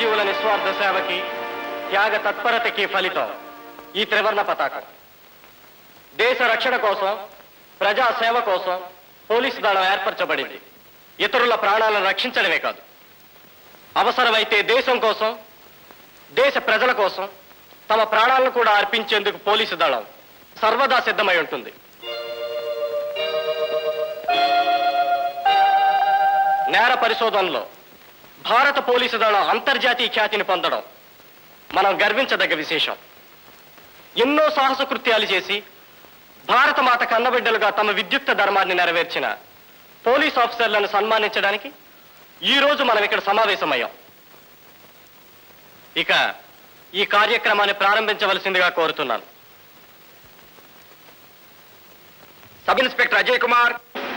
అమరజీవుల నిస్వార్థ సేవకి త్యాగ తత్పరతకి ఫలితం ఈ త్రివర్ణ పతాకం దేశ రక్షణ కోసం ప్రజా సేవ కోసం పోలీసు దళం ఏర్పరచబడింది ఇతరుల ప్రాణాలను రక్షించడమే కాదు అవసరమైతే దేశం కోసం దేశ ప్రజల కోసం తమ ప్రాణాలను కూడా అర్పించేందుకు పోలీసు దళం సర్వదా సిద్ధమై ఉంటుంది నేర పరిశోధనలో భారత పోలీసు దళం అంతర్జాతీయ ఖ్యాతిని పొందడం మనం గర్వించదగ్గ విశేషం ఎన్నో సాహస కృత్యాలు చేసి భారత మాత కన్నబిడ్డలుగా తమ విద్యుక్త ధర్మాన్ని నెరవేర్చిన పోలీస్ ఆఫీసర్లను సన్మానించడానికి ఈ రోజు మనం ఇక్కడ సమావేశమయ్యాం ఇక ఈ కార్యక్రమాన్ని ప్రారంభించవలసిందిగా కోరుతున్నాను సబ్ ఇన్స్పెక్టర్ అజయ్ కుమార్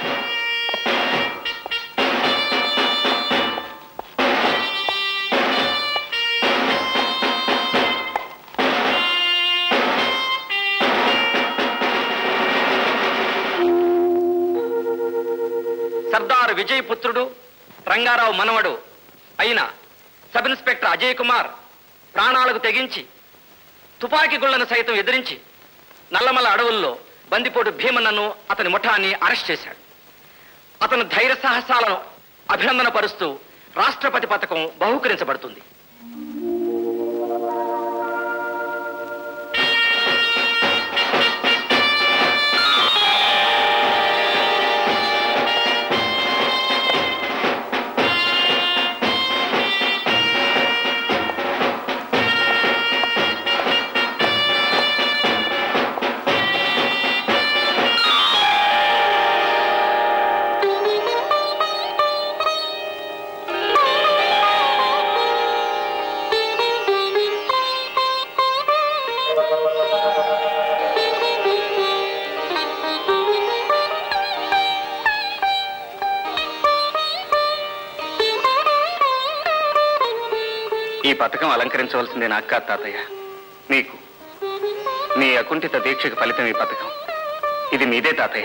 సర్దార్ విజయ్ పుత్రుడు రంగారావు మనవడు అయిన సబ్ ఇన్స్పెక్టర్ అజయ్ కుమార్ ప్రాణాలకు తెగించి తుపాకీ గుళ్లను సైతం ఎదిరించి నల్లమల అడవుల్లో బందిపోటు భీమన్నను అతని ముఠాన్ని అరెస్ట్ చేశాడు అతని ధైర్య సాహసాలను అభినందన పరుస్తూ రాష్ట్రపతి పథకం బహుకరించబడుతుంది ఈ పథకం అలంకరించవలసింది నా అక్క తాతయ్య మీకు మీ అకుంఠిత దీక్షకు ఫలితం ఈ పథకం ఇది మీదే తాతయ్య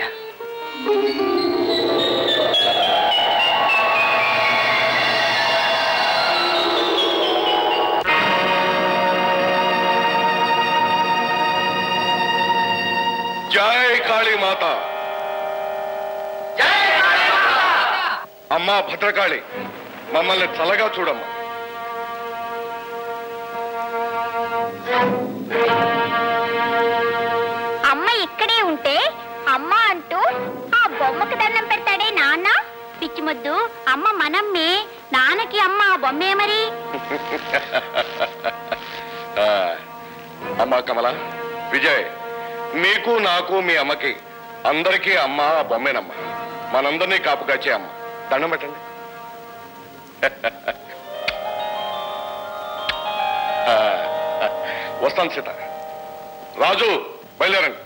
జై కాళీ మాత అమ్మా భద్రకాళి మమ్మల్ని చల్లగా చూడమ్మా అమ్మ ఇక్కడే ఉంటే అమ్మ అంటూ ఆ బొమ్మకు దండం పెడతాడే నాన్న పిచ్చి ముద్దు అమ్మ మనమ్మే నాన్నకి అమ్మ ఆ బొమ్మే మరి ఆ, అమ్మా కమల విజయ్ మీకు నాకు మీ అమ్మకి అందరికీ అమ్మ ఆ బొమ్మేనమ్మ మనందరినీ కాపు కాచే అమ్మ దండం పెట్టండి ఆ, వస్తాను సీత రాజు బయలుదేరండి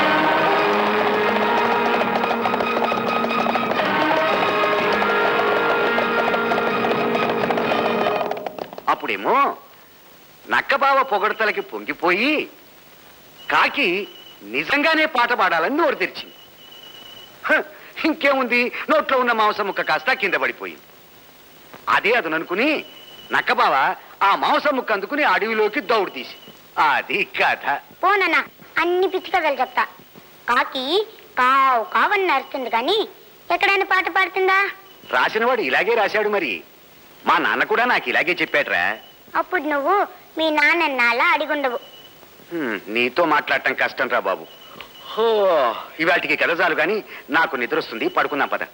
అప్పుడేమో నక్కబావ పొగడతలకి పొంగిపోయి కాకి నిజంగానే పాట పాడాలని నోరు తెరిచింది హ, ఇంకేముంది నోట్లో ఉన్న మాంసం ముక్క కాస్త కింద పడిపోయింది అదే అతను అనుకుని నక్కబావ ఆ మాంసం ముక్క అందుకుని అడవిలోకి దౌడు తీసి అది కథ పోనన్నా అన్ని పిచ్చి కథలు చెప్తా కాకి కావు కావని నరుస్తుంది కానీ ఎక్కడైనా పాట పాడుతుందా రాసినవాడు ఇలాగే రాశాడు మరి మా నాన్న కూడా నాకు ఇలాగే చెప్పాడ్రా అప్పుడు నువ్వు మీ నాన్న నాలా అడిగుండవు హ్మ్, నీతో మాట్లాడటం కష్టం రా బాబు హో ఇవాటికి కథ చాలు కానీ నాకు నిద్ర వస్తుంది పడుకుందాం పద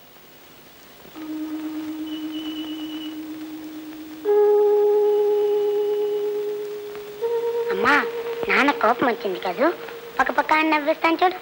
అమ్మా నాన్న కోపం వచ్చింది కదూ పక్క పక్క అని నవ్విస్తాను చూడు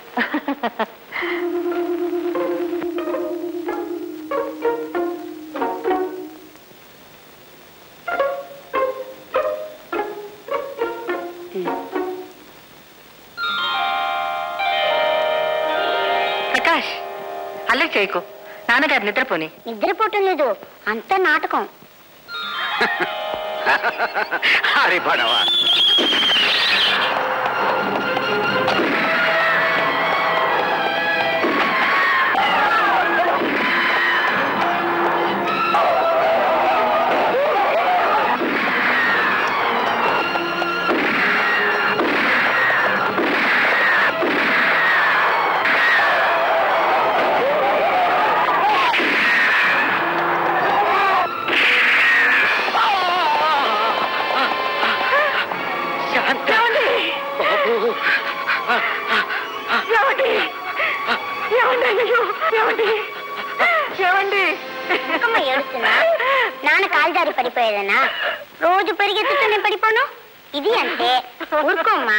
ప్రకాష్ అల్లరి చేయకు నాన్నగారు నిద్రపోని నిద్రపోవటం లేదు అంతా నాటకం అరే పడవా ఏమండి ఏమండి అయ్యో ఏమండి ఏమండి ఎందుకమ్మా ఏడుస్తున్నా నాన్న కాలుదారి పడిపోయేదనా రోజు పరిగెత్తుతూ నేను పడిపోను ఇది అంటే ఊరుకోమ్మా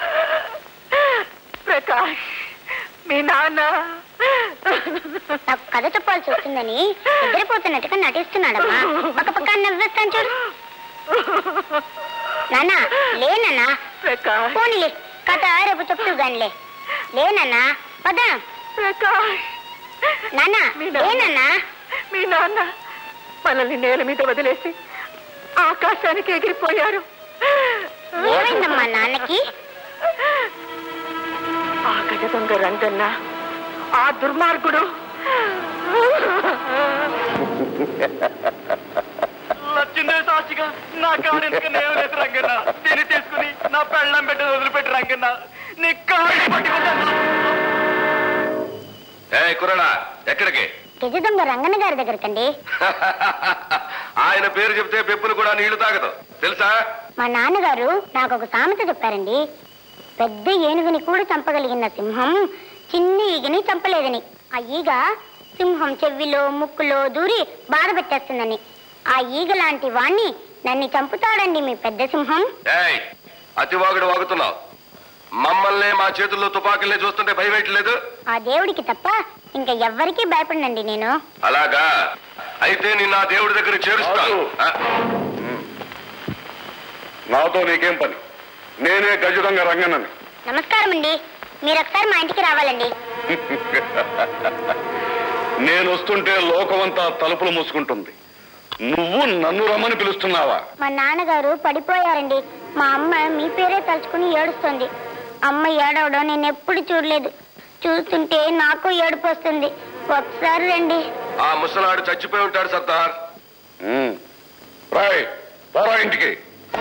ప్రకాష్ మీ నాన్న నాకు కథ చెప్పాల్సి వస్తుందని నిద్రపోతున్నట్టుగా నటిస్తున్నాడమ్మా ఒక పక్క నవ్వేస్తాను చూడు నాన్న లేనన్నా ప్రకాష్ పోనీలే కథ రేపు చెప్తూ గానిలే లేనన్నా పద ప్రకాష్ నాన్న మీ నాన్న. లేనన్నా మీ నాన్న మనల్ని నేల మీద వదిలేసి ఆకాశానికి ఎగిరిపోయారు ఏమైందమ్మా నాన్నకి ఆ గజ దొంగ రంగన్న ఆ దుర్మార్గుడు లచ్చిందే సాక్షిగా నా కాడు ఎందుకు నేను లేదు రంగన్న దీన్ని తీసుకుని నా పెళ్ళం బిడ్డ వదిలిపెట్టి రంగన్న నీ కాళ్ళు పట్టుకుంటాను ఏ కురడా ఎక్కడికి గజ దొంగ రంగన్న గారి దగ్గరకండి ఆయన పేరు చెప్తే పెప్పులు కూడా నీళ్లు తాగదు తెలుసా మా నాన్నగారు నాకు ఒక సామెత చెప్పారండి పెద్ద ఏనుగుని కూడా చంపగలిగిన సింహం చిన్న ఈగని చంపలేదని ఆ ఈగ సింహం చెవిలో ముక్కులో దూరి బాధ పెట్టేస్తుందని ఆ ఈగ లాంటి వాణ్ణి నన్ను చంపుతాడండి మీ పెద్ద సింహం ఏయ్ అతివాగుడు వాగుతున్నావు మమ్మల్ని మా చేతుల్లో తుపాకుల్ని చూస్తుంటే భయపెట్టలేదు ఆ దేవుడికి తప్ప ఇంకా ఎవ్వరికీ భయపడనండి నేను అలాగా అయితే నిన్న ఆ దేవుడి దగ్గర చేరుస్తాను ఆ? నాతో నీకేం పని నేనే గజుదంగ రంగనని నమస్కారం అండి మీరు ఒకసారి మా ఇంటికి రావాలండి నేను వస్తుంటే లోకమంతా తలుపులు మూసుకుంటుంది నువ్వు నన్ను రమ్మని పిలుస్తున్నావా మా నాన్నగారు పడిపోయారండి మా అమ్మ మీ పేరే తలుచుకుని ఏడుస్తుంది అమ్మ ఏడవడం నేను ఎప్పుడు చూడలేదు చూస్తుంటే నాకు ఏడుపు వస్తుంది ఒకసారి రండి ఆ ముసలాడు చచ్చిపోయి ఉంటాడు సర్దార్ రాయ్ పోరా ఇంటికి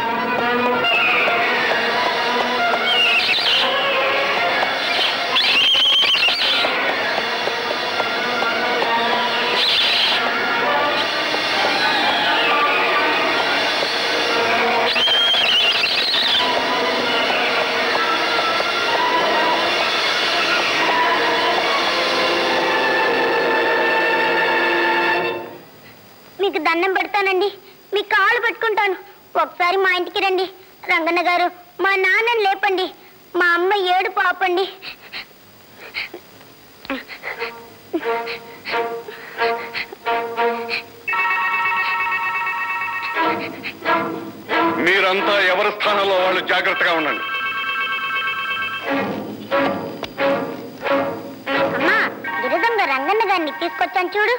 మీకు దండం పెడతానండి మీ కాళ్ళు పెట్టుకుంటాను ఒకసారి మా ఇంటికి రండి రంగన్న గారు మా నాన్నని లేపండి మా అమ్మ ఏడు పాపండి మీరంతా ఎవరి స్థానంలో వాళ్ళు జాగ్రత్తగా ఉండండి అమ్మా గిరిదంగ రంగన్న గారిని తీసుకొచ్చాను చూడు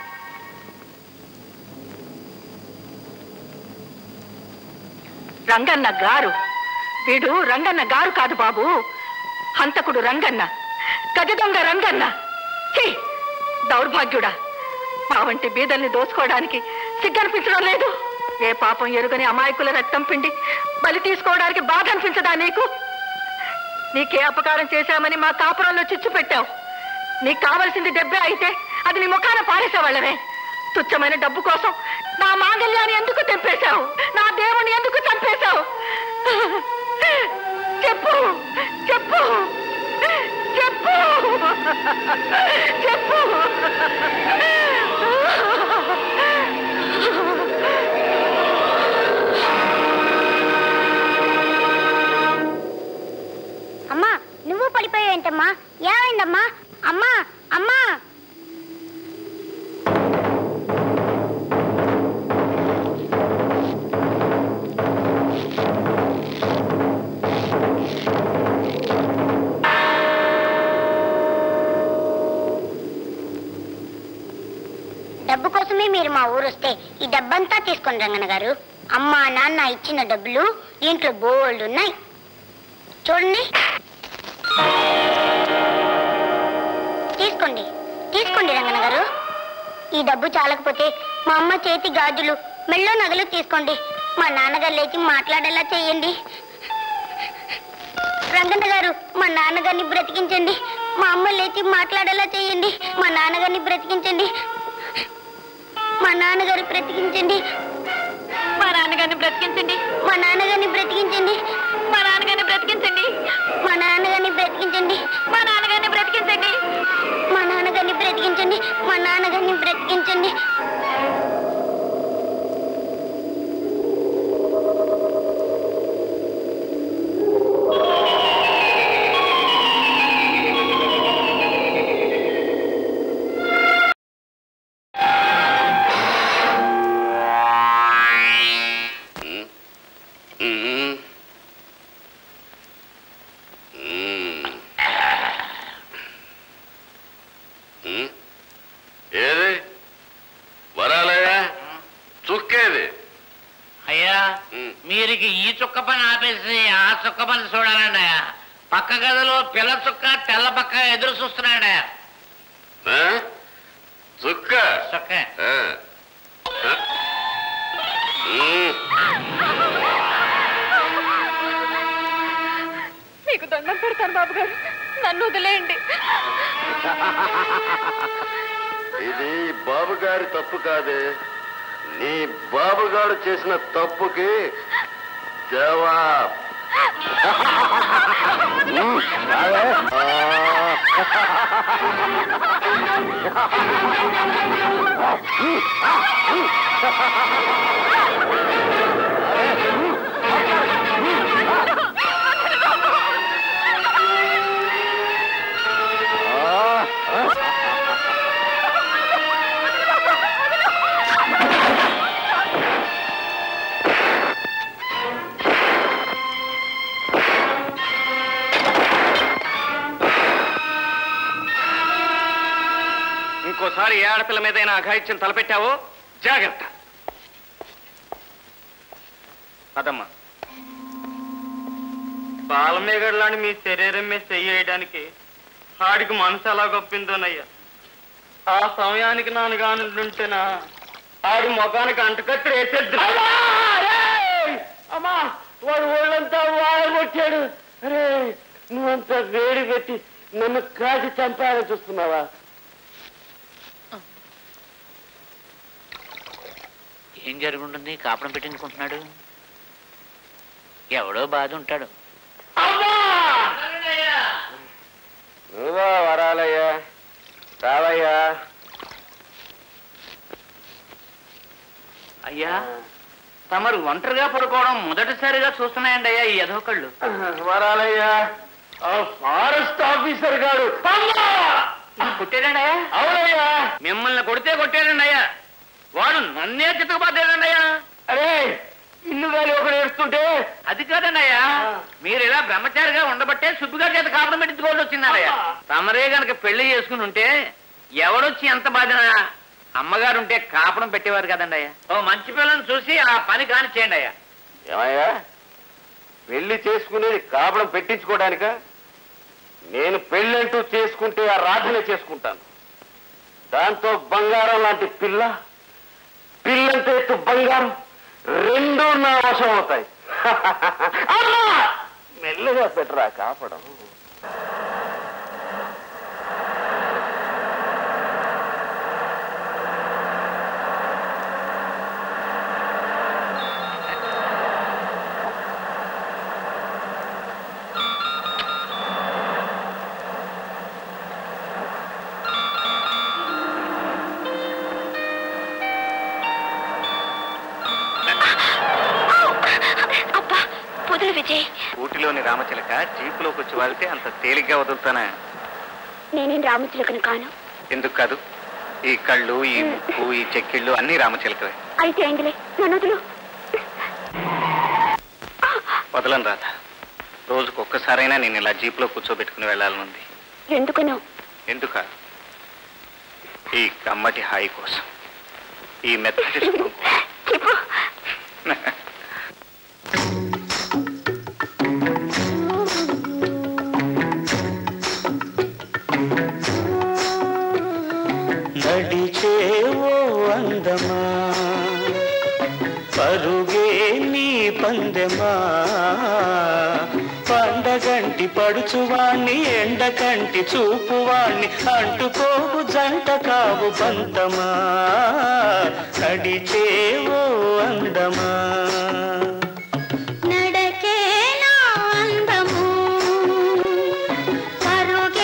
రంగన్న గారు వీడు రంగన్న గారు కాదు బాబు హంతకుడు రంగన్న గజ దొంగ రంగన్న ఛీ! దౌర్భాగ్యుడా మా వంటి బీదల్ని దోచుకోవడానికి సిగ్గనిపించడం లేదు ఏ పాపం ఎరుగని అమాయకుల రక్తం పిండి బలి తీసుకోవడానికి బాధ అనిపించదా నీకు నీకే అపకారం చేశామని మా కాపురంలో చిచ్చు పెట్టావు నీకు కావలసింది దెబ్బే అయితే అది నీ ముఖాన పారేసేవాళ్ళమే తుచ్చమైన డబ్బు కోసం నా మాంగళ్యాన్ని ఎందుకు తెంపేశావు నా దేవుని ఎందుకు చంపేశావు చెప్పు చెప్పు చెప్పు చెప్పు అమ్మా నువ్వు పడిపోయావేంటమ్మా ఏమైందమ్మా అమ్మా అమ్మా డబ్బు కోసమే మీరు మా ఊరు వస్తే ఈ డబ్బంతా తీసుకోండి రంగన్న గారు అమ్మ నాన్న ఇచ్చిన డబ్బులు దీంట్లో బోల్డ్ ఉన్నాయి చూడండి తీసుకోండి తీసుకోండి రంగన్న గారు ఈ డబ్బు చాలకపోతే మా అమ్మ చేతి గాజులు మెళ్ళో నగలు తీసుకోండి మా నాన్నగారు లేచి మాట్లాడేలా చేయండి రంగన్న గారు మా నాన్నగారిని బ్రతికించండి మా అమ్మ లేచి మాట్లాడేలా చేయండి మా నాన్నగారిని బ్రతికించండి మా నాన్నగారు బ్రతికించండి మా నాన్నగారిని బ్రతికించండి మా నాన్నగారిని బ్రతికించండి మా నాన్నగారిని బ్రతికించండి మా నాన్నగారిని బ్రతికించండి మా నాన్నగారిని బ్రతికించండి మా నాన్నగారిని బ్రతికించండి మా నాన్నగారిని బ్రతికించండి మ్మ్. మ్మ్. మ్మ్. ఏది వరాలయ్యా చుక్కేది అయ్యా ఉమ్. మీరికి ఈ చుక్క పని ఆపేసి ఆ చుక్క పని చూడాలండి పక్క గదిలో పిల్ల చుక్క తెల్ల పక్క ఎదురు చూస్తున్నాడు ఆ? చుక్క చుక్క ఆ. ఆ. మ్మ్. మీకు దండం పెడతాను బాబు గారు నన్ను వదిలేయండి ఇది బాబుగారి తప్పు కాదే నీ బాబుగారు చేసిన తప్పుకి జవాబ్ మ్మ్. ఆ. ఇంకోసారి ఏ ఆడపిల్ల మీదైనా అఘాయిత్యం తలపెట్టావో జాగ్రత్త అదమ్మా బాలమేగడ్లాంటి మీ శరీరం మీద చెయ్యడానికి ఆడికి మనసు ఎలా గొప్పిందోనయ్యా ఆ సమయానికి నాన్న కానుంటేనా ఆడి ముఖానికి అంటకత్తి వేసేద్దు అమ్మా వాడు ఒళ్ళంతా వాడగొట్టాడు అరే నువ్వంతా వేడి పెట్టి నన్ను కాసి చంపాలని చూస్తున్నావా ఏం జరుగుంటుంది కాపడం పెట్టించుకుంటున్నాడు ఎవడో బాధ ఉంటాడు నువ్వా వరాలయ్యా రావయ్యా అయ్యా తమరు ఒంటరిగా పడుకోవడం మొదటిసారిగా చూస్తున్నాయండి అయ్యా ఈ ఎదవకళ్ళు వరాలయ్యా ఆ ఫారెస్ట్ ఆఫీసర్ గారు కొట్టాడండి అయ్యా అవునయ్యా మిమ్మల్ని కొడితే కొట్టాడండి అయ్యా వాడు నన్నే చితకబాద్దాడండి అయ్యా అరే ఇల్లు గాలి ఒకడు ఏడుస్తుంటే అది కాదండి అయ్యా మీరు ఇలా బ్రహ్మచారిగా ఉండబట్టే సుబ్బుగా చేత కాపడం పెట్టించుకోవాల్సి వచ్చిందయ్యా తమరే గనక పెళ్లి చేసుకుని ఉంటే ఎవడొచ్చి ఎంత బాధినా అమ్మగారు ఉంటే కాపడం పెట్టేవారు కదండి అయ్యా ఓ మంచి పిల్లని చూసి ఆ పని కాని చేయండి అయ్యా ఏమయ్యా పెళ్లి చేసుకునేది కాపడం పెట్టించుకోవడానిక నేను పెళ్ళంటూ చేసుకుంటే ఆ రాధనే చేసుకుంటాను దాంతో బంగారం లాంటి పిల్ల పిల్లంటే ఎత్తు బంగారం రెండు నా వశం అవుతాయి అమ్మా! మెల్లగా పెట్టరా కాపడం అబ్బా పొదులు విజయ్ ఊటిలోని రామచిలక జీపులోకి వచ్చి వాళ్తే అంత తేలిగ్గా వదులుతానా నేనేం రామచిలుకను కాను ఎందుకు కాదు ఈ కళ్ళు ఈ ముక్కు ఈ చెక్కిళ్ళు అన్ని రామచిలకవే అయితే అయిందిలే నన్ను వదులు వదలను రాధ రోజుకు ఒక్కసారైనా నేను ఇలా జీపులో కూర్చోబెట్టుకుని వెళ్ళాలనుంది ఎందుకనో ఎందుక ఈ కమ్మటి హాయి కోసం ఈ మెత్తటి సుఖం కోసం చెప్పు నడిచేవో అందమా పరుగే నీ పందెమా పండగంటి పడుచువాణ్ణి ఎండకంటి చూపువాణ్ణి అంటుకోవు జంట కావు బంతమా నడిచేవో అందమా నడకే నా అందము పరుగే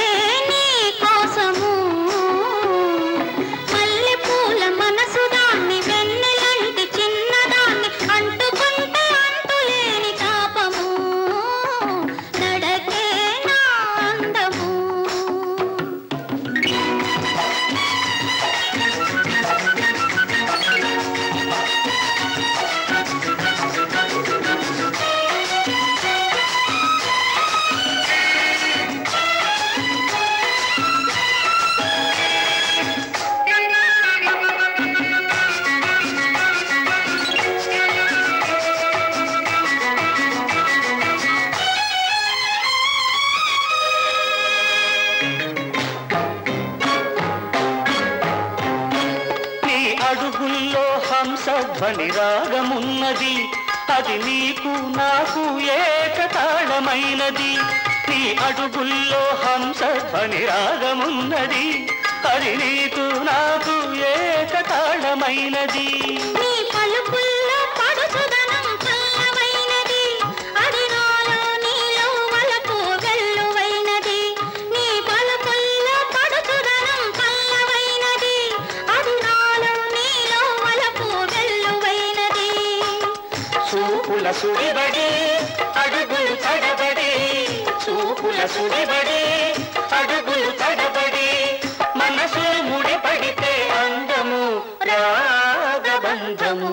ధ్వని రాగమున్నది అది నీకు నాకు ఏకతాళమైనది నీ అడుగుల్లో హంస ధ్వని రాగమున్నది అది నీకు నాకు ఏకతాళమైనది నీ పలుకుల్లో పడుచుదనం చల్లవైనది అది నాలో నీలో వలపు వెల్లువైనది నీ పలుకుల్లో పడుచుదనం చల్లవైనది అది నాలో నీలో వలపు వెల్లువైనది చూపుల సుడిబడి అడుగులు తడబడి చూపుల సుడిబడి అడుగులు తడబడి మనసు ముడిపడితే అందము రాగబంధము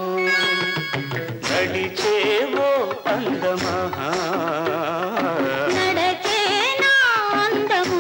నడిచేవో అందమా నడకే నా అందము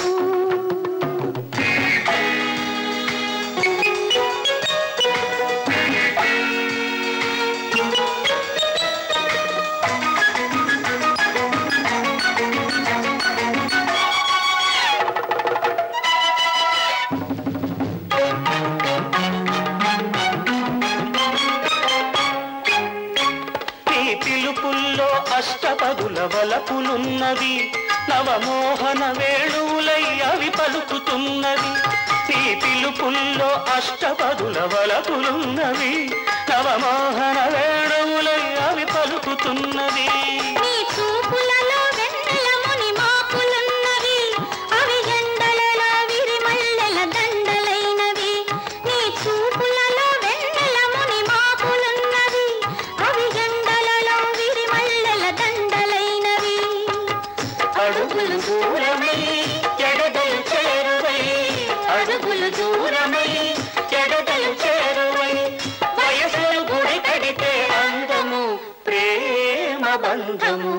నీ పిలుపుల్లో అష్టపదుల వలపులున్నవి నవమోహన వేణువులై అవి పలుకుతున్నవి నీ పిలుపుల్లో అష్టపదుల వలపులున్నవి నవమోహన వేణువులై అవి పలుకుతున్నవి నీ చూపులలో వెన్నెల ముని మాపులున్నవి అవి ఎండలలో విరిమల్లెల దండలైనవి నీ చూపులలో వెన్నెల ముని మాపులున్నవి అవి ఎండలలో విరిమల్లెల దండలైనవి అడుగులు దూరమై ఎడదలు చేరువై అడుగులు దూరమై ఎడదలు చేరువై వయసులు గుడి కడితే అందము ప్రేమ బంధము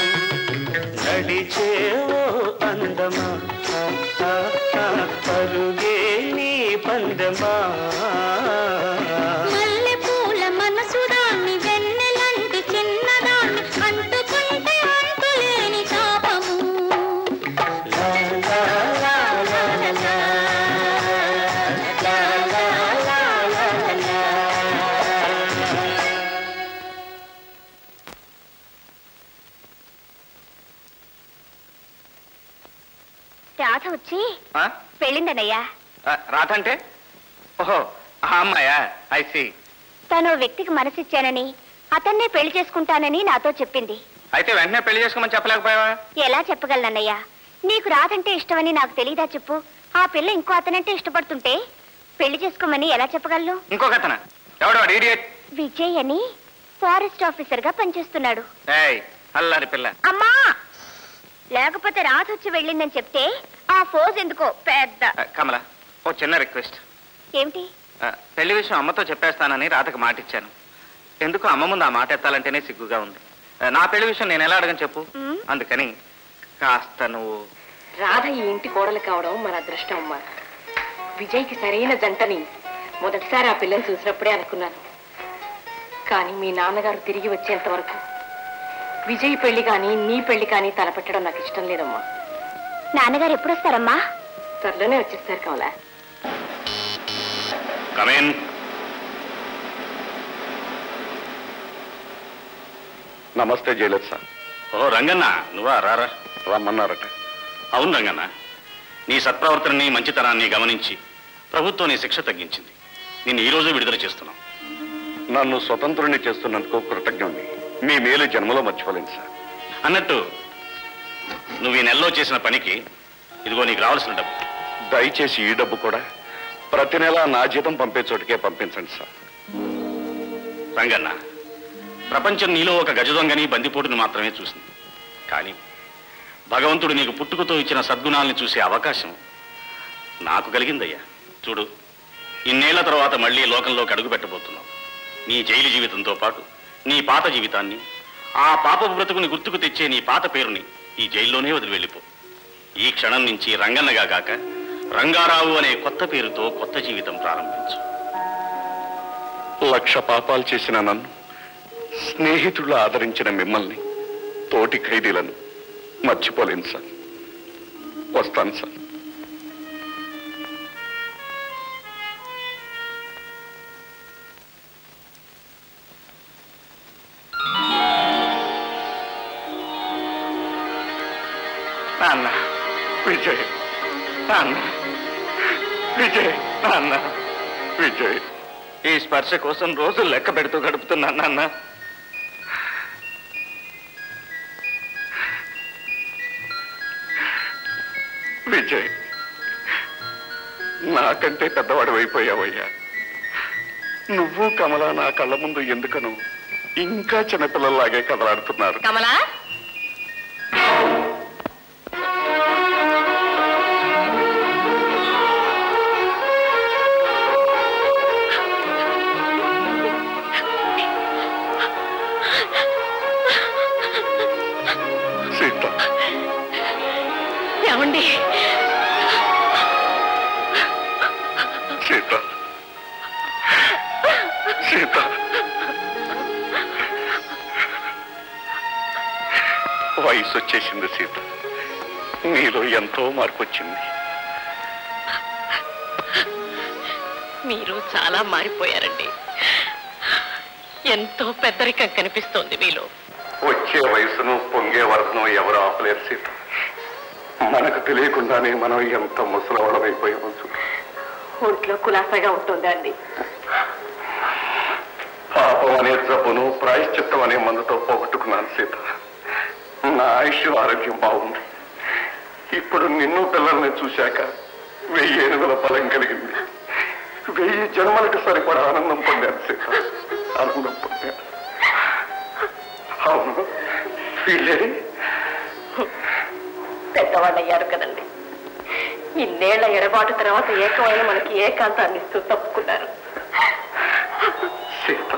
నడిచేవో అందమా ఆ, ఆ, ఆ, పరుగే నీ పందమా మల్లెపూల మనసుదాన్ని వెన్నెలంటి చిన్నదాన్ని అంటుకుంటే అంతులేని తాపము లా, లా, లా, లా, లా, లా. లా, లా, లా, లా, లా, లా. రాధ వచ్చి వెళ్ళిందనయ్యా రాధంటే ఓహో ఆ అమ్మాయా ఐసి తను ఓ వ్యక్తికి మనసిచ్చానని అతన్నే పెళ్లి చేసుకుంటానని నాతో చెప్పింది అయితే వెంటనే పెళ్లి చేసుకోమని చెప్పలేకపోయావా ఎలా చెప్పగలనన్నయ్యా నీకు రాదంటే ఇష్టమని నాకు తెలియదా చెప్పు ఆ పిల్ల ఇంకో అతనంటే ఇష్టపడుతుంటే పెళ్లి చేసుకోమని ఎలా చెప్పగలను ఇంకొక అతన ఎవడో ఇడియట్ విజయ్ అని ఫారెస్ట్ ఆఫీసర్ గా పనిచేస్తున్నాడు ఏయ్ అల్లారి పిల్ల అమ్మా లేకపోతే రాధ వచ్చి వెళ్ళిందని చెప్తే ఆ ఫోజ్ ఎందుకో పెద్ద ఆ, కమల ఓ చిన్న రిక్వెస్ట్ ఏమిటి ఆ, పెళ్లి విషయం అమ్మతో చెప్పేస్తానని రాధకు మాట ఇచ్చాను ఎందుకు అమ్మ ముందు ఆ మాట ఎత్తాలంటేనే సిగ్గుగా ఉంది ఆ, నా పెళ్లి విషయం నేను ఎలా అడగని చెప్పు మ్. అందుకని కాస్త నువ్వు రాధ ఈ ఇంటి కోడలు కావడం మన అదృష్టం అమ్మా విజయ్కి సరైన జంటని మొదటిసారి ఆ పిల్లని చూసినప్పుడే అనుకున్నాను కానీ మీ నాన్నగారు తిరిగి వచ్చేంత వరకు విజయ్ పెళ్లి కానీ నీ పెళ్లి కానీ తలపెట్టడం నాకు ఇష్టం లేదమ్మా నాన్నగారు ఎప్పుడు వస్తారమ్మా త్వరలోనే వచ్చేస్తారు కమలా కమేన్ నమస్తే జయలలిత సార్ ఓ రంగన్న నువ్వా రారా రమ్మన్నారట అవును రంగన్న నీ సత్ప్రవర్తనని మంచితనాన్ని గమనించి ప్రభుత్వం నీ శిక్ష తగ్గించింది నిన్ను ఈ రోజు విడుదల చేస్తున్నాం నన్ను స్వతంత్రుని చేస్తున్నందుకు కృతజ్ఞుణ్ణి మీ మేలు జన్మలో మర్చిపోలేను సార్ అన్నట్టు నువ్వు ఈ నెలలో చేసిన పనికి ఇదిగో నీకు రావాల్సిన డబ్బు దయచేసి ఈ డబ్బు కూడా ప్రతి నెల నా జీతం పంపే చోటుకే పంపించండి సార్ రంగన్న ప్రపంచం నీలో ఒక గజదొంగని బందిపోటుని మాత్రమే చూసింది కానీ భగవంతుడు నీకు పుట్టుకతో ఇచ్చిన సద్గుణాల్ని చూసే అవకాశం నాకు కలిగిందయ్యా చూడు ఇన్నేళ్ల తర్వాత మళ్ళీ లోకంలోకి అడుగు పెట్టబోతున్నావు నీ జైలు జీవితంతో పాటు నీ పాత జీవితాన్ని ఆ పాపపు బ్రతుకుని గుర్తుకు తెచ్చే నీ పాత పేరుని ఈ జైల్లోనే వదిలి వెళ్ళిపో ఈ క్షణం నుంచి రంగన్నగా కాక రంగారావు అనే కొత్త పేరుతో కొత్త జీవితం ప్రారంభించు లక్ష పాపాలు చేసిన నన్ను స్నేహితులు ఆదరించిన మిమ్మల్ని తోటి ఖైదీలను మర్చిపోలేను సార్ వస్తాను సార్ నాన్న విజయ్ నాన్న విజయ్ నాన్న విజయ్ ఈ స్పర్శ కోసం రోజులు లెక్క పెడుతూ గడుపుతున్నాను నాన్న విజయ్ నాకంటే పెద్దవాడు అయిపోయావయ్యా నువ్వు కమల నా కళ్ళ ముందు ఎందుకను ఇంకా చిన్నపిల్లల్లాగే కదలాడుతున్నారు కమలా సీత ఏమండి సీత సీత వయసు వచ్చేసింది సీత నీలో ఎంతో మార్పు వచ్చింది మీరు చాలా మారిపోయారండి ఎంతో పెద్దరికం కనిపిస్తోంది మీలో వచ్చే వయసును పొంగే వరదను ఎవరు ఆపలేరు సీత మనకు తెలియకుండానే మనం ఎంత ముసలవడమైపోయామో చూడు ఒంట్లో కులాసగా ఉంటుందా అండి పాపం అనే జబ్బును ప్రాయశ్చిత్తం అనే మందుతో పోగొట్టుకున్నాను సీత నా ఆయుష్ ఆరోగ్యం బాగుంది ఇప్పుడు నిన్ను పిల్లల్ని చూశాక వెయ్యి ఏనుగుల బలం కలిగింది వెయ్యి జన్మలకు సరిపడా ఆనందం పొందాను సీత ఆనందం పొందాను అవును విజయ్ పెద్దవాళ్ళు అయ్యారు కదండి ఇన్నేళ్ల ఎడబాటు తర్వాత ఏకమైన మనకి ఏకాంతాన్ని ఇస్తూ తప్పుకున్నారు సీత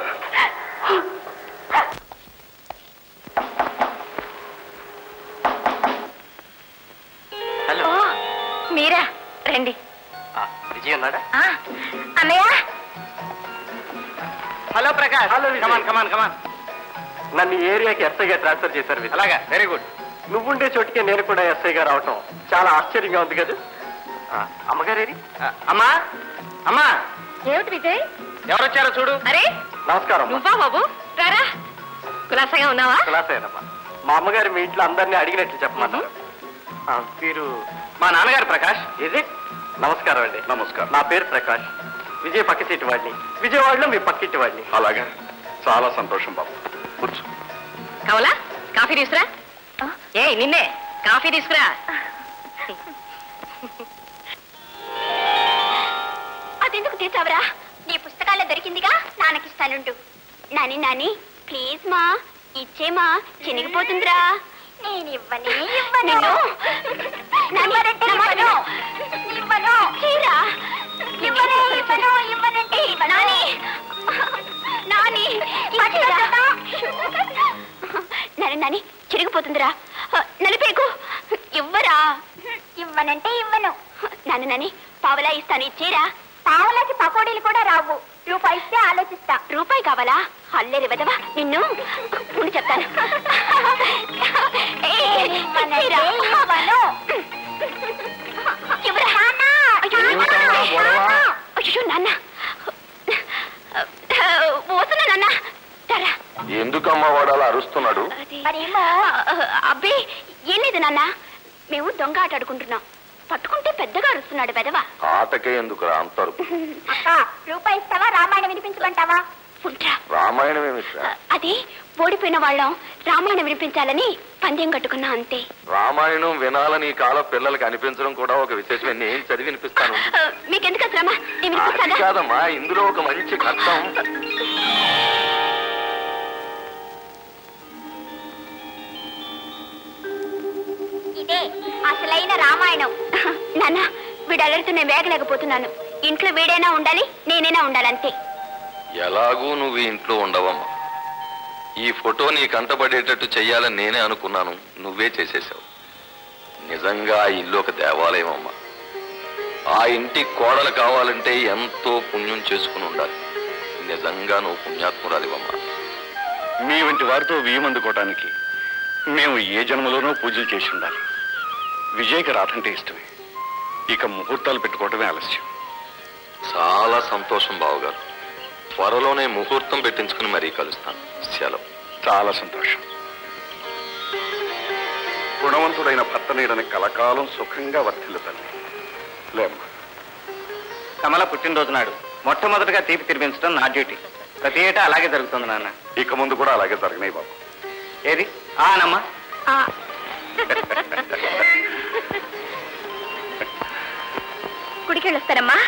హలో ఓ, మీరా రండి విజయ్ ఉన్నాడా ఆ, అన్నయ్య hello Prakash hello, Vijay. Come on come on come on నన్ను ఈ ఏరియాకి ఎస్ఐగా ట్రాన్స్ఫర్ చేశారు విజయ్. అలాగా వెరీ గుడ్ నువ్వుండే చోటికి నేను కూడా ఎస్ఐగా రావటం చాలా ఆశ్చర్యంగా ఉంది కదా ఆ, అమ్మగారేరి ఆ, అమ్మా అమ్మా ఏమిటి విజయ్ ఎవరు వచ్చారో చూడు అరే నమస్కారం అమ్మా. నువ్వా బాబు రారా కులాసగా ఉన్నావా కులాసేనమ్మా మా అమ్మగారు మీ ఇంట్లో అందరినీ అడిగినట్లు చెప్పమన్నారు ఆ, మీరు మా నాన్నగారు ప్రకాష్ ఇది నమస్కారం అండి నమస్కారం. నా పేరు ప్రకాష్ విజయ్ పక్క సీటు వాడిని విజయవాడలో మీ పక్కింటి వాడిని అలాగా చాలా సంతోషం బాబు కూర్చో కావాలా కాఫీ తీసుకురా ఏ నిన్నే కాఫీ తీసుకురా అదెందుకు తీసావురా నీ పుస్తకాల్లో దొరికిందిగా నాన్నకిస్తానుండు నాని నాని ప్లీజ్ మా ఇచ్చేమా చినిగిపోతుందిరా నేను ఇవ్వనే ఇవ్వను ఇవ్వనంటే ఇవ్వను ఇవ్వను చీరా ఇవ్వనే ఇవ్వను ఇవ్వనంటే నాని నాని నాని నాని చిరిగిపోతుందిరా నలిపేకు ఇవ్వరా ఇవ్వనంటే ఇవ్వను నాని నాని పావలా ఇస్తాను ఇచ్చేరా పావలాకి పకోడీలు కూడా రావు రూపాయి ఇస్తే ఆలోచిస్తా రూపాయి కావాలా అల్లేరు వెదవా నిన్ను ఉండి చెప్తాను ఏ, ఇచ్చేరా. ఇవ్వరా. అయ్యో, ఏమిటమ్మా గొడవ? అయ్యో నాన్న వస్తున్నా నాన్న సరా ఎందుకమ్మా వాడు అలా అరుస్తున్నాడు మరేమో అబ్బే ఏం లేదు నాన్న మేము దొంగ ఆట ఆడుకుంటున్నాం పట్టుకుంటే పెద్దగా అరుస్తున్నాడు పెదవా ఆటకే ఎందుకు అంటారు అక్క రూపాయి ఇస్తావా రామాయణం వినిపించమంటావా ఉంటా రామాయణం ఏమిట్రా అది ఓడిపోయిన వాళ్ళం రామాయణం వినిపించాలని పందెం కట్టుకున్నా అంతే రామాయణం వినాలని ఈ కాలం పిల్లలకి అనిపించడం కూడా ఒక విశేషమే నేను చదివి వినిపిస్తాను ఆ, మీకెందుకు శ్రమ నేను అది వినిపిస్తాగా కాదమ్మా ఇందులో ఒక మంచి కష్టం ఇదే అసలైన రామాయణం నాన్న వీడు అలరితో నేను వేగలేకపోతున్నాను ఇంట్లో వీడైనా ఉండాలి నేనైనా ఉండాలంతే ఎలాగూ నువ్వు ఈ ఇంట్లో ఉండవమ్మా ఈ ఫోటో నీ కంటపడేటట్టు చెయ్యాలని నేనే అనుకున్నాను నువ్వే చేసేసావు నిజంగా ఆ ఇల్లు ఒక దేవాలయం అమ్మా ఆ ఇంటి కోడలు కావాలంటే ఎంతో పుణ్యం చేసుకుని ఉండాలి నిజంగా నువ్వు పుణ్యాత్మురాలివమ్మా మీ వంటి వారితో వీయమందుకోవటానికి మేము ఏ జన్మలోనూ పూజలు చేసి ఉండాలి విజయ్కి రాధంటే ఇష్టమే ఇక ముహూర్తాలు పెట్టుకోవటమే ఆలస్యం చాలా సంతోషం బావగారు త్వరలోనే ముహూర్తం పెట్టించుకుని మరీ కలుస్తాను సెలవు చాలా సంతోషం గుణవంతుడైన భర్త నీడని కలకాలం సుఖంగా వర్తిల్లు తల్లి లేమ్మా కమల పుట్టినరోజు నాడు మొట్టమొదటిగా తీపి తినిపించడం నా డ్యూటీ ప్రతి ఏటా అలాగే జరుగుతుంది నాన్న ఇక ముందు కూడా అలాగే జరగనాయి బాబు ఏది ఆనమ్మా గుడికి వెళ్ళొస్తారమ్మా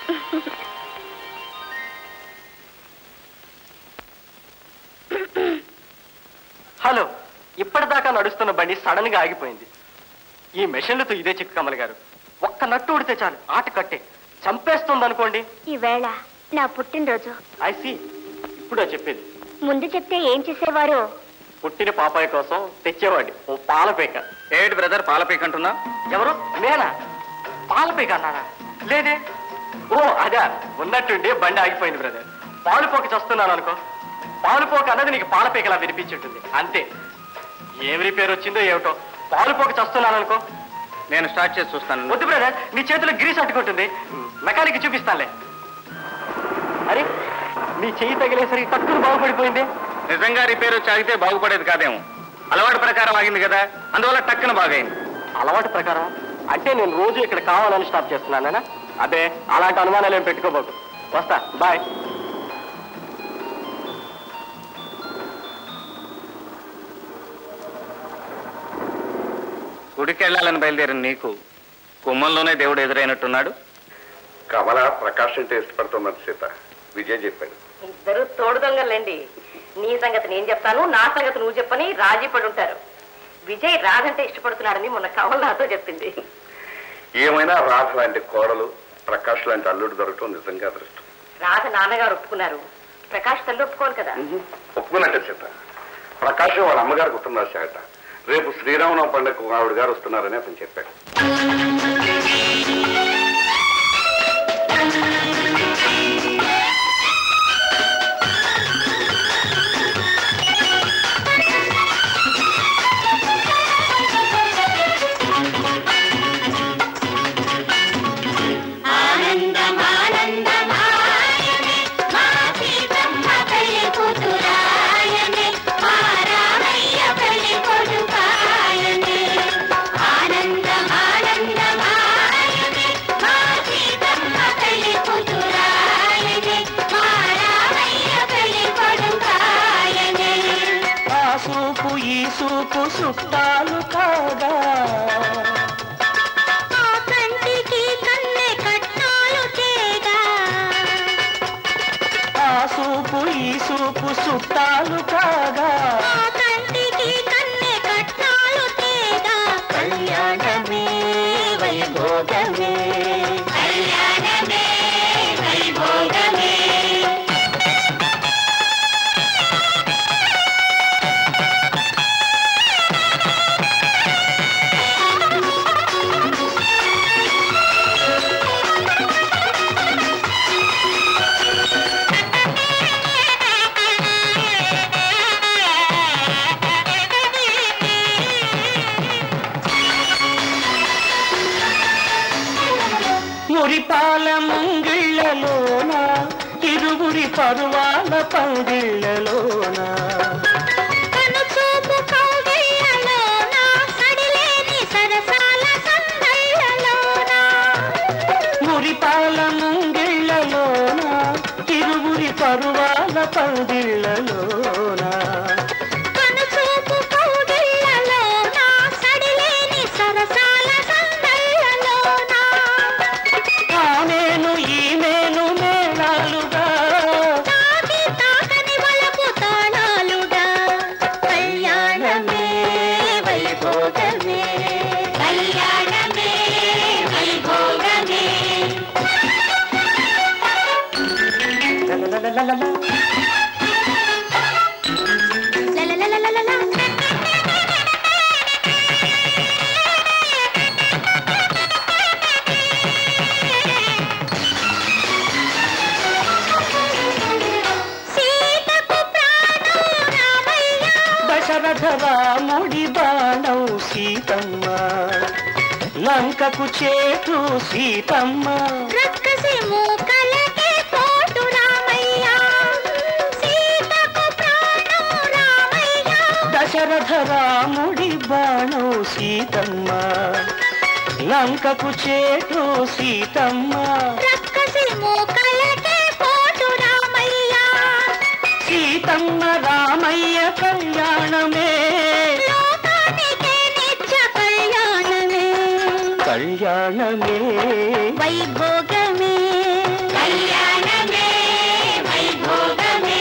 హలో ఇప్పటిదాకా నడుస్తున్న బండి సడన్ గా ఆగిపోయింది ఈ మెషిన్లతో ఇదే చిక్కు కమల గారు ఒక్క నట్టు ఉడితే చాలు ఆట కట్టే చంపేస్తుంది అనుకోండి ఈవేళ నా పుట్టినరోజు ఐసి ఇప్పుడే చెప్పేది ముందు చెప్తే ఏం చేసేవారు పుట్టిన పాపాయి కోసం తెచ్చేవాడి ఓ పాలపేక ఏడు బ్రదర్ పాలపేక అంటున్నా ఎవరు నేనా పాలపేక అన్నారా లేదే ఓ అదా ఉన్నట్టుండి బండి ఆగిపోయింది బ్రదర్ పాలుపోక చస్తున్నాను అనుకో పాలుపోక అన్నది నీకు పాలపేకలా వినిపించుంటుంది అంతే ఏం రిపేర్ వచ్చిందో ఏమిటో పాలుపోక చస్తున్నాను అనుకో నేను స్టార్ట్ చేసి చూస్తాను వద్దు బ్రదర్ నీ చేతిలో గ్రీస్ అట్టుకుంటుంది మెకానిక్ చూపిస్తానులే అరే నీ చెయ్యి తగిలేసరికి టక్కును బాగుపడిపోయింది నిజంగా రిపేర్ వచ్చి ఆగితే బాగుపడేది కాదేమో అలవాటు ప్రకారం ఆగింది కదా అందువల్ల టక్కున బాగైంది అలవాటు ప్రకారం అంటే నేను రోజు ఇక్కడ కావాలని స్టాప్ చేస్తున్నానా అదే అలాంటి అనుమానాలు ఏం పెట్టుకోబోకు వస్తా బాయ్ గుడికి వెళ్ళాలని బయలుదేరిన నీకు కుమ్మంలోనే దేవుడు ఎదురైనట్టున్నాడు కమల ప్రకాష్ అంటే ఇష్టపడుతున్నది సీత విజయ్ చెప్పాడు ఇద్దరు తోడు దొంగలండి నీ సంగతి నేను చెప్తాను నా సంగతి నువ్వు చెప్పని రాజీ పడి ఉంటారు విజయ్ రాధంటే ఇష్టపడుతున్నాడని మొన్న కవల్ నాతో చెప్పింది ఏమైనా రాధ లాంటి కోడలు ప్రకాష్ లాంటి అల్లుడు దొరకటం నిజంగా అదృష్టం రాధ నాన్నగారు ఒప్పుకున్నారు ప్రకాష్ తల్లి ఒప్పుకోను కదా ఒప్పుకున్నట్టే సీత ప్రకాష్ వాళ్ళ అమ్మగారికి ఉత్తరం రాశాడట రేపు శ్రీరామనవ పండుగకు ఆవిడ గారు వస్తున్నారని అతను చెప్పాడు ఆనందమానందమాయనే మా సీతమ్మ పెళ్లి కూతురాయనే మా రామయ్య పెళ్లి కొడుకాయనే ఆనందమానందమాయనే మా సీతమ్మ పెళ్లి కూతురాయనే మా రామయ్య పెళ్లి కొడుకాయనే ఆ సూపు ఈ సూపు చుట్టాలు కాగా ఆ కంటికి కన్నె కట్టాలు తేగా ఆ సూపు ఈ సూపు చుట్టాలు కాగా ఆ కంటికి కన్నె కట్టాలు తేగా కళ్యాణమే వైభోగమే కళ్యాణమే వైభోగమే మురిపాల ముంగిళ్ళలోన ఇరువురి పరువాల పందిళ్ళలోన కనుచూపు కౌగిళ్ళలోన సడిలేని సరసాల సందళ్ళలోన మురిపాల ముంగిళ్ళలోన ఇరువురి పరువాల పందిళ్ళలోన కనుచూపు కౌగిళ్ళలోన సడిలేని సరసాల సందళ్ళలోన ఆ నేను ఈ నేను మేళాలుగా తాకి తాకని వలపు తాళాలుగా కళ్యాణమే వైభోగమే కళ్యాణమే వైభోగమే లలలలలల. లలలలలలల. సీతకు ప్రాణం రామయ్య దశరథ రాముడి బాణం సీతమ్మ లంకకు చేటు సీతమ్మ రక్కసి మూకలకే పోటు రామయ్య సీతకు ప్రాణం రామయ్య దశరథరాముడి బాణం సీతమ్మ లంకకు చేటు సీతమ్మ రక్కసి మూకలకే పోటు రామయ్య సీతమ్మ రామయ్య కళ్యాణమే లోకానికే నిత్య కళ్యాణమే కళ్యాణమే వైభోగమే కళ్యాణమే వైభోగమే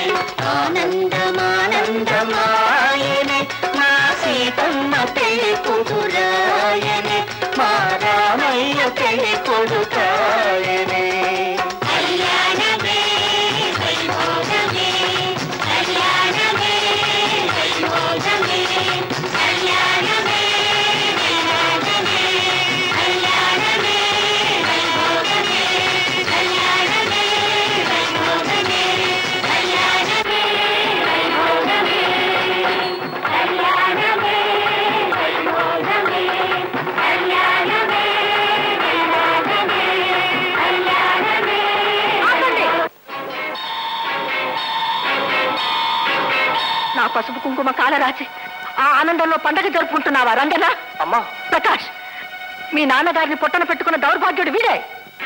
ఆనందమానందమాయనే మా సీతమ్మ పెళ్లి కూతురాయనే మా రామయ్య పెళ్లి కొడుకాయనే కళ్యాణమే వైభోగమే కళ్యాణమే వైభోగమే కళ్యాణమే వైభోగమే కళ్యాణమే వైభోగమే కళ్యాణమే వైభోగమే కళ్యాణమే వైభోగమే కళ్యాణమే వైభోగమే కళ్యాణమే వైభోగమే కళ్యాణమే ఆగండి నా పసుపు కుంకుమ కాలరాచి ఆ ఆనందంలో పండగ జరుపుకుంటున్నావా రంగనా అమ్మా ప్రకాష్ మీ నాన్నగారిని పొట్టన పెట్టుకున్న దౌర్భాగ్యుడు వీడే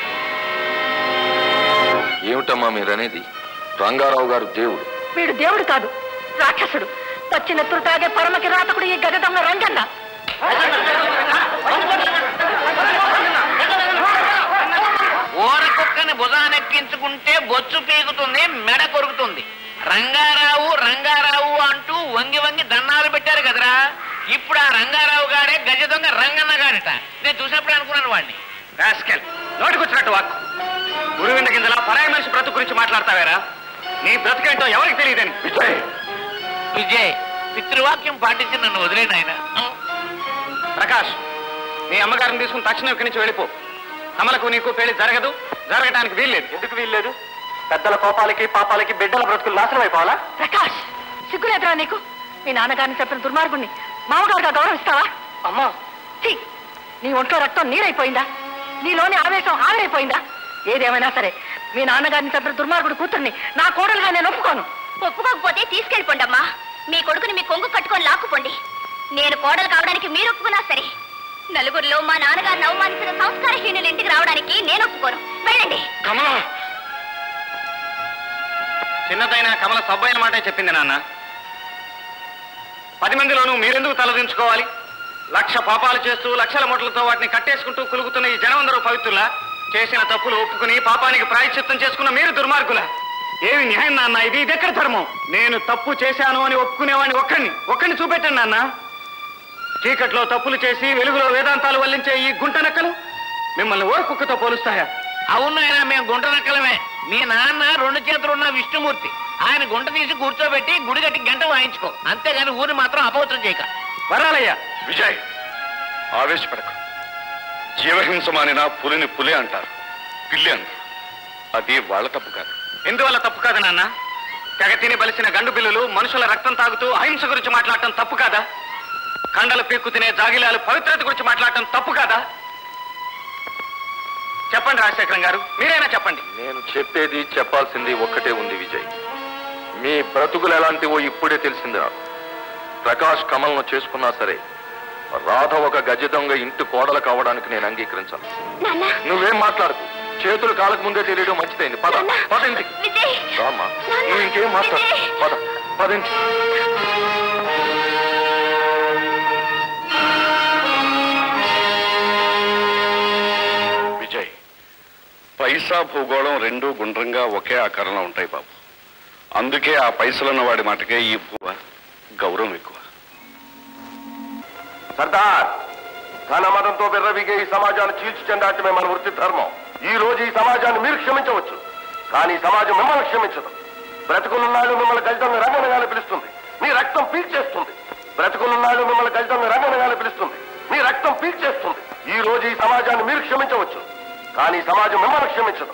ఏమిటమ్మా మీరనేది రంగారావు గారు దేవుడు వీడు దేవుడు కాదు రాక్షసుడు పచ్చి నెత్తురు తాగే పరమకి రాతకుడు ఈ గజదొంగ రంగన్న ఊర కుక్కని భుజానెక్కించుకుంటే బొచ్చు పీకుతుంది మెడ కొరుకుతుంది రంగారావు రంగారావు అంటూ వంగి వంగి దన్నాలు పెట్టారు కదరా ఇప్పుడు ఆ రంగారావు గాడే గజ దొంగ రంగన్న గాడట నేను చూసినప్పుడు అనుకున్నాను వాడిని రాస్కెల్ నోటికొచ్చినట్టు వాక్కు గురువింద కిందలా పరాయి మనిషి బ్రతుకు గురించి మాట్లాడతావేరా నీ బ్రతుకేంటో ఎవరికి తెలియదని విజయ్ విజయ్ పితృవాక్యం పాటించి నన్ను వదిలే నాయన ప్రకాష్ మీ అమ్మగారిని తీసుకుని తక్షణం ఇక్కడి నుంచి వెళ్ళిపో కమలకు నీకు పెళ్లి జరగదు జరగటానికి వీల్లేదు ఎందుకు వీల్లేదు పెద్దల కోపాలకి పాపాలకి బిడ్డల బ్రతుకులు నాశనం అయిపోవాలా ప్రకాష్ సిగ్గులేదురా నీకు మీ నాన్నగారిని చెప్పిన దుర్మార్గుణ్ణి మామగారుగా గౌరవిస్తావా అమ్మా ఛీ! నీ ఒంట్లో రక్తం నీరైపోయిందా నీలోని ఆవేశం ఆవిరైపోయిందా ఏదేమైనా సరే మీ నాన్నగారిని చెప్పిన దుర్మార్గుడు కూతుర్ని నా కోడలుగా నేను ఒప్పుకోను ఒప్పుకోకపోతే తీసుకెళ్ళిపోండి అమ్మా మీ కొడుకుని మీ కొంగు కట్టుకొని లాక్కుపోండి నేను కోడలు కావడానికి మీరు ఒప్పుకున్నా సరే నలుగురిలో మా నాన్నగారిని అవమానించిన సంస్కారహీనులు ఇంటికి రావడానికి నేను ఒప్పుకోను వెళ్ళండి కమల చిన్నదైన కమల సబ్బైన మాటే చెప్పింది నాన్న పది మందిలోనూ మీరెందుకు తలదించుకోవాలి లక్ష పాపాలు చేస్తూ లక్షల మొట్లతో వాటిని కట్టేసుకుంటూ కులుగుతున్న ఈ జనమందరూ పవిత్రులా చేసిన తప్పులు ఒప్పుకుని పాపానికి ప్రాయశ్చిత్తం చేసుకున్న మీరు దుర్మార్గులా ఏమి న్యాయం నాన్న ఇది ఇది ఎక్కడ ధర్మం నేను తప్పు చేశాను అని ఒప్పుకునేవాడిని ఒక్కడిని ఒక్కడిని చూపెట్టండి నాన్న చీకట్లో తప్పులు చేసి వెలుగులో వేదాంతాలు వల్లించే ఈ గుంట నక్కలు మిమ్మల్ని ఓర్కుక్కతో పోలుస్తాయా అవును ఆయన మేము గుంట నక్కలమే మీ నాన్న రెండు చేతులున్న విష్ణుమూర్తి ఆయన గుంట తీసి కూర్చోబెట్టి గుడి కట్టి గంట వాయించుకో అంతేగాని ఊరిని మాత్రం అపవిత్రం చేయక వరాలయ్యా విజయ్ ఆవేశపడకు జీవహింస మానిన పులిని పులి అంటారు పిల్లి అంటారు అది వాళ్ళ తప్పు కాదు ఎందువల్ల తప్పు కాదు నాన్న తెగ తిని బలిసిన గండు బిల్లులు మనుషుల రక్తం తాగుతూ అహింస గురించి మాట్లాడటం తప్పు కాదా కండలు పీక్కు తినే జాగిలాలు పవిత్రత గురించి మాట్లాడటం తప్పు కాదా చెప్పండి రాజశేఖరం గారు మీరైనా చెప్పండి నేను చెప్పేది చెప్పాల్సింది ఒక్కటే ఉంది విజయ్ మీ బ్రతుకులు ఎలాంటివో ఇప్పుడే తెలిసిందా ప్రకాష్ కమల్ను చేసుకున్నా సరే రాధ ఒక గజ దొంగ ఇంటి కోడలు కావడానికి నేను అంగీకరించాను నాన్న నువ్వేం మాట్లాడకు చేతులు కాలకు ముందే తెలియడం మంచిదైంది పద పద ఇంటికి విజయ్ రామ్మా నువ్వు ఇంకేం మాట్లాడు పద పద ఇంటికి విజయ్ పైసా భూగోళం రెండు గుండ్రంగా ఒకే ఆకారంలో ఉంటాయి బాబు అందుకే ఆ పైసలున్న వాడి మాటకే ఈ భూ గౌరవం ఎక్కువ సర్దార్ ధన మతంతో విర్రవిగే ఈ సమాజాన్ని చీల్చి చెందాటమే మన వృత్తి ధర్మం ఈ రోజు ఈ సమాజాన్ని మీరు క్షమించవచ్చు కానీ ఈ సమాజం మిమ్మల్ని క్షమించదు బ్రతుకులున్నాళ్ళు మిమ్మల్ని గజదొంగ రంగనగాలి పిలుస్తుంది మీ రక్తం పీల్చేస్తుంది బ్రతుకులున్నాళ్ళు మిమ్మల్ని గజదొంగ రంగనగాలి పిలుస్తుంది మీ రక్తం పీల్చేస్తుంది ఈ రోజు ఈ సమాజాన్ని మీరు క్షమించవచ్చు కానీ ఈ సమాజం మిమ్మల్ని క్షమించదు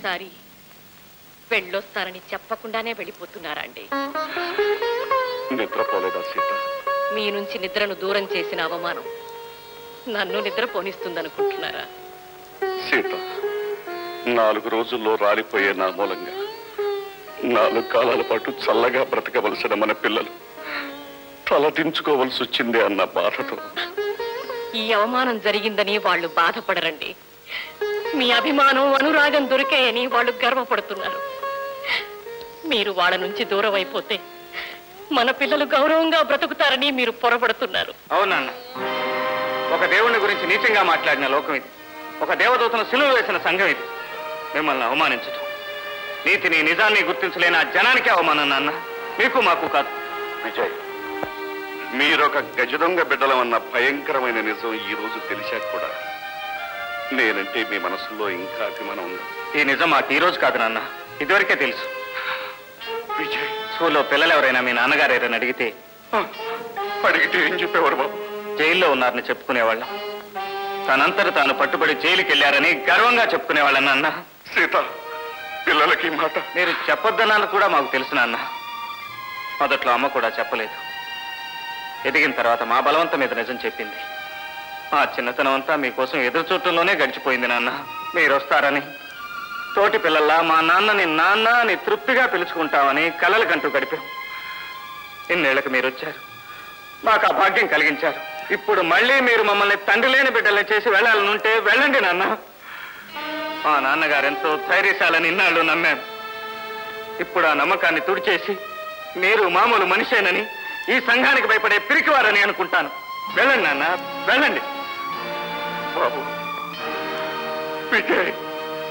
ఈసారి వెళ్ళొస్తారని చెప్పకుండానే వెళ్ళిపోతున్నారా అండి నిద్రపోలేదా సీత మీ నుంచి నిద్రను దూరం చేసిన అవమానం నన్ను నిద్ర పోనిస్తుందనుకుంటున్నారా సీత నాలుగు రోజుల్లో రాలిపోయే నా మూలంగా నాలుగు కాలాల పాటు చల్లగా బ్రతకవలసిన మన పిల్లలు తలదించుకోవలసి వచ్చింది అన్న బాధతో ఈ అవమానం జరిగిందని వాళ్ళు బాధపడరండి మీ అభిమానం అనురాగం దొరికాయని వాళ్ళు గర్వపడుతున్నారు మీరు వాళ్ళ నుంచి దూరం అయిపోతే మన పిల్లలు గౌరవంగా బ్రతుకుతారని మీరు పొరపడుతున్నారు అవునన్న ఒక దేవుని గురించి నీచంగా మాట్లాడిన లోకం ఇది ఒక దేవదూతను సిలువ వేసిన సంఘం ఇది మిమ్మల్ని అవమానించటం నీతిని నిజాన్ని గుర్తించలేని ఆ జనానికి అవమానం నాన్న మీకు మాకు కాదు విజయ్ మీరొక గజదొంగ బిడ్డలమన్న భయంకరమైన నిజం ఈ రోజు తెలిసాక కూడా నేనంటే మీ మనసులో ఇంకా అభిమానం ఉందా ఈ నిజం మాకు ఈ రోజు కాదు నాన్న ఇదివరకే తెలుసు విజయ్ స్కూల్లో పిల్లలు ఎవరైనా మీ నాన్నగారు ఎవరైనా అడిగితే అడిగితే ఏం చెప్పేవారు బాబు జైల్లో ఉన్నారని చెప్పుకునేవాళ్ళం తనంతట తాను పట్టుబడి జైలుకి వెళ్ళారని గర్వంగా చెప్పుకునేవాళ్ళం నాన్న సీత పిల్లలకి ఈ మాట మీరు చెప్పొద్దన్నాను కూడా మాకు తెలుసు నాన్న మొదట్లో అమ్మ కూడా చెప్పలేదు ఎదిగిన తర్వాత మా బలవంతం మీద నిజం చెప్పింది మా చిన్నతనం అంతా మీకోసం ఎదురు చూడటంలోనే గడిచిపోయింది నాన్న మీరు వస్తారని తోటి పిల్లల్లా మా నాన్నని నాన్న అని తృప్తిగా పిలుచుకుంటామని కలలు కంటూ గడిపాం ఇన్నేళ్లకు మీరు వచ్చారు మాకు ఆ భాగ్యం కలిగించారు ఇప్పుడు మళ్ళీ మీరు మమ్మల్ని తండ్రి లేని బిడ్డల్ని చేసి వెళ్ళాలనుంటే వెళ్ళండి నాన్న మా నాన్నగారు ఎంతో ధైర్యశాలని ఇన్నాళ్ళు నమ్మాను ఇప్పుడు ఆ నమ్మకాన్ని తుడిచేసి మీరు మామూలు మనిషేనని ఈ సంఘానికి భయపడే పిరికివారని అనుకుంటాను వెళ్ళండి నాన్న వెళ్ళండి బాబు విజయ్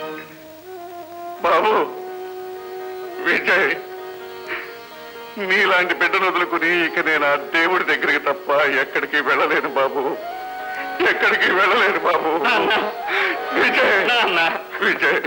బాబు విజయ్ మీలాంటి బిడ్డను వదులుకుని ఇక నేను ఆ దేవుడి దగ్గరికి తప్ప ఎక్కడికి వెళ్ళలేను బాబు ఎక్కడికి వెళ్ళలేను బాబు విజయ్ నాన్న విజయ్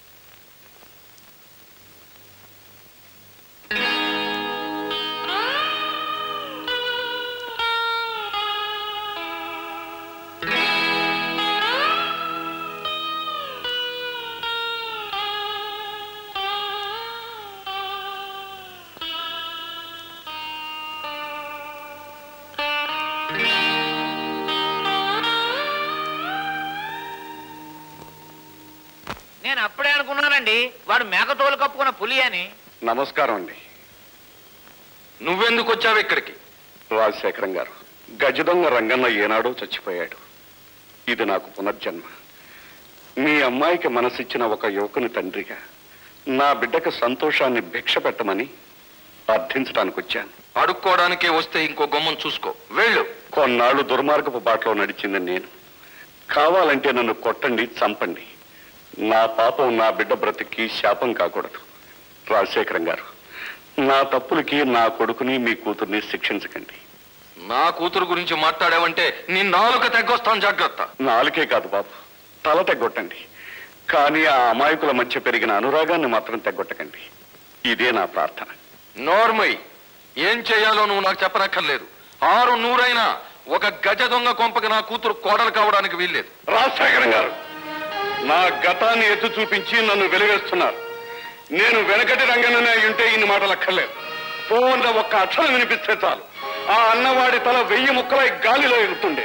నేను అప్పుడే అనుకున్నానండి వాడు మేకతోలు కప్పుకున్న పులి అని నమస్కారం అండి నువ్వెందుకు వచ్చావు ఇక్కడికి రాజశేఖరం గారు గజదొంగ రంగన్న ఏనాడో చచ్చిపోయాడు ఇది నాకు పునర్జన్మ మీ అమ్మాయికి మనసిచ్చిన ఒక యువకుని తండ్రిగా నా బిడ్డకు సంతోషాన్ని భిక్ష పెట్టమని అర్థించడానికి వచ్చాను అడుక్కోవడానికే వస్తే ఇంకో గుమ్మం చూసుకో వెళ్ళు కొన్నాళ్ళు దుర్మార్గపు బాటలో నడిచింది నేను కావాలంటే నన్ను కొట్టండి చంపండి నా పాపం నా బిడ్డ బ్రతికి శాపం కాకూడదు రాజశేఖరం గారు నా తప్పులకి నా కొడుకుని మీ కూతుర్ని శిక్షించకండి నా కూతురు గురించి మాట్లాడావంటే నీ నాలుక తెగ్గొస్తాను జాగ్రత్త నాలుకే కాదు బాబు తల తెగ్గొట్టండి కానీ ఆ అమాయకుల మధ్య పెరిగిన అనురాగాన్ని మాత్రం తెగ్గొట్టకండి ఇదే నా ప్రార్థన నోర్మై ఏం చేయాలో నువ్వు నాకు చెప్పనక్కర్లేదు ఆరు నూరైనా ఒక గజ దొంగ కొంపకి నా కూతురు కోడలు కావడానికి వీల్లేదు రాజశేఖరం గారు నా గతాన్ని ఎత్తు చూపించి నన్ను వెలివేస్తున్నారు నేను వెనకటి రంగననే ఉంటే ఇన్ని మాటలు అక్కర్లేదు పోవన్న ఒక్క అక్షరం వినిపిస్తే చాలు ఆ అన్నవాడి తల వెయ్యి ముక్కలై గాలిలో ఎగుతుండే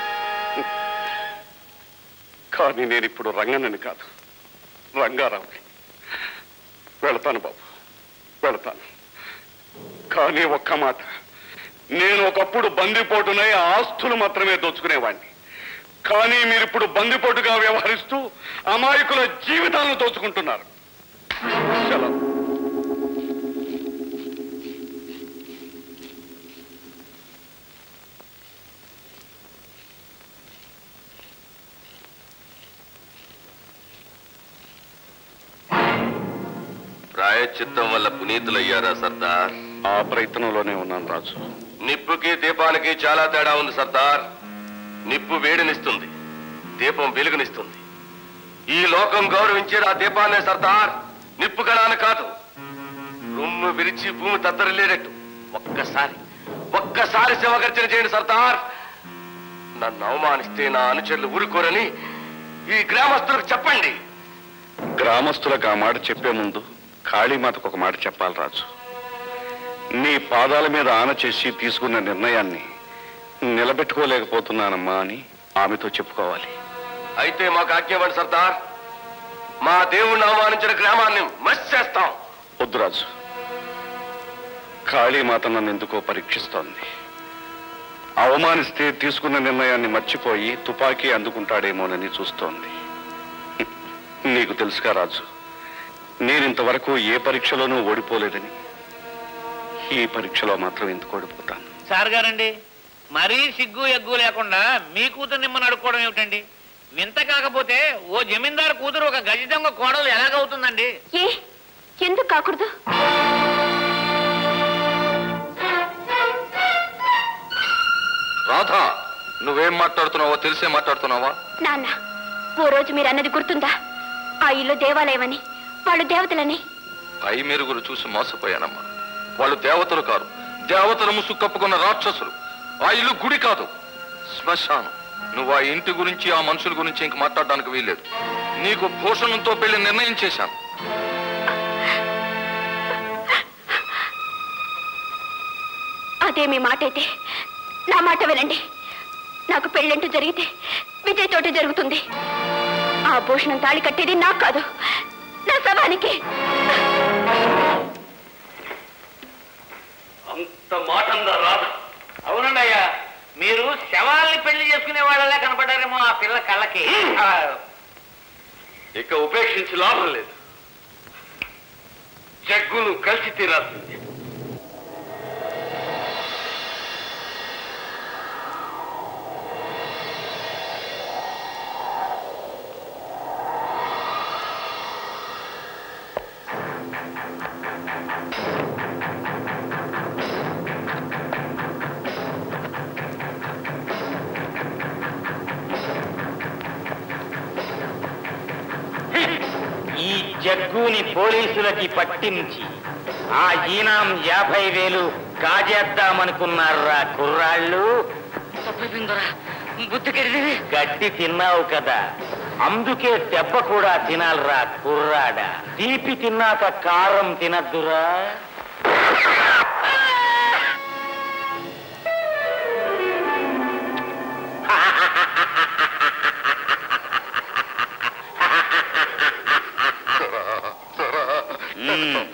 కానీ నేను ఇప్పుడు రంగనని కాదు రంగారావుని వెళతాను బాబు వెళతాను కానీ ఒక్క మాట నేను ఒకప్పుడు బందిపోటునై ఆస్తులు మాత్రమే దోచుకునేవాడిని కానీ మీరు ఇప్పుడు బందిపోటుగా వ్యవహరిస్తూ అమాయకుల జీవితాలను దోచుకుంటున్నారు సెలవు ప్రాయశ్చిత్తం వల్ల పునీతులయ్యారా సర్దార్ ఆ ప్రయత్నంలోనే ఉన్నాను రాజు నిప్పుకి దీపానికి చాలా తేడా ఉంది సర్దార్ నిప్పు వేడినిస్తుంది దీపం వెలుగునిస్తుంది ఈ లోకం గౌరవించేది ఆ దీపాన్నే సర్దార్ నిప్పు గడాన కాదు రొమ్ము విరిచి భూమి తత్తరిల్లేటట్టు ఒక్కసారి ఒక్కసారి శివగర్జన చేయండి సర్దార్ నన్ను అవమానిస్తే నా అనుచరులు ఊరుకోరని ఈ గ్రామస్తులకు చెప్పండి గ్రామస్తులకు ఆ మాట చెప్పే ముందు కాళీమాతకు ఒక మాట చెప్పాలి రాజు నీ పాదాల మీద ఆన చేసి తీసుకున్న నిర్ణయాన్ని నిలబెట్టుకోలేకపోతున్నానమ్మా అని ఆమెతో చెప్పుకోవాలి అయితే మాకు ఆజ్ఞావండి సర్దార్ మా దేవుణ్ణి అవమానించిన గ్రామాన్ని మస్ చేస్తాం వద్దు రాజు కాళీమాత నన్ను ఎందుకో పరీక్షిస్తోంది అవమానిస్తే తీసుకున్న నిర్ణయాన్ని మర్చిపోయి తుపాకీ అందుకుంటాడేమోనని చూస్తోంది నీకు తెలుసుగా రాజు నేనింతవరకు ఏ పరీక్షలోనూ ఓడిపోలేదని ఈ పరీక్షలో మాత్రం ఎందుకు ఓడిపోతాను సార్ గారండి మరీ సిగ్గు ఎగ్గు లేకుండా మీ కూతురు నిమ్మని అడుక్కోవడం ఏమిటండి వింత కాకపోతే ఓ జమీందారు కూతురు ఒక గజ దొంగ కోడలు ఎలాగవుతుందండి ఏ ఎందుకు కాకూడదు రాధా నువ్వేం మాట్లాడుతున్నావో తెలిసే మాట్లాడుతున్నావా నాన్న ఓ రోజు మీరు అన్నది గుర్తుందా ఆ ఇల్లు దేవాలయమని వాళ్ళు దేవతలని పై మెరుగులు చూసి మోసపోయానమ్మా వాళ్ళు దేవతలు కాదు దేవతల ముసుగు కప్పుకున్న రాక్షసులు ఆ ఇల్లు గుడి కాదు శ్మశానం నువ్వు ఆ ఇంటి గురించి ఆ మనుషుల గురించి ఇంక మాట్లాడడానికి వీల్లేదు నీకు భూషణంతో పెళ్లి నిర్ణయం చేశాను అదే మీ మాట అయితే నా మాట వినండి నాకు పెళ్ళంటూ జరిగితే విజయ్ తోటి జరుగుతుంది ఆ భూషణం తాళి కట్టేది నాకు కాదు నా శవానికి అంత మాటందా రాదు అవునండి అయ్యా మీరు శవాల్ని పెళ్లి చేసుకునే వాళ్ళలా కనపడారేమో ఆ పిల్ల కళ్ళకి ఆ, ఇక ఉపేక్షించి లాభం లేదు జగ్గును కలిసి తీరాల్సింది ఈ జగ్గుని పోలీసులకి పట్టించి ఆ ఈనాం యాభై వేలు కాజేద్దామనుకున్నారా కుర్రాళ్ళు గడ్డి తిన్నావు కదా అందుకే దెబ్బ కూడా తినాలరా కుర్రాడా తీపి తిన్నాక కారం తినద్దురా మ్మ్.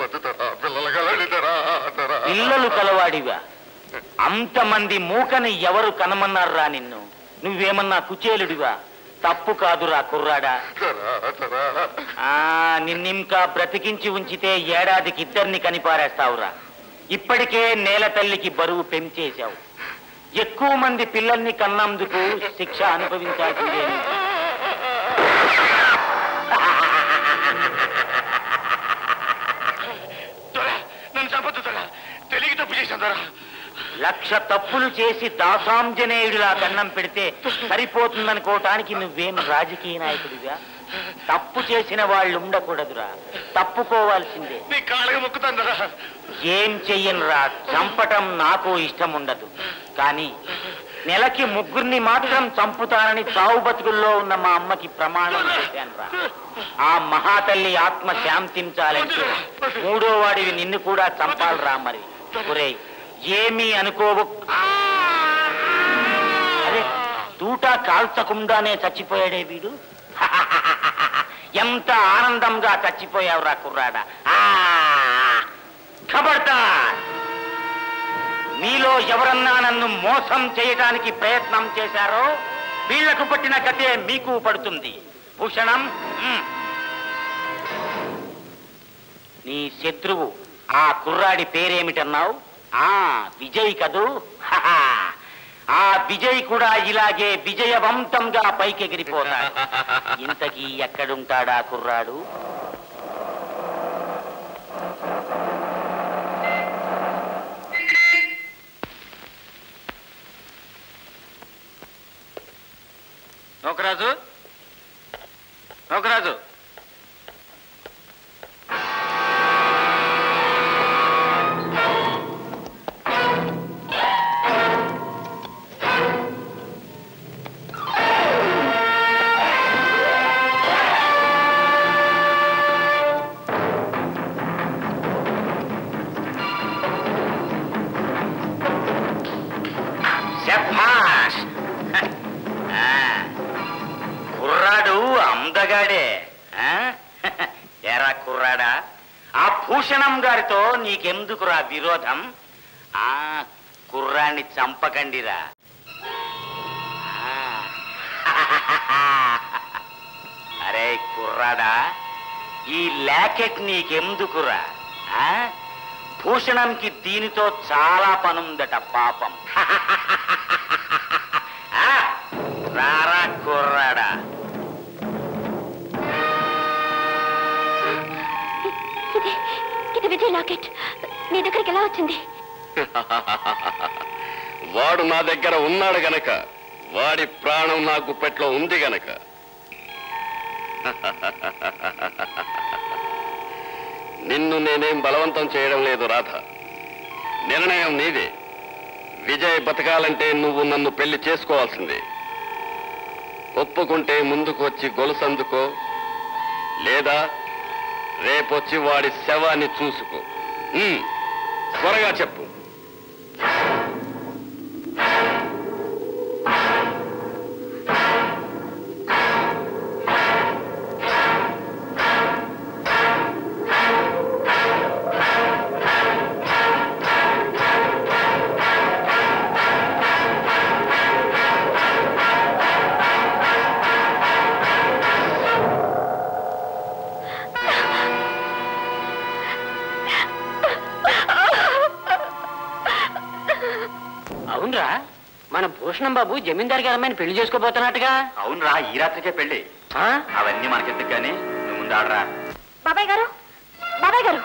పిల్లలు కలవాడివా అంతమంది మూకని ఎవరు కనమన్నారా నిన్ను నువ్వేమన్నా కుచేలుడివా తప్పు కాదురా కుర్రాడా ఆ నిన్నింకా బ్రతికించి ఉంచితే ఏడాదికి ఇద్దరిని కనిపారేస్తావురా ఇప్పటికే నేల తల్లికి బరువు పెంచేశావు ఎక్కువ మంది పిల్లల్ని కన్నందుకు శిక్ష అనుభవించాల్సిందే నువ్వు. నన్ను చంపొద్దు దొర తెలియక తప్పు చేశాను దొర లక్ష తప్పులు చేసి దాసాంజనేయుడిలా కన్నం పెడితే సరిపోతుందనుకోవటానికి నువ్వేం రాజకీయ నాయకుడిగా తప్పు చేసిన వాళ్ళు ఉండకూడదురా తప్పుకోవాల్సిందే నీ కాళ్ళకి మొక్కుతాను దొర ఏం చెయ్యనురా చంపటం నాకు ఇష్టం ఉండదు కానీ నెలకి ముగ్గురిని మాత్రం చంపుతానని చావు బతుకుల్లో ఉన్న మా అమ్మకి ప్రమాణం చేశానురా ఆ మహాతల్లి ఆత్మ శాంతించాలంటే మూడో వాడివి నిన్ను కూడా చంపాలిరా మరి ఒరేయ్ ఏమీ అనుకోవు అరే తూటా కాల్చకుండానే చచ్చిపోయాడే వీడు ఎంత ఆనందంగా చచ్చిపోయావురా కుర్రాడా ఆ ఖబర్దార్ మీలో ఎవరన్నా నన్ను మోసం చేయడానికి ప్రయత్నం చేశారో వీళ్లకు పట్టిన గతే మీకు పడుతుంది భూషణం మ్. నీ శత్రువు ఆ కుర్రాడి పేరేమిటన్నావు ఆ విజయ్ కదూ హహ. ఆ విజయ్ కూడా ఇలాగే విజయవంతంగా పైకెగిరిపోతాడు ఇంతకీ ఎక్కడుంటాడా కుర్రాడు నోకరాజు నోకరాజు అందగాడే ఆ? ఎరా కుర్రాడా ఆ భూషణం గారితో నీకెందుకురా విరోధం ఆ కుర్రాన్ని చంపకండిరా ఆ. అరే కుర్రాడా ఈ లాకెట్ నీకెందుకురా ఆ? భూషణంకి దీనితో చాలా పనుందట పాపం ఆ? రారా కుర్రాడా ఇది ఇది విజయ్ లాకెట్ నీ దగ్గరికి ఎలా వచ్చింది వాడు నా దగ్గర ఉన్నాడు గనక వాడి ప్రాణం నా గుప్పెట్లో ఉంది గనక నిన్ను నేనేం బలవంతం చేయడం లేదు రాధ నిర్ణయం నీదే విజయ్ బతకాలంటే నువ్వు నన్ను పెళ్లి చేసుకోవాల్సిందే ఒప్పుకుంటే ముందుకు వచ్చి గొలుసందుకో లేదా రేపొచ్చి వాడి శవాన్ని చూసుకో ఉమ్, త్వరగా చెప్పు అవునరా మన భూషణం బాబు జమీందార్ గారి అమ్మాయిని పెళ్లి చేసుకోబోతున్నట్టుగా అవునరా ఈ రాత్రికే పెళ్ళి ఆ? అవన్నీ మనకెందుకు కానీ నువ్వు ముందు ఆడరా బాబాయ్ గారు బాబాయ్ గారు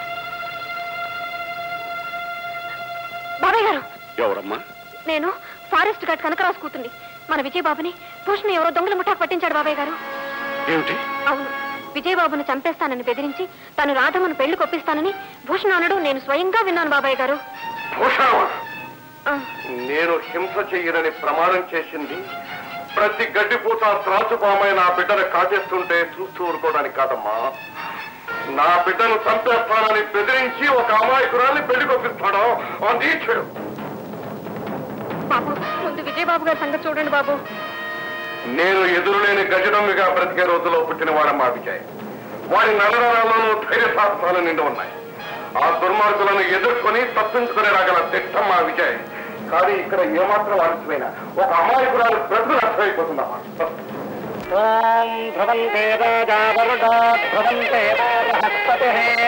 బాబాయ్ గారు ఎవరమ్మా నేను ఫారెస్ట్ గార్డ్ కనకరాజు కూతుంది మన విజయబాబుని భూషణ్ ఎవరో దొంగల ముఠాకు పట్టించాడు బాబాయ్ గారు ఏమిటి అవును విజయబాబును చంపేస్తానని బెదిరించి తను రాధమ్మను పెళ్లి కొప్పిస్తానని భూషణ్ అనడు నేను స్వయంగా విన్నాను బాబాయ్ గారు భూషణమా ఆ, నేను హింస చెయ్యనని ప్రమాణం చేసింది ప్రతి గడ్డిపూట త్రాచుపామై నా బిడ్డను కాటేస్తుంటే చూస్తూ ఊరుకోవడానికి కాదమ్మా నా బిడ్డను చంపేస్తానని బెదిరించి ఒక అమాయకురాల్ని పెళ్లి కొప్పిస్తాడు అది చెడు బాబు ముందు విజయబాబు గారి సంగతి చూడండి బాబు నేను ఎదురులేని గజడమ్మిగా బ్రతికే రోజులో పుట్టిన వాడమ్మా విజయ్ వారి నడనరాల్లోనూ ధైర్య సాహసాలు నిండి ఉన్నాయి ఆ దుర్మార్గులను ఎదుర్కొని తప్పించుకుని రాగల దిట్టమ్మా విజయ్ కానీ ఇక్కడ ఏమాత్రం ఆలస్యమైన ఒక అమాయకురాలు బ్రతుకు నష్టమైపోతుందమ్మా ఓం ధ్రువంతే రాజావరుడో ధ్రువంతే బృహస్పతి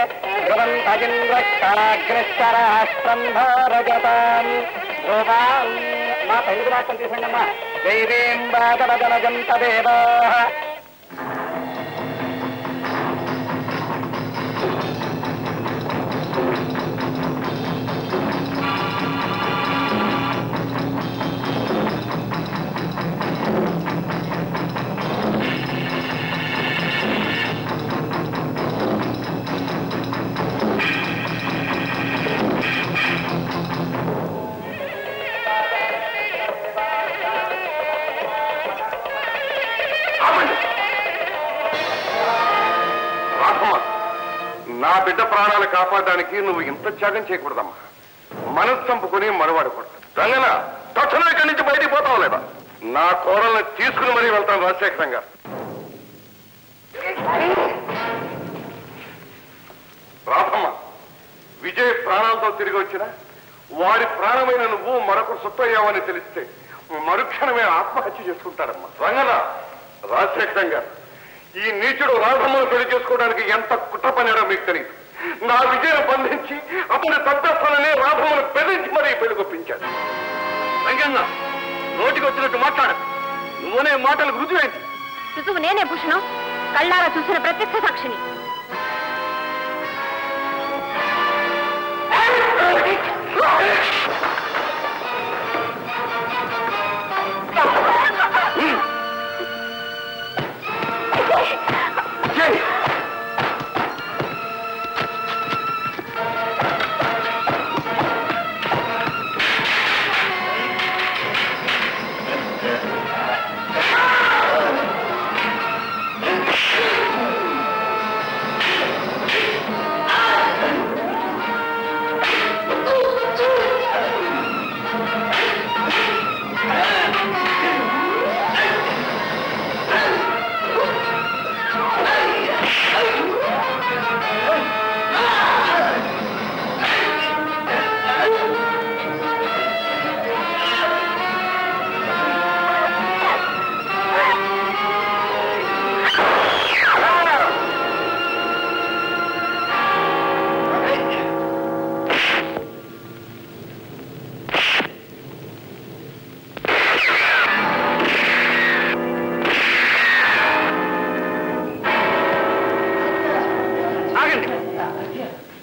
ధ్రువంతజింద్రష్టాగ్రశ్చరాష్ట్రం భారజతాం ధ్రువాం మా తెలుగు రాష్ట్రం తీసండి అమ్మా దైవీం బాధవదనజం తదేవా రాధమ్మ నా బిడ్డ ప్రాణాలు కాపాడడానికి నువ్వు ఇంత త్యాగం చేయకూడదమ్మా మనసు చంపుకుని మరవాడకూడదు రంగన తక్షణం ఇక్కడి నుంచి బయటికి పోతావు లేదా నా కోరల్ని తీసుకుని మరీ వెళ్తాను రాజశేఖరం గారు రాధమ్మ విజయ్ ప్రాణాలతో తిరిగి వచ్చిన వారి ప్రాణమైన నువ్వు మరొక సొత్తయ్యావని తెలిస్తే మరుక్షణమే ఆత్మహత్య చేసుకుంటారమ్మా రంగన రాజశేఖరం గారు ఈ నీచుడు రాధమ్మను పెళ్లి చేసుకోవడానికి ఎంత కుట్ర పనాడో మీకు తెలియదు నా విజయం బంధించి అతని తప్పేస్తానని రాధమ్మను బెదిరించి మరీ పెళ్లి కొప్పించాడు రంగన్న నోటికి వచ్చినట్టు మాట్లాడు నువ్వునే మాటలకు రుజువైంది రుజువు నేనే భూషణం కళ్ళారా చూసిన ప్రత్యక్ష సాక్షిని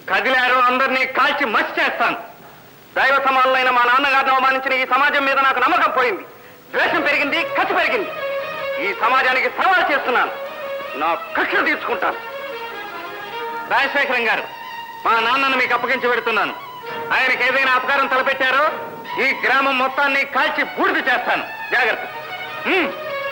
కదిలారు అందరినీ కాల్చి మసి చేస్తాను దైవ సమానులైన మా నాన్నగారిని అవమానించిన ఈ సమాజం మీద నాకు నమ్మకం పోయింది ద్వేషం పెరిగింది కసి పెరిగింది ఈ సమాజానికి సవాల్ చేస్తున్నాను నా కక్ష తీర్చుకుంటాను రాజశేఖరం గారు మా నాన్నను మీకు అప్పగించి పెడుతున్నాను ఆయనకి ఏదైనా అపకారం తలపెట్టారో ఈ గ్రామం మొత్తాన్ని కాల్చి బూడిద చేస్తాను జాగ్రత్త హ్మ్.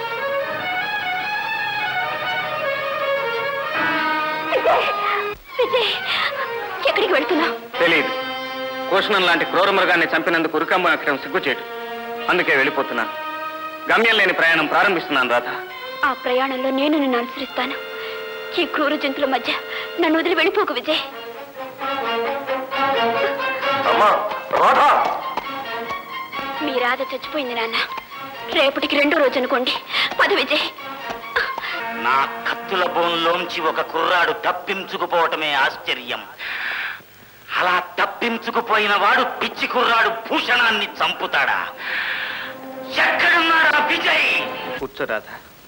విజయ్ ఎక్కడికి వెళ్తున్నావు తెలియదు కోషణం లాంటి క్రూర మృగాన్ని చంపినందుకు ఉరికంబం ఎక్కడం సిగ్గుచేటు అందుకే వెళ్ళిపోతున్నాను గమ్యం లేని ప్రయాణం ప్రారంభిస్తున్నాను రాధ ఆ ప్రయాణంలో నేను నిన్ను అనుసరిస్తాను ఈ క్రూర జంతువుల మధ్య నన్ను వదిలి వెళ్ళిపోకు విజయ్ అమ్మా రాధా మీ రాధ చచ్చిపోయింది నాన్న రేపటికి రెండో రోజు అనుకోండి పద విజయ్ నా కత్తుల బోన్లోంచి ఒక కుర్రాడు తప్పించుకుపోవటమే ఆశ్చర్యం అలా తప్పించుకుపోయిన వాడు పిచ్చి కుర్రాడు భూషణాన్ని చంపుతాడా ఎక్కడున్నాడా విజయ్ కూర్చో రాధ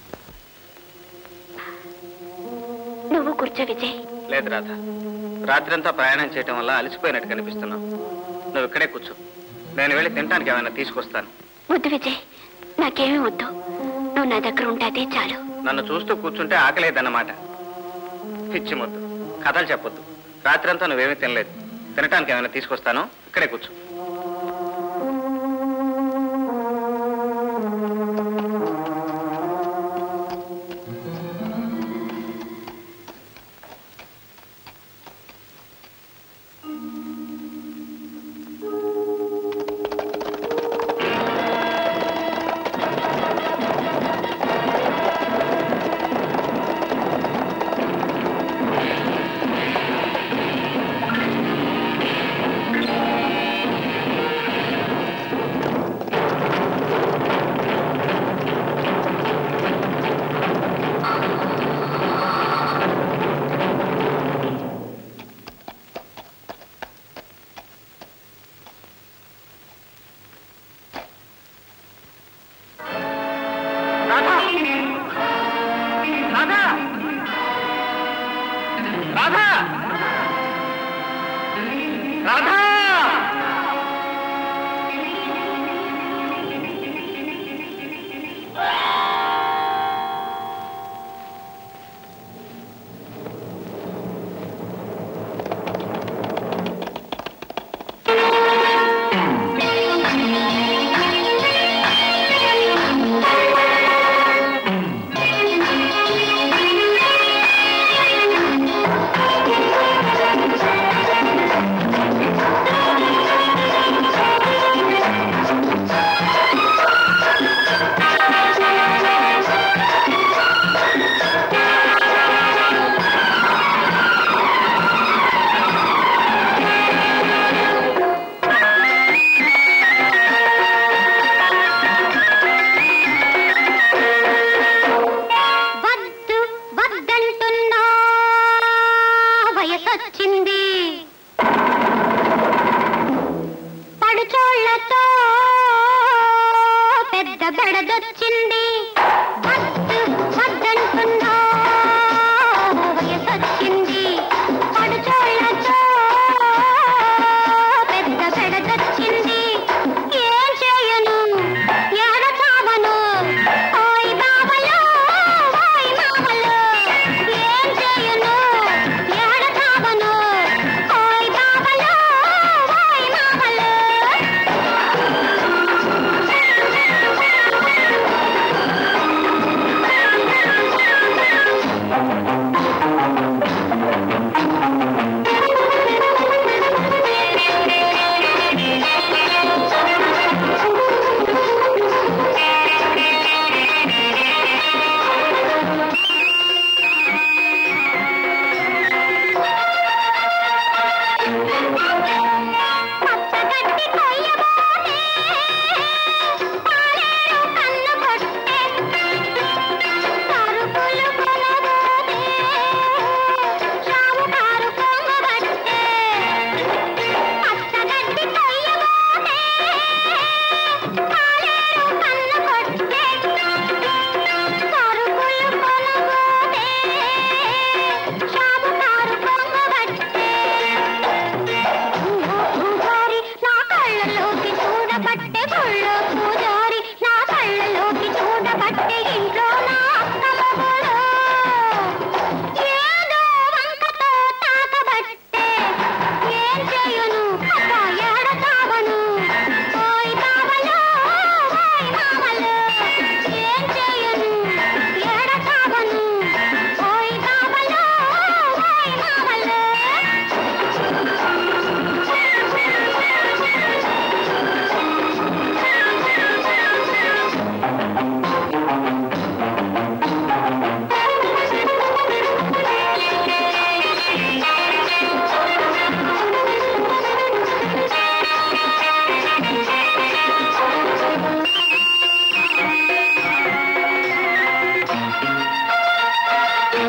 నువ్వు కూర్చో విజయ్ లేదు రాధ రాత్రంతా ప్రయాణం చేయటం వల్ల అలసిపోయినట్టు కనిపిస్తున్నావు నువ్వు ఇక్కడే కూర్చో నేను వెళ్ళి తినడానికి ఏమైనా తీసుకొస్తాను వద్దు విజయ్ నాకేమీ వద్దు నువ్వు నా దగ్గర ఉంటే అదే చాలు నన్ను చూస్తూ కూర్చుంటే ఆకలేదన్నమాట పిచ్చి మొద్దు కథలు చెప్పొద్దు రాత్రంతా నువ్వేమీ తినలేదు తినటానికి ఏమైనా తీసుకొస్తాను ఇక్కడే కూర్చో విజయ్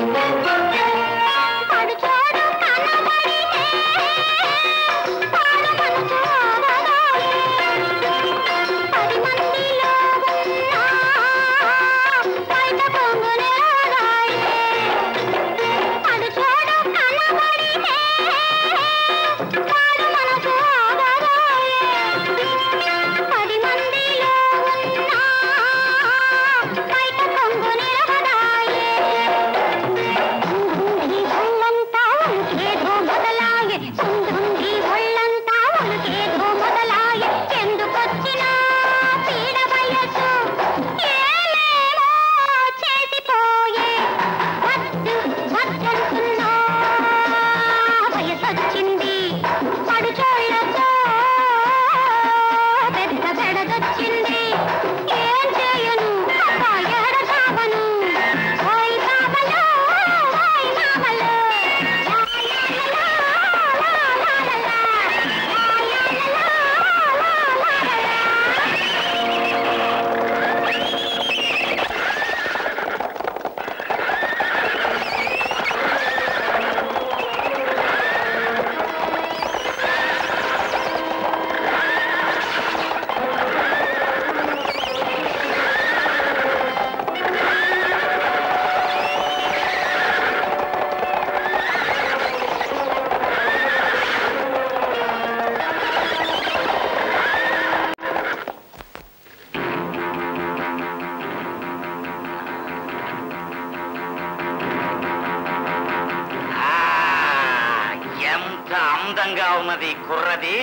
పడుచోడు కనబడితే పాడు మనసు ఆగదాయే. పది మందిలో ఉన్నా బయట పొంగునే ఆగాయే. పడుచోడు కనబడితే పాడు మనసు ఆగదాయే. పది మందిలో ఉన్నా బయట పొంగునే ఆగాయే. సుందుంది ఒళ్ళంతా ఉలికేదో మొదలాయే సుందుంది ఒళ్ళంతా ఉలికేదో మొదలాయే ఎందుకొచ్చినా పీడ వయసు ఏమేమో చేసిపోయే వద్దు వద్దంటున్నా వయసొచ్చింది పడుచోళ్ళతో పెద్ద పెడదొచ్చింది ఏం చేయను అబ్బా ఏడ చావను ఓయ్ బాబలో ఓయ్ మామలో ఆ, ఎంత అందంగా ఉన్నది ఈ కుర్రది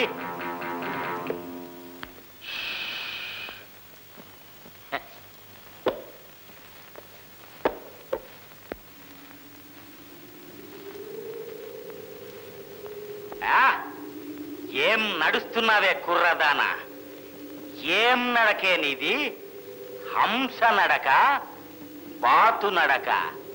ఆ, ఏం నడుస్తున్నావే కుర్రదానా ఏం నడకే నీది హంస నడక బాతు నడక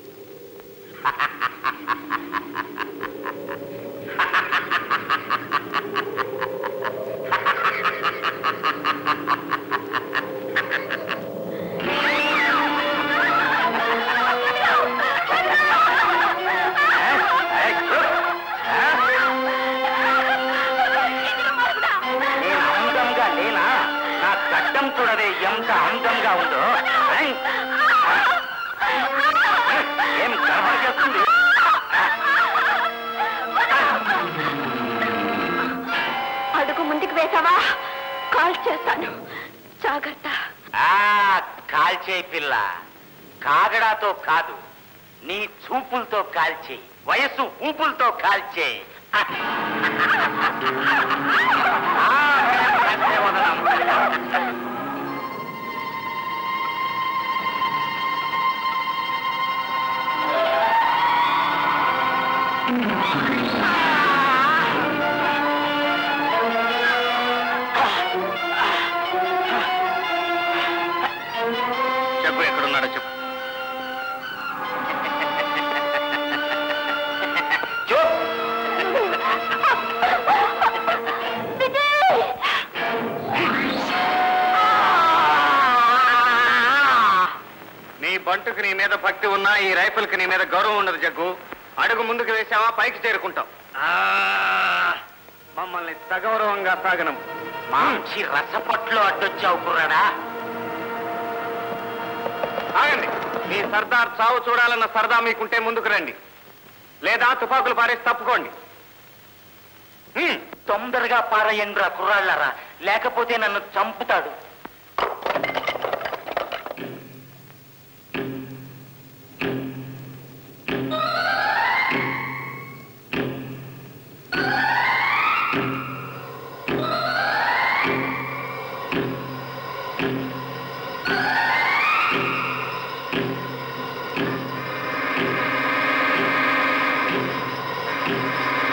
నేను అందంగా లేనా నా గడ్డం చూడదే ఎంత అందంగా ఉందో ఐ! ఏం గర్వం చేస్తుంది అడుగు ముందుకు వేసావా కాల్ చేస్తాను జాగ్రత్త ఆ కాల్చేయి పిల్ల కాగడాతో కాదు నీ చూపులతో కాల్చేయి వయసు ఊపులతో కాల్చేయి ఆ, అంతే వదలం. చెప్పు ఎక్కడున్నాడో చెప్పు నీ బంటుకు నీ మీద భక్తి ఉన్నా ఈ రైఫిల్కి నీ మీద గౌరవం ఉండదు జగ్గు అడుగు ముందుకు వేసావా పైకి చేరుకుంటాం మమ్మల్ని సగౌరవంగా సాగనం మంచి రసపట్లో అడ్డొచ్చావు కుర్రాడా ఆగండి మీ సర్దార్ చావు చూడాలన్న సరదా మీకుంటే ముందుకు రండి లేదా తుపాకులు పారేసి తప్పుకోండి హ్మ్. తొందరగా పారయ్యండ్రా కుర్రాళ్ళరా లేకపోతే నన్ను చంపుతాడు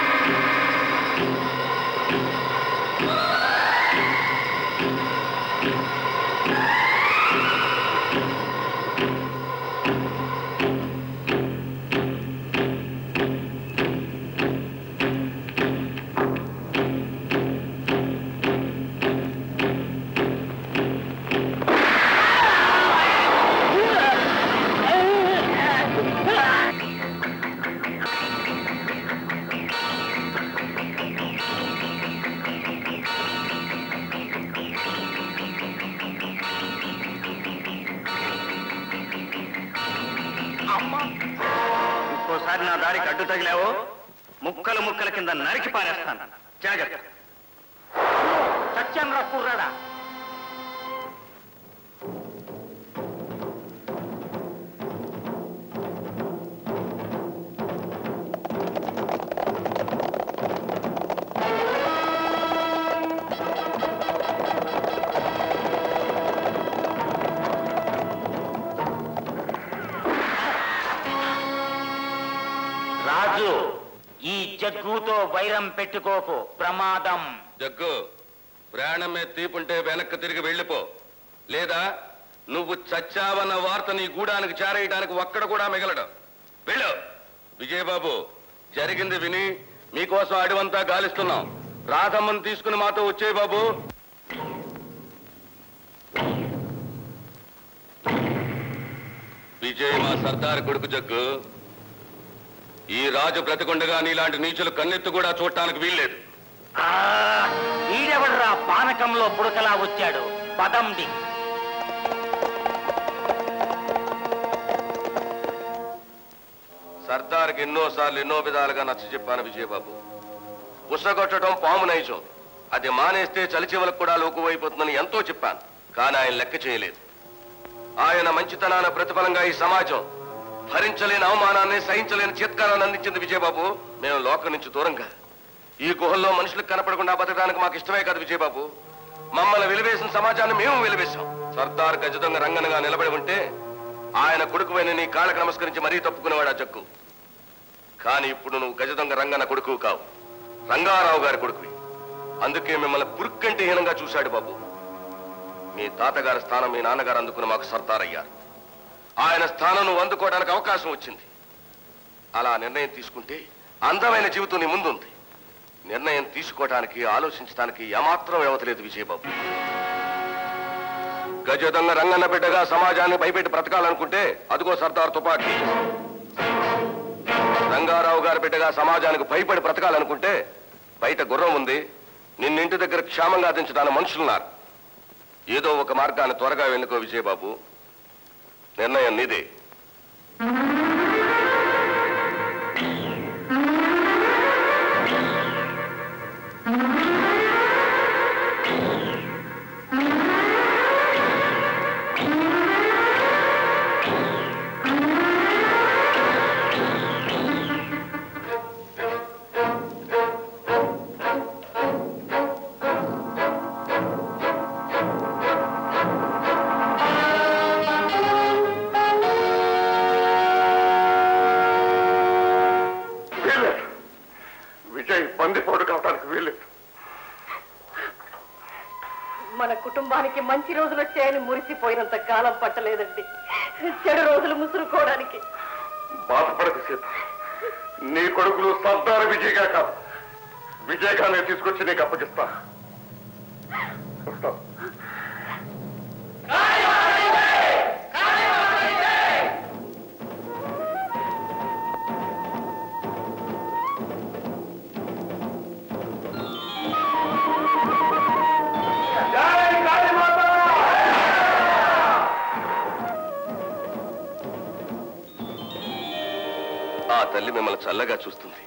ఆ ఇంకోసారి నా దారికి అడ్డు తగిలావో ముక్కలు ముక్కల కింద నరికి పారేస్తాను జాగ్రత్త సత్యం రా కుర్రాడా రాజు ఈ జగ్గుతో వైరం పెట్టుకోకు ప్రమాదం జగ్గు ప్రాణం మీద తీపుంటే వెనక్కి తిరిగి వెళ్ళిపో లేదా నువ్వు చచ్చావన్న వార్త నీ గూడానికి చేరేయడానికి ఒక్కడ కూడా మిగలడం వెళ్ళు విజయబాబు జరిగింది విని మీకోసం అడివంతా గాలిస్తున్నాం రాధమ్మని తీసుకుని మాతో వచ్చే బాబు విజయ్ మా సర్దార్ కొడుకు జగ్గు ఈ రాజు బ్రతికొండగా నీలాంటి నీచులు కన్నెత్తు కూడా చూడటానికి వీల్లేదు ఆ, ఈడెవడ్రా పానకంలో పుడకలా వచ్చాడు పదండి సర్దార్కి ఎన్నోసార్లు ఎన్నో విధాలుగా నచ్చ చెప్పాను విజయబాబు ఉసగొట్టడం పాము నైజం అది మానేస్తే చలిచివలకు కూడా లోకువైపోతుందని ఎంతో చెప్పాను కానీ ఆయన లెక్క చేయలేదు ఆయన మంచితనాన ప్రతిఫలంగా ఈ సమాజం భరించలేని అవమానాన్ని సహించలేని చిత్కారాన్ని అందించింది విజయబాబు మేము లోకం నుంచి దూరంగా ఈ గుహల్లో మనుషులకు కనపడకుండా బతకడానికి మాకు ఇష్టమే కాదు విజయబాబు మమ్మల్ని వెలివేసిన సమాజాన్ని మేము వెలివేశాం సర్దార్ గజదొంగ రంగనగా నిలబడి ఉంటే ఆయన కొడుకువైన నీ కాళ్ళకు నమస్కరించి మరీ తప్పుకునేవాడు ఆ జక్కు కానీ ఇప్పుడు నువ్వు గజదొంగ రంగన్న కొడుకు కావు రంగారావు గారి కొడుకువి అందుకే మిమ్మల్ని పురుక్కంటే హీనంగా చూశాడు బాబు మీ తాతగారి స్థానం మీ నాన్నగారు అందుకుని మాకు సర్దార్ అయ్యారు ఆయన స్థానం నువ్వు అందుకోవడానికి అవకాశం వచ్చింది అలా నిర్ణయం తీసుకుంటే అందమైన జీవితం నీ ముందుంది నిర్ణయం తీసుకోవటానికి ఆలోచించడానికి ఏమాత్రం వ్యవతలేదు విజయబాబు గజదొంగ రంగన్న బిడ్డగా సమాజాన్ని భయపెట్టి బ్రతకాలనుకుంటే అదిగో సర్దార్ తుపాకీ రంగారావు గారి బిడ్డగా సమాజానికి భయపడి బ్రతకాలనుకుంటే బయట గుర్రం ఉంది నిన్నింటి దగ్గర క్షేమంగా దించడానికి మనుషులున్నారు ఏదో ఒక మార్గాన్ని త్వరగా ఎన్నుకో విజయబాబు నిర్ణయం నీదే వీల్లేదు విజయ్ బందిపోటు కావడానికి వీల్లేదు మన కుటుంబానికి మంచి రోజులు వచ్చాయని మురిసిపోయినంత కాలం పట్టలేదండి చెడు రోజులు ముసురుకోవడానికి బాధపడదు సీత నీ కొడుకులు సర్దార్ విజయ్గా కాదు విజయ్గానే తీసుకొచ్చి నీకు అప్పగిస్తా వస్తాం. ఆ తల్లి మిమ్మల్ని చల్లగా చూస్తుంది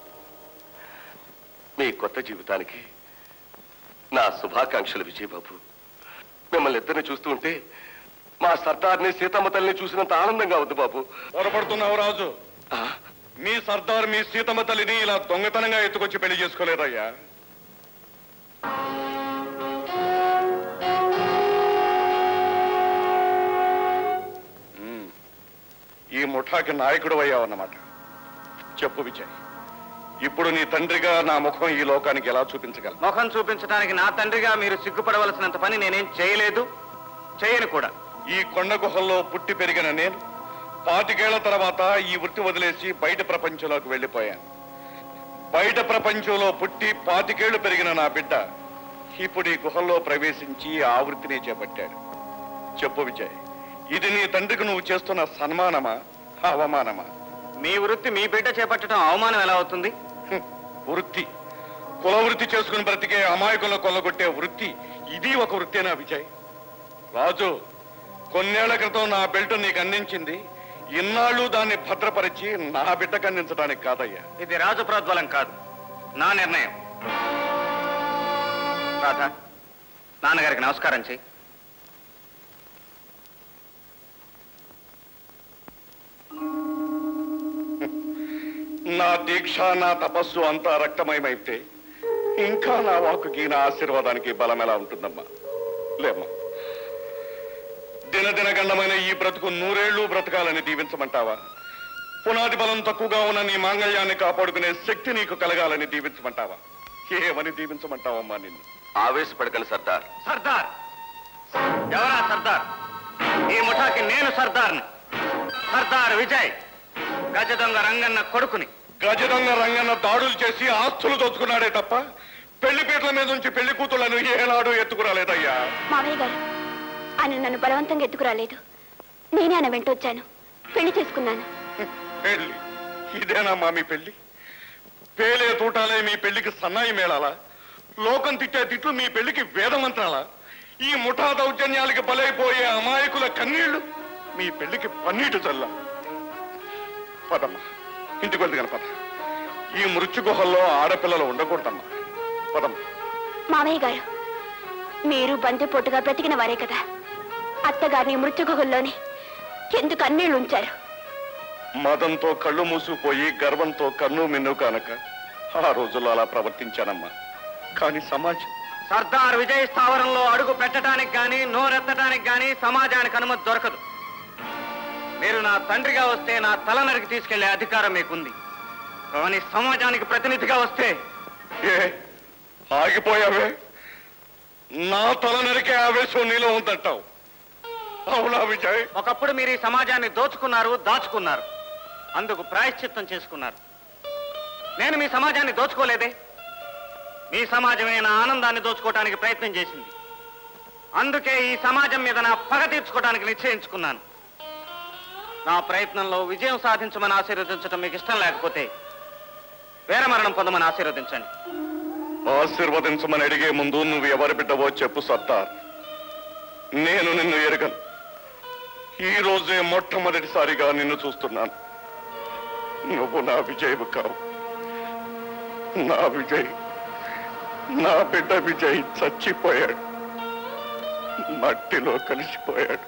మీ కొత్త జీవితానికి నా శుభాకాంక్షలు విజయబాబు మిమ్మల్ని ఇద్దరిని చూస్తూ ఉంటే మా సర్దార్ని సీతమ్మ తల్లిని చూసినంత ఆనందంగా ఉంది బాబు పొరపడుతున్నావు రాజు మీ సర్దార్ మీ సీతమ్మ తల్లిని ఇలా దొంగతనంగా ఎత్తుకొచ్చి పెళ్లి చేసుకోలేదయ్యా ఉమ్. ఈ ముఠాకి నాయకుడు అయ్యావన్నమాట చెప్పు విజయ్ ఇప్పుడు నీ తండ్రిగా నా ముఖం ఈ లోకానికి ఎలా చూపించగలను ముఖం చూపించడానికి నా తండ్రిగా మీరు సిగ్గుపడవలసినంత పని నేనేం చేయలేదు చేయను కూడా ఈ కొండ గుహల్లో పుట్టి పెరిగిన నేను పాతికేళ్ల తర్వాత ఈ వృత్తి వదిలేసి బయట ప్రపంచంలోకి వెళ్ళిపోయాను బయట ప్రపంచంలో పుట్టి పాతికేళ్లు పెరిగిన నా బిడ్డ ఇప్పుడు ఈ గుహల్లో ప్రవేశించి ఆ వృత్తిని చేపట్టాడు చెప్పు విజయ్ ఇది నీ తండ్రికి నువ్వు చేస్తున్న సన్మానమా అవమానమా మీ వృత్తి మీ బిడ్డ చేపట్టడం అవమానం ఎలా అవుతుంది హ్మ్, వృత్తి కుల వృత్తి చేసుకుని బ్రతికే అమాయకులను కొల్లగొట్టే వృత్తి ఇది ఒక వృత్తేనా విజయ్ రాజు కొన్నేళ్ల క్రితం నా బెల్ట్ నీకు అందించింది ఇన్నాళ్ళు దాన్ని భద్రపరిచి నా బిడ్డకు అందించడానికి కాదయ్యా ఇది రాజప్రోద్బలం కాదు నా నిర్ణయం రాధ నాన్నగారికి నమస్కారం చెయ్యి నా దీక్ష నా తపస్సు అంతా రక్తమయమైతే ఇంకా నా వాకుకి నా ఆశీర్వాదానికి బలం ఎలా ఉంటుందమ్మా లేమ్మా దినదినగండమైన ఈ బ్రతుకు నూరేళ్లు బ్రతకాలని దీవించమంటావా పునాది బలం తక్కువగా ఉన్న నీ మాంగళ్యాన్ని కాపాడుకునే శక్తి నీకు కలగాలని దీవించమంటావా ఏమని దీవించమంటావమ్మా నిన్ను ఆవేశపడకండి సర్దార్ సర్దార్ ఎవరా సర్దార్ ఈ ముఠాకి నేను సర్దార్ని సర్దార్ విజయ్ గజ దొంగ రంగన్న కొడుకుని గజదొంగ రంగన్న దాడులు చేసి ఆస్తులు దోచుకున్నాడే తప్ప పెళ్లి పీటల మీద నుంచి పెళ్లి కూతుళ్లను ఏనాడు ఎత్తుకురాలేదయ్యా మావయ్య గారు ఆయన నన్ను బలవంతంగా ఎత్తుకురాలేదు నేనే ఆయన వెంటొచ్చాను పెళ్లి చేసుకున్నాను పెళ్లి ఇదేనమ్మా మీ పెళ్లి పేలే తూటాలే మీ పెళ్లికి సన్నాయి మేళాలా లోకం తిట్టే తిట్లు మీ పెళ్లికి వేదమంత్రాలా ఈ ముఠా దౌర్జన్యాలకి బలైపోయే అమాయకుల కన్నీళ్లు మీ పెళ్లికి పన్నీటి చల్ల పదమ్మా ఇంటికి వెళ్తే పద ఈ మృత్యు గుహల్లో ఆడపిల్లలు ఉండకూడదమ్మా పదమ్మా మావయ్య గారు మీరు బందిపోటుగా బ్రతికిన వారే కదా అత్తగారిని మృత్యుగుహల్లోనే ఎందుకు అన్నీళ్ళు ఉంచారు మదంతో కళ్ళు మూసుకుపోయి గర్వంతో కన్ను మిన్ను కానక ఆ రోజుల్లో అలా ప్రవర్తించానమ్మా కానీ సమాజం సర్దార్ విజయ్ స్థావరంలో అడుగు పెట్టడానికి గాని నోరెత్తడానికి గాని సమాజానికి అనుమతి దొరకదు మీరు నా తండ్రిగా వస్తే నా తల నరికి తీసుకెళ్లే అధికారం మీకుంది కానీ సమాజానికి ప్రతినిధిగా వస్తే ఏ ఆగిపోయావే నా తల నరికే ఆవేశం నీలో ఉందంటావు అవునా విజయ్ ఒకప్పుడు మీరు ఈ సమాజాన్ని దోచుకున్నారు దాచుకున్నారు అందుకు ప్రాయశ్చిత్తం చేసుకున్నారు నేను మీ సమాజాన్ని దోచుకోలేదే మీ సమాజమే నా ఆనందాన్ని దోచుకోవడానికి ప్రయత్నం చేసింది అందుకే ఈ సమాజం మీద నా పగ తీర్చుకోవడానికి నిశ్చయించుకున్నాను నా ప్రయత్నంలో విజయం సాధించమని ఆశీర్వదించడం మీకు ఇష్టం లేకపోతే వీరమరణం పొందమని ఆశీర్వదించండి ఆశీర్వదించమని అడిగే ముందు నువ్వు ఎవరి బిడ్డవో చెప్పు సత్తార్ నేను నిన్ను ఎరగను ఈ రోజే మొట్టమొదటిసారిగా నిన్ను చూస్తున్నాను నువ్వు నా విజయవు కావు నా విజయ్ నా బిడ్డ విజయ్ చచ్చిపోయాడు మట్టిలో కలిసిపోయాడు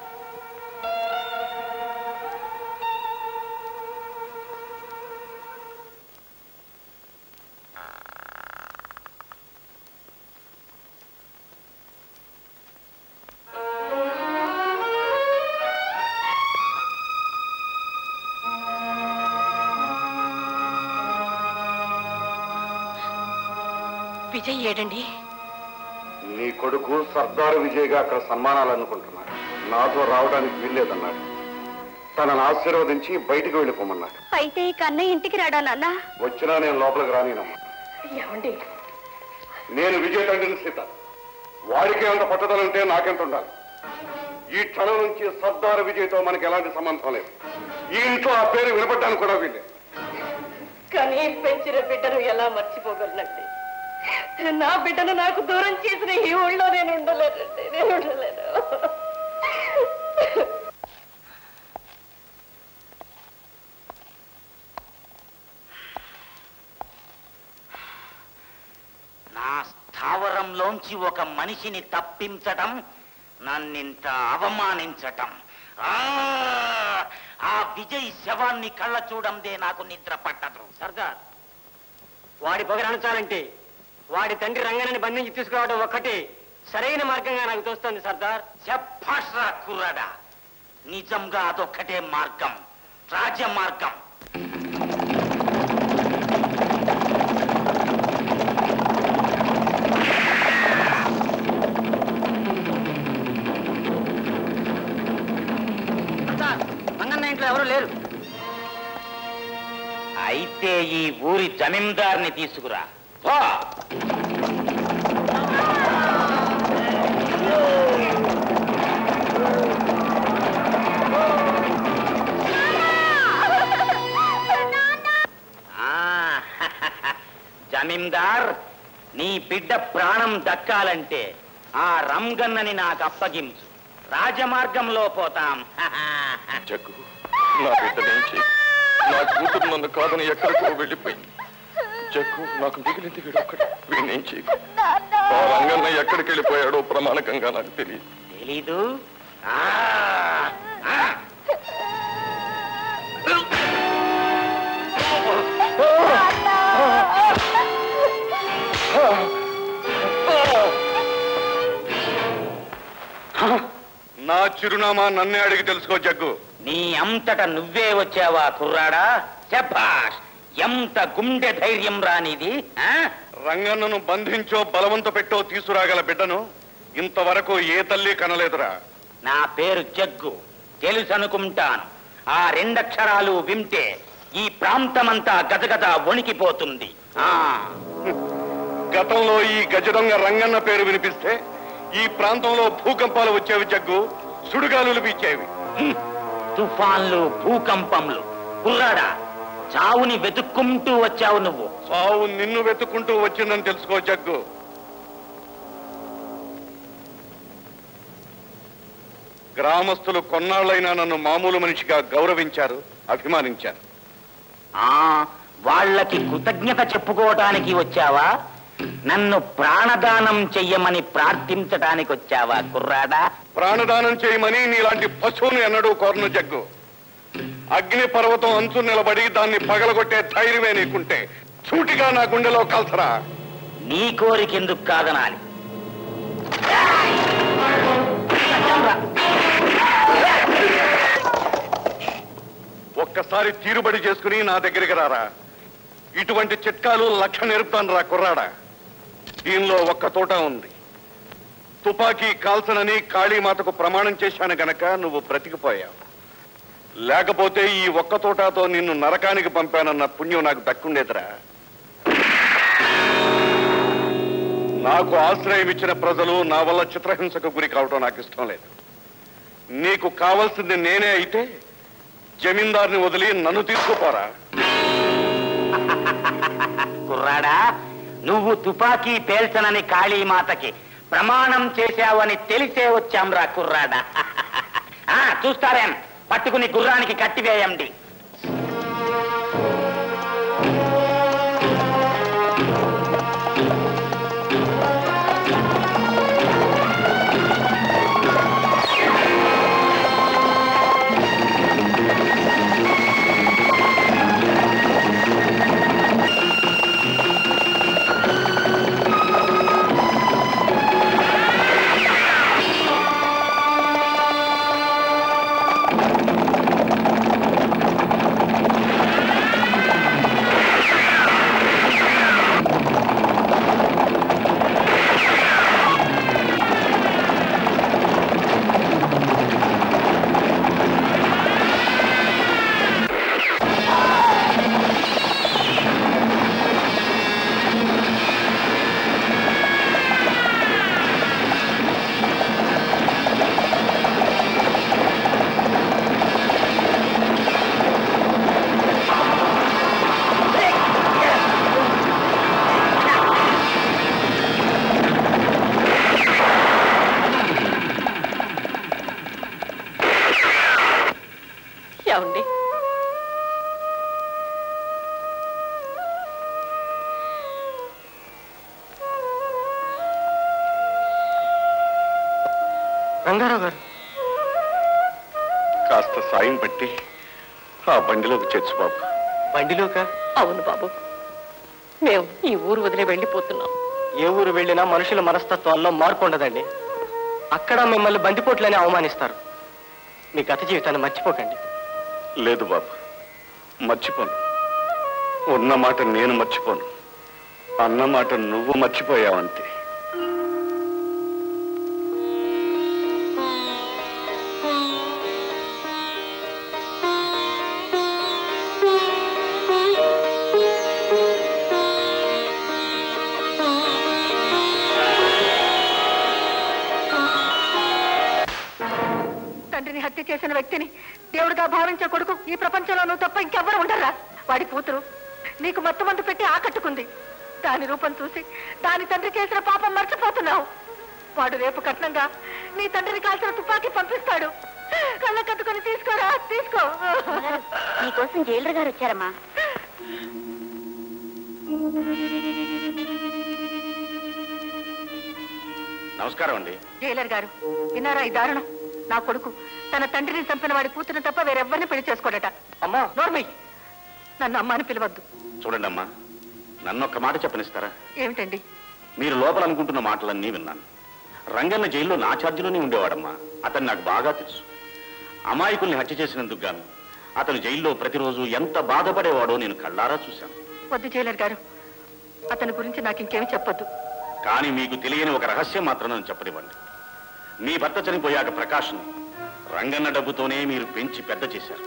విజయ్ ఏడండి నీ కొడుకు సర్దారు విజయ్గా అక్కడ సన్మానాలు అనుకుంటున్నాడు నాతో రావడానికి వీల్లేదన్నాడు తనను ఆశీర్వదించి బయటికి వెళ్ళిపోమన్నాడు అయితే ఈ కన్నయ్య ఇంటికి రాడా నాన్న వచ్చినా నేను లోపలికి రానినమ్మా ఏమండి నేను విజయ్ తండ్రిని సీత వాడికి అంత పట్టుదల ఉంటే నాకెంత ఉండాలి ఈ క్షణం నుంచి సర్దారు విజయ్తో మనకి ఎలాంటి సంబంధం లేదు ఈ ఇంట్లో ఆ పేరు వినపడ్డానికి కూడా వీల్లేదు కానీ పెంచిన బిడ్డను ఎలా మర్చిపోగలనండి నా బిడ్డను నాకు దూరం చేసిన ఈ ఊళ్ళో నేను ఉండలేనండి నేను ఉండలేను నా స్థావరంలోంచి ఒక మనిషిని తప్పించటం నన్నింత అవమానించటం ఆ! ఆ విజయ్ శవాన్ని కళ్ళ చూడందే నాకు నిద్ర పట్టదు సర్దార్ వాడి పొగరణించాలంటే వాడి తండ్రి రంగనని బంధించి తీసుకురావడం ఒక్కటి సరైన మార్గంగా నాకు తోస్తుంది సర్దార్ చెప్పాష్రా కుర్రాడా నిజంగా అదొక్కటే మార్గం రాజ్య మార్గం రంగన్న ఇంట్లో ఎవరు లేరు అయితే ఈ ఊరి జమీందార్ని తీసుకురా పో. ఆ, జమీందార్ నీ బిడ్డ ప్రాణం దక్కాలంటే ఆ రంగన్నని నాకు అప్పగించు రాజమార్గంలో పోతాం జగ్గు నా బిడ్డ నుంచి నా కూతురు నన్ను కాదని ఎక్కడికో వెళ్ళిపోయింది జగ్గు నాకు మిగిలింది వీడు ఒక్కడే వీడినేం చేయకు ఆ రంగన్న ఎక్కడికి వెళ్ళిపోయాడో ప్రమాణకంగా నాకు తెలియదు తెలీదు నా చిరునామా నన్నే అడిగి తెలుసుకో జగ్గు నీ అంతట నువ్వే వచ్చావా కుర్రాడా శభాష్ ఎంత గుండె ధైర్యం రానిది ఆ? రంగన్నను బంధించో బలవంత పెట్టో తీసుకురాగల బిడ్డను ఇంతవరకు ఏ తల్లి కనలేదురా నా పేరు జగ్గు తెలుసనుకుంటాను ఆ రెండక్షరాలు వింటే ఈ ప్రాంతమంతా గజగజ వణికిపోతుంది ఆ గతంలో ఈ గజదొంగ రంగన్న పేరు వినిపిస్తే ఈ ప్రాంతంలో భూకంపాలు వచ్చేవి జగ్గు సుడిగాలులు పీచేవి హ్మ్. తుఫాన్లు భూకంపంలు కుర్రాడా చావుని వెతుక్కుంటూ వచ్చావు నువ్వు సావు నిన్ను వెతుక్కుంటూ వచ్చిందని తెలుసుకో జగ్గు గ్రామస్తులు కొన్నాళ్ళైనా నన్ను మామూలు మనిషిగా గౌరవించారు అభిమానించారు ఆ వాళ్ళకి కృతజ్ఞత చెప్పుకోవటానికి వచ్చావా నన్ను ప్రాణదానం చెయ్యమని ప్రార్థించటానికి వచ్చావా కుర్రాడా ప్రాణదానం చేయమని నీలాంటి పశువును ఎన్నడూ కోరను జగ్గు అగ్ని పర్వతం అంచు నిలబడి దాన్ని పగలగొట్టే ధైర్యమే నీకుంటే సూటిగా నా గుండెలో కలసరా నీ కోరికెందుకు కాదనాలి ఒక్కసారి తీరుబడి చేసుకుని నా దగ్గరికి రారా ఇటువంటి చిట్కాలు లక్ష నేర్పుతాను రా కుర్రాడా దీనిలో ఒక్క తోట ఉంది తుపాకీ కాల్సనని కాళీమాతకు ప్రమాణం చేశాను గనక నువ్వు బ్రతికిపోయావు లేకపోతే ఈ ఒక్క తోటతో నిన్ను నరకానికి పంపానన్న పుణ్యం నాకు దక్కుండేదిరా నాకు ఆశ్రయం ఇచ్చిన ప్రజలు నా వల్ల చిత్రహింసకు గురి కావటం నాకు ఇష్టం లేదు నీకు కావాల్సింది నేనే అయితే జమీందార్ని వదిలి నన్ను తీసుకుపోరా కుర్రాడా నువ్వు తుపాకీ పేల్చనని కాళీమాతకి ప్రమాణం చేశావని తెలిసే వచ్చాంరా కుర్రాడా ఆ, చూస్తారేం పట్టుకుని గుర్రానికి కట్టివేయండి ఏమండి రంగారావు గారు కాస్త సాయం పట్టి ఆ బండిలోకి చేర్చు బాబు బండిలోక అవును బాబు మేము ఈ ఊరు వదిలి వెళ్ళిపోతున్నాం ఏ ఊరు వెళ్ళినా మనుషుల మనస్తత్వాల్లో మార్పు ఉండదండి అక్కడ మిమ్మల్ని బందిపోట్లని అవమానిస్తారు మీ గత జీవితాన్ని మర్చిపోకండి లేదు బాబు మర్చిపోను ఉన్న మాట నేను మర్చిపోను అన్న మాట నువ్వు మర్చిపోయావంతే తండ్రిని హత్య చేసిన వ్యక్తిని దేవుడిగా భావించే కొడుకు ఈ ప్రపంచంలో నువ్వు తప్ప ఇంకెవ్వరు ఉండరా వాడి కూతురు నీకు మత్తు మందు పెట్టి ఆకట్టుకుంది దాని రూపం చూసి దాని తండ్రి చేసిన పాపం మర్చిపోతున్నావు వాడు రేపు కట్నంగా నీ తండ్రిని కాల్చిన తుపాకీ పంపిస్తాడు కళ్ళ కట్టుకొని తీసుకోరా తీసుకో నీకోసం జైలర్ గారు వచ్చారమ్మా నమస్కారం అండి జైలర్ గారు విన్నారా ఈ దారుణం నా కొడుకు తన తండ్రిని చంపిన వాడి కూతురు తప్ప వేరెవ్వరిని పెళ్లి చేసుకోడట అమ్మా నోర్మయ్య నన్ను అమ్మాని పిలవద్దు చూడండి అమ్మా నన్ను ఒక్క మాట చెప్పనిస్తారా ఏమిటండి మీరు లోపల అనుకుంటున్న మాటలన్నీ విన్నాను రంగన్న జైల్లో నా ఛార్జీలోనే ఉండేవాడమ్మా అతను నాకు బాగా తెలుసు అమాయకుల్ని హత్య చేసినందుకు గాను అతను జైల్లో ప్రతిరోజు ఎంత బాధపడేవాడో నేను కళ్ళారా చూశాను వద్దు జైలర్ గారు అతని గురించి నాకు ఇంకేమి చెప్పొద్దు కానీ మీకు తెలియని ఒక రహస్యం మాత్రం నన్ను చెప్పనివ్వండి మీ భర్త చనిపోయాక ప్రకాష్ను రంగన్న డబ్బుతోనే మీరు పెంచి పెద్ద చేశారు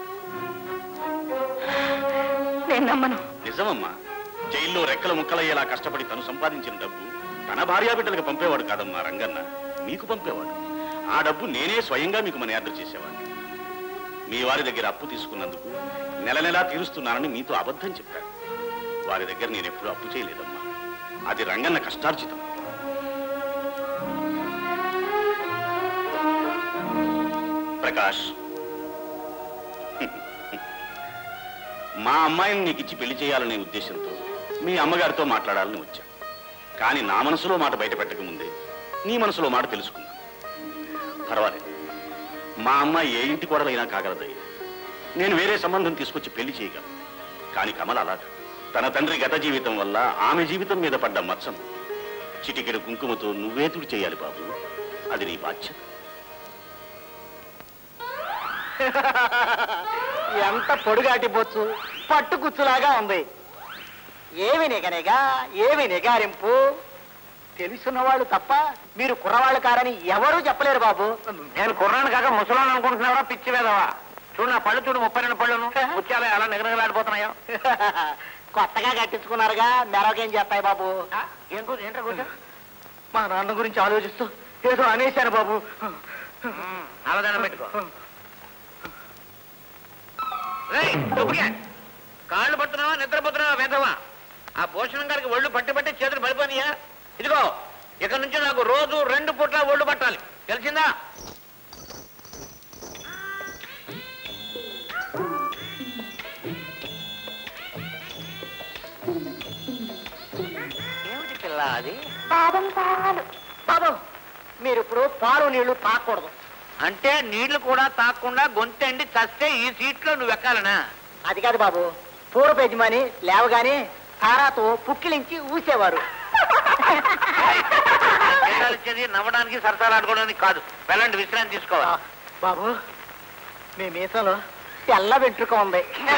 నేను నమ్మను నిజమమ్మా జైల్లో రెక్కల ముక్కలయ్యేలా కష్టపడి తను సంపాదించిన డబ్బు తన భార్యాబిడ్డలకు పంపేవాడు కాదమ్మా రంగన్న మీకు పంపేవాడు ఆ డబ్బు నేనే స్వయంగా మీకు మనీ ఆర్డర్ చేసేవాడిని మీ వారి దగ్గర అప్పు తీసుకున్నందుకు నెల నెలా తీరుస్తున్నానని మీతో అబద్ధం చెప్పాను వారి దగ్గర నేను ఎప్పుడు అప్పు చేయలేదమ్మా అది రంగన్న కష్టార్జితం ప్రకాష్ మా అమ్మాయిని నీకు ఇచ్చి పెళ్లి చేయాలనే ఉద్దేశంతో మీ అమ్మగారితో మాట్లాడాలని వచ్చాను కానీ నా మనసులో మాట బయట పెట్టక ముందే నీ మనసులో మాట తెలుసుకున్నాను పర్వాలేదు మా అమ్మాయి ఏ ఇంటి కోడలైనా కాగలదయ్యా నేను వేరే సంబంధం తీసుకొచ్చి పెళ్లి చేయగలను కానీ కమల అలాగ తన తండ్రి గత జీవితం వల్ల ఆమె జీవితం మీద పడ్డ మచ్చను చిటికెడు కుంకుమతో నువ్వే తుడి చేయాలి బాబు అది నీ బాధ్యత ఎంత పొడుగాటి బొచ్చు పట్టు కుచ్చులాగా ఉంది ఏమి నిగనిగా ఏమి నిగారింపు తెలుసున్న వాళ్ళు తప్ప మీరు కుర్రవాళ్ళు కారని ఎవరూ చెప్పలేరు బాబు నేను కుర్రాను కాక ముసలాన్ని అనుకుంటున్నావా పిచ్చి వేదవా చూడు నా పళ్ళు చూడు ముప్పై రెండు పళ్ళును ముత్యాలు ఎలా నిగనగలాడిపోతున్నాయో కొత్తగా కట్టించుకున్నారుగా మెరవకేం చేస్తాయి బాబు ఏం కూర్చో ఏంట్రా కూర్చో మా నాన్న గురించి ఆలోచిస్తూ ఏదో అనేశాను బాబు అవధానం పెట్టుకో రేయ్, దుబ్బుగా. కాళ్ళు పడుతున్నావా నిద్రపోతున్నావా వేదవా ఆ భూషణం గారికి ఒళ్ళు పట్టి పట్టి చేతులు పడిపోయినాయా ఇదిగో ఇక నుంచి నాకు రోజు రెండు పూట్ల ఒళ్ళు పట్టాలి తెలిసిందా ఏమిటి పిల్ల అది బాదం పాలు బాబు మీరు ఇప్పుడు పాలు నీళ్లు తాకూడదు అంటే నీళ్లు కూడా తాకుండా గొంతెండి చస్తే ఈ సీట్లో నువ్వు ఎక్కాలనా అది కాదు బాబు పూర్వ యజమాని లేవగానే తారాతో పుక్కిలించి ఊసేవారు జీతాలు ఇచ్చేది నవ్వడానికి సరసాలు ఆడుకోవడానికి కాదు వెళ్ళండి విశ్రాంతి తీసుకోవాలి బాబు మీ మీసలో తెల్ల వెంట్రుక ఉంది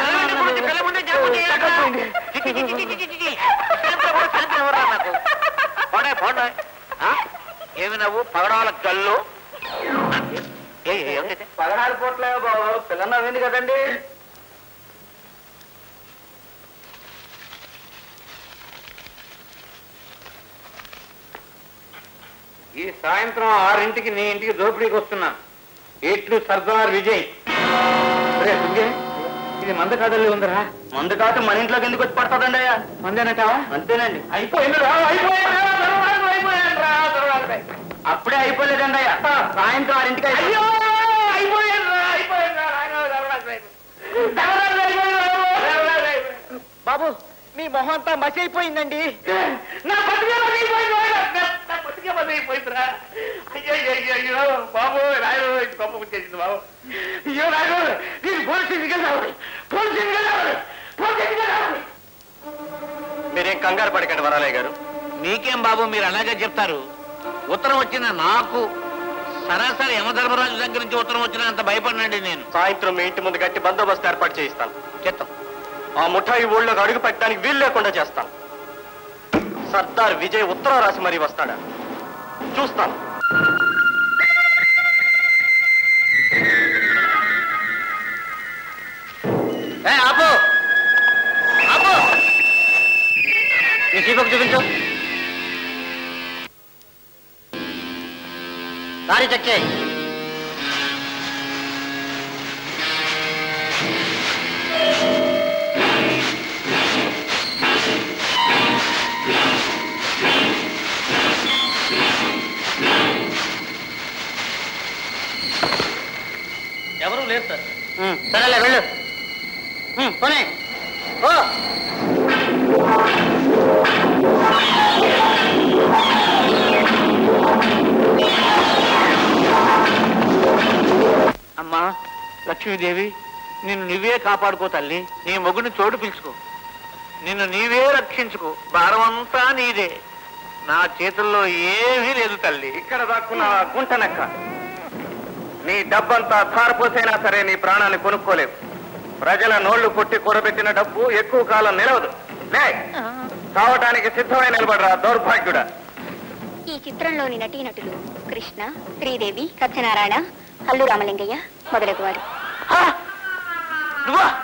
పోనే పోనే ఏమి నవ్వు పగడాల గల్లు ఏ ఏమిటి పదహారు పూట్లే బాబు పిల్ల నవ్వింది కదండి ఈ సాయంత్రం ఆరింటికి నీ ఇంటికి దోపిడీకి వస్తున్నాను ఎట్లు సర్దార్ విజయ్ రే దుర్గే ఇది మంద కాదల్లి ఉందిరా మందు కాదు మన ఇంట్లోకి ఎందుకు వచ్చి పడుతుందండి అయ్యా మందేనటావా అంతేనండి అయిపోయింది రా అయిపోయింది రా, దొరగాడు అయిపోయాడు రా, దొరగాడు అయిపోయాడు. అప్పుడే అయిపోలేదండి అయ్యా సాయంత్రం ఆరింటికి అయ్యో అయిపోయాడు రా, అయిపోయాడు రా, నాయనా, దొరగాడు అయిపోయాడు. దొరగాడు అయిపోయాడు, దొరగాడు అయిపోయాడు. బాబు మీ మొహం అంతా మసి అయిపోయిందండి నా బతికే బతికిపోయింది నాయనా, నా- నా బతికే బతికిపోయిందిరా. అయ్యో అయ్యో, అయ్యో అయ్యో బాబు రాయరు ఇది గొప్ప వచ్చేసింది బాబు అయ్యో రాయరు నేను పోలీసు ఇంటికి రావాలి పోలీసు ఇంటికి రావాలి పోలీసు ఇంటికి రావాలి మీరేం కంగారు పడకండి వరాలయ్య గారు మీకేం బాబు మీరు అలాగే చెప్తారు ఉత్తరం వచ్చిన నాకు సరాసరి యమధర్మరాజు దగ్గర నుంచి ఉత్తరం వచ్చిన అంత భయపడినండి నేను సాయంత్రం మీ ఇంటి ముందు గట్టి బందోబస్తు ఏర్పాటు చేయిస్తాను చిత్తం ఆ ముఠాయి ఊళ్ళోకి అడుగు పెట్టడానికి వీలు లేకుండా చేస్తాను సర్దార్ విజయ్ ఉత్తరం రాసి మరీ వస్తాడా చూస్తాను ఏ ఆపు ఆపు నీ చీపకు చూపించు దారి చెక్ చేయి సరేలే వెళ్ళు ఉమ్, పోనీ ఓ అమ్మా లక్ష్మీదేవి నిన్ను నువ్వే కాపాడుకో తల్లి నీ మొగుని తోడు పిలుచుకో నిన్ను నీవే రక్షించుకో భారమంతా నీదే నా చేతుల్లో ఏమీ లేదు తల్లి ఇక్కడ దాక్కున్న గుంటనక్క నీ డబ్బంతా ధారపోసైనా సరే నీ ప్రాణాన్ని కొనుక్కోలేవు ప్రజల నోళ్లు కొట్టి కూడబెట్టిన డబ్బు ఎక్కువ కాలం నిలవదు లే చావటానికి సిద్ధమై నిలబడరా దౌర్భాగ్యుడా ఈ చిత్రంలోని నటీనటులు కృష్ణ శ్రీదేవి సత్యనారాయణ అల్లు రామలింగయ్య మొదలగు వారు నువ్వా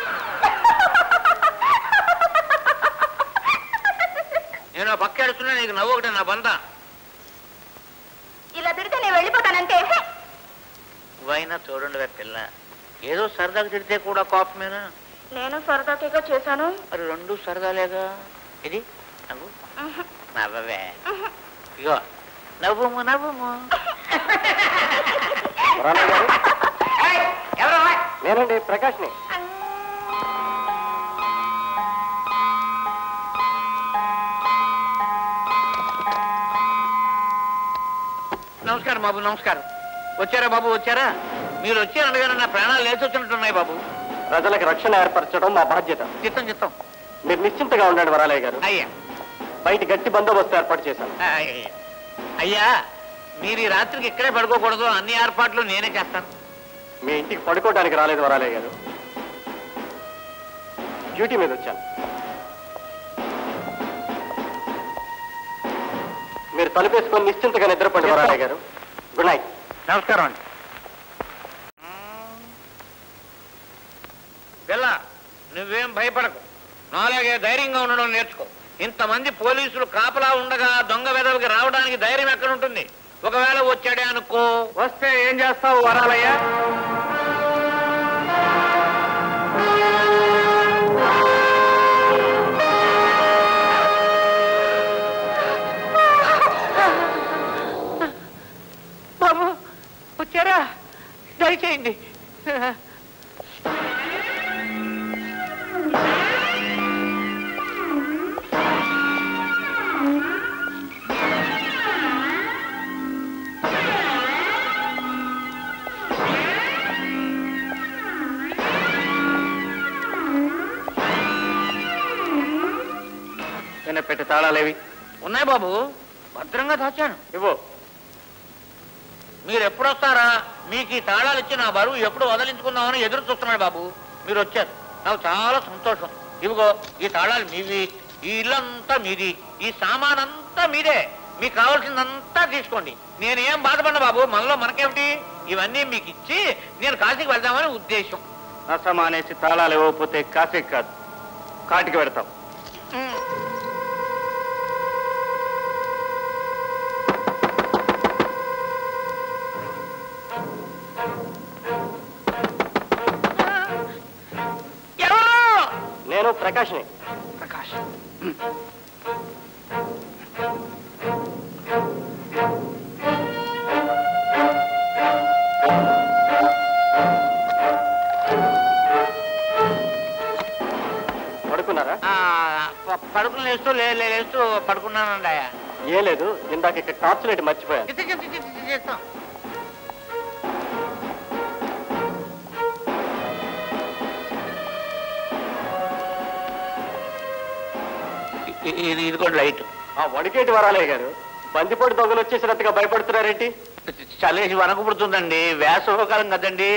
నేను ఆ పక్క ఎడుతున్నా నీకు నవ్వు ఒకటి నా బంద ఇలా తిడితే నేను వెళ్ళిపోతానంటే నువ్వైనా చూడండి పిల్ల ఏదో సరదాగా తిడితే కూడా కోపమేనా నేను సరదాగా చేశాను మరి రెండు సరదాలేగా ఇది నవ్వు నవ్వవే ఇగో నవ్వుము నవ్వుము నేనండి ప్రకాష్ని నమస్కారం బాబు నమస్కారం వచ్చారా బాబు వచ్చారా మీరు వచ్చారనగా నా ప్రాణాలు లేచి వచ్చినట్టున్నాయి బాబు ప్రజలకు రక్షణ ఏర్పరచడం మా బాధ్యత చిత్తం చిత్తం మీరు నిశ్చింతగా ఉండండి వరాలయ్య గారు అయ్యా బయట గట్టి బందోబస్తు ఏర్పాటు చేశాను ఆ, అయ్యా. అయ్యా మీరు ఈ రాత్రికి ఇక్కడే పడుకోకూడదు అన్ని ఏర్పాట్లు నేనే చేస్తాను మీ ఇంటికి పడుకోవడానికి రాలేదు వరాలయ్య గారు డ్యూటీ మీద వచ్చాను మీరు తలుపేసుకొని నిశ్చింతగా నిద్రపండి వరాలయ్య గారు గుడ్ నైట్ నమస్కారం అండి పిల్ల నువ్వేం భయపడకు నాలాగే ధైర్యంగా ఉండడం నేర్చుకో ఇంతమంది పోలీసులు కాపలా ఉండగా దొంగ వెదవికి రావడానికి ధైర్యం ఎక్కడ ఉంటుంది ఒకవేళ వచ్చాడే అనుకో వస్తే ఏం చేస్తావు వరాలయ్యా బాబు వచ్చారా దయచేయండి నిన్న పెట్టి తాళాలేవి ఉన్నాయి బాబు భద్రంగా దాచాను ఇవ్వు మీరు ఎప్పుడు వస్తారా మీకు ఈ తాళాలు ఇచ్చి నా బరువు ఎప్పుడు వదిలించుకుందామని ఎదురు చూస్తున్నాడు బాబు మీరు వచ్చారు నాకు చాలా సంతోషం ఇవిగో ఈ తాళాలు మీవి ఈ ఇల్లంతా మీది ఈ సామాన్ అంతా మీదే మీకు కావాల్సిందంతా తీసుకోండి నేను ఏం బాధపడిన బాబు మనలో మనకేమిటి ఇవన్నీ మీకు ఇచ్చి నేను కాశీకి వెళ్దామని ఉద్దేశం అసమానేసి తాళాలు ఇవ్వకపోతే కాసేకి కాదు కాటికి పెడతాం ఎవరు నేను ప్రకాష్ని ప్రకాష్ పడుకున్నారా ఆ, ప- పడుకుని లేస్తూ లే లే- లేస్తూ పడుకున్నానండి అయ్యా ఏ లేదు ఇందాక ఇక్కడ టార్చ్ లైట్ మర్చిపోయాను చిత్త చిత్త చిత్త చిత్త చిత్తం. ఇ- ఇది ఇది కూడా లైట్ ఆ వడికేటి వరాలయ్య గారు బందిపోటు దొంగలు వచ్చేసినట్టుగా భయపడుతున్నారేంటి చలేసి వనక పుడుతుందండి వేసవకాలం కదండి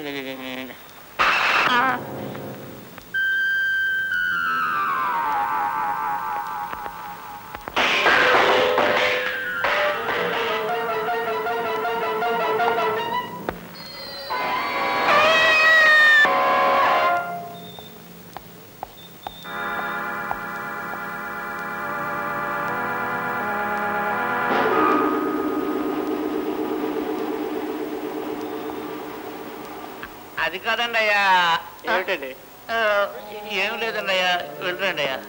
అది కాదండి అయ్యా ఏమిటండి ఆ, ఏం లేదండి అయ్యా వెళ్ళండి అయ్యా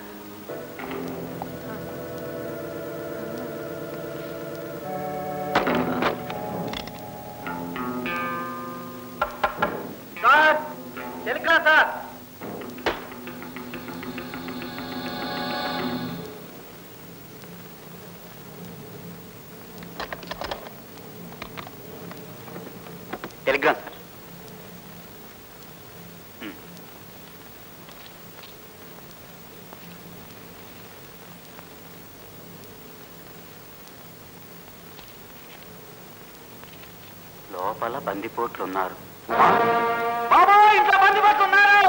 సార్ గన్ లోపల బందిపోట్లు ఉన్నారు బాబు ఇంట్లో మంది పట్టున్నారు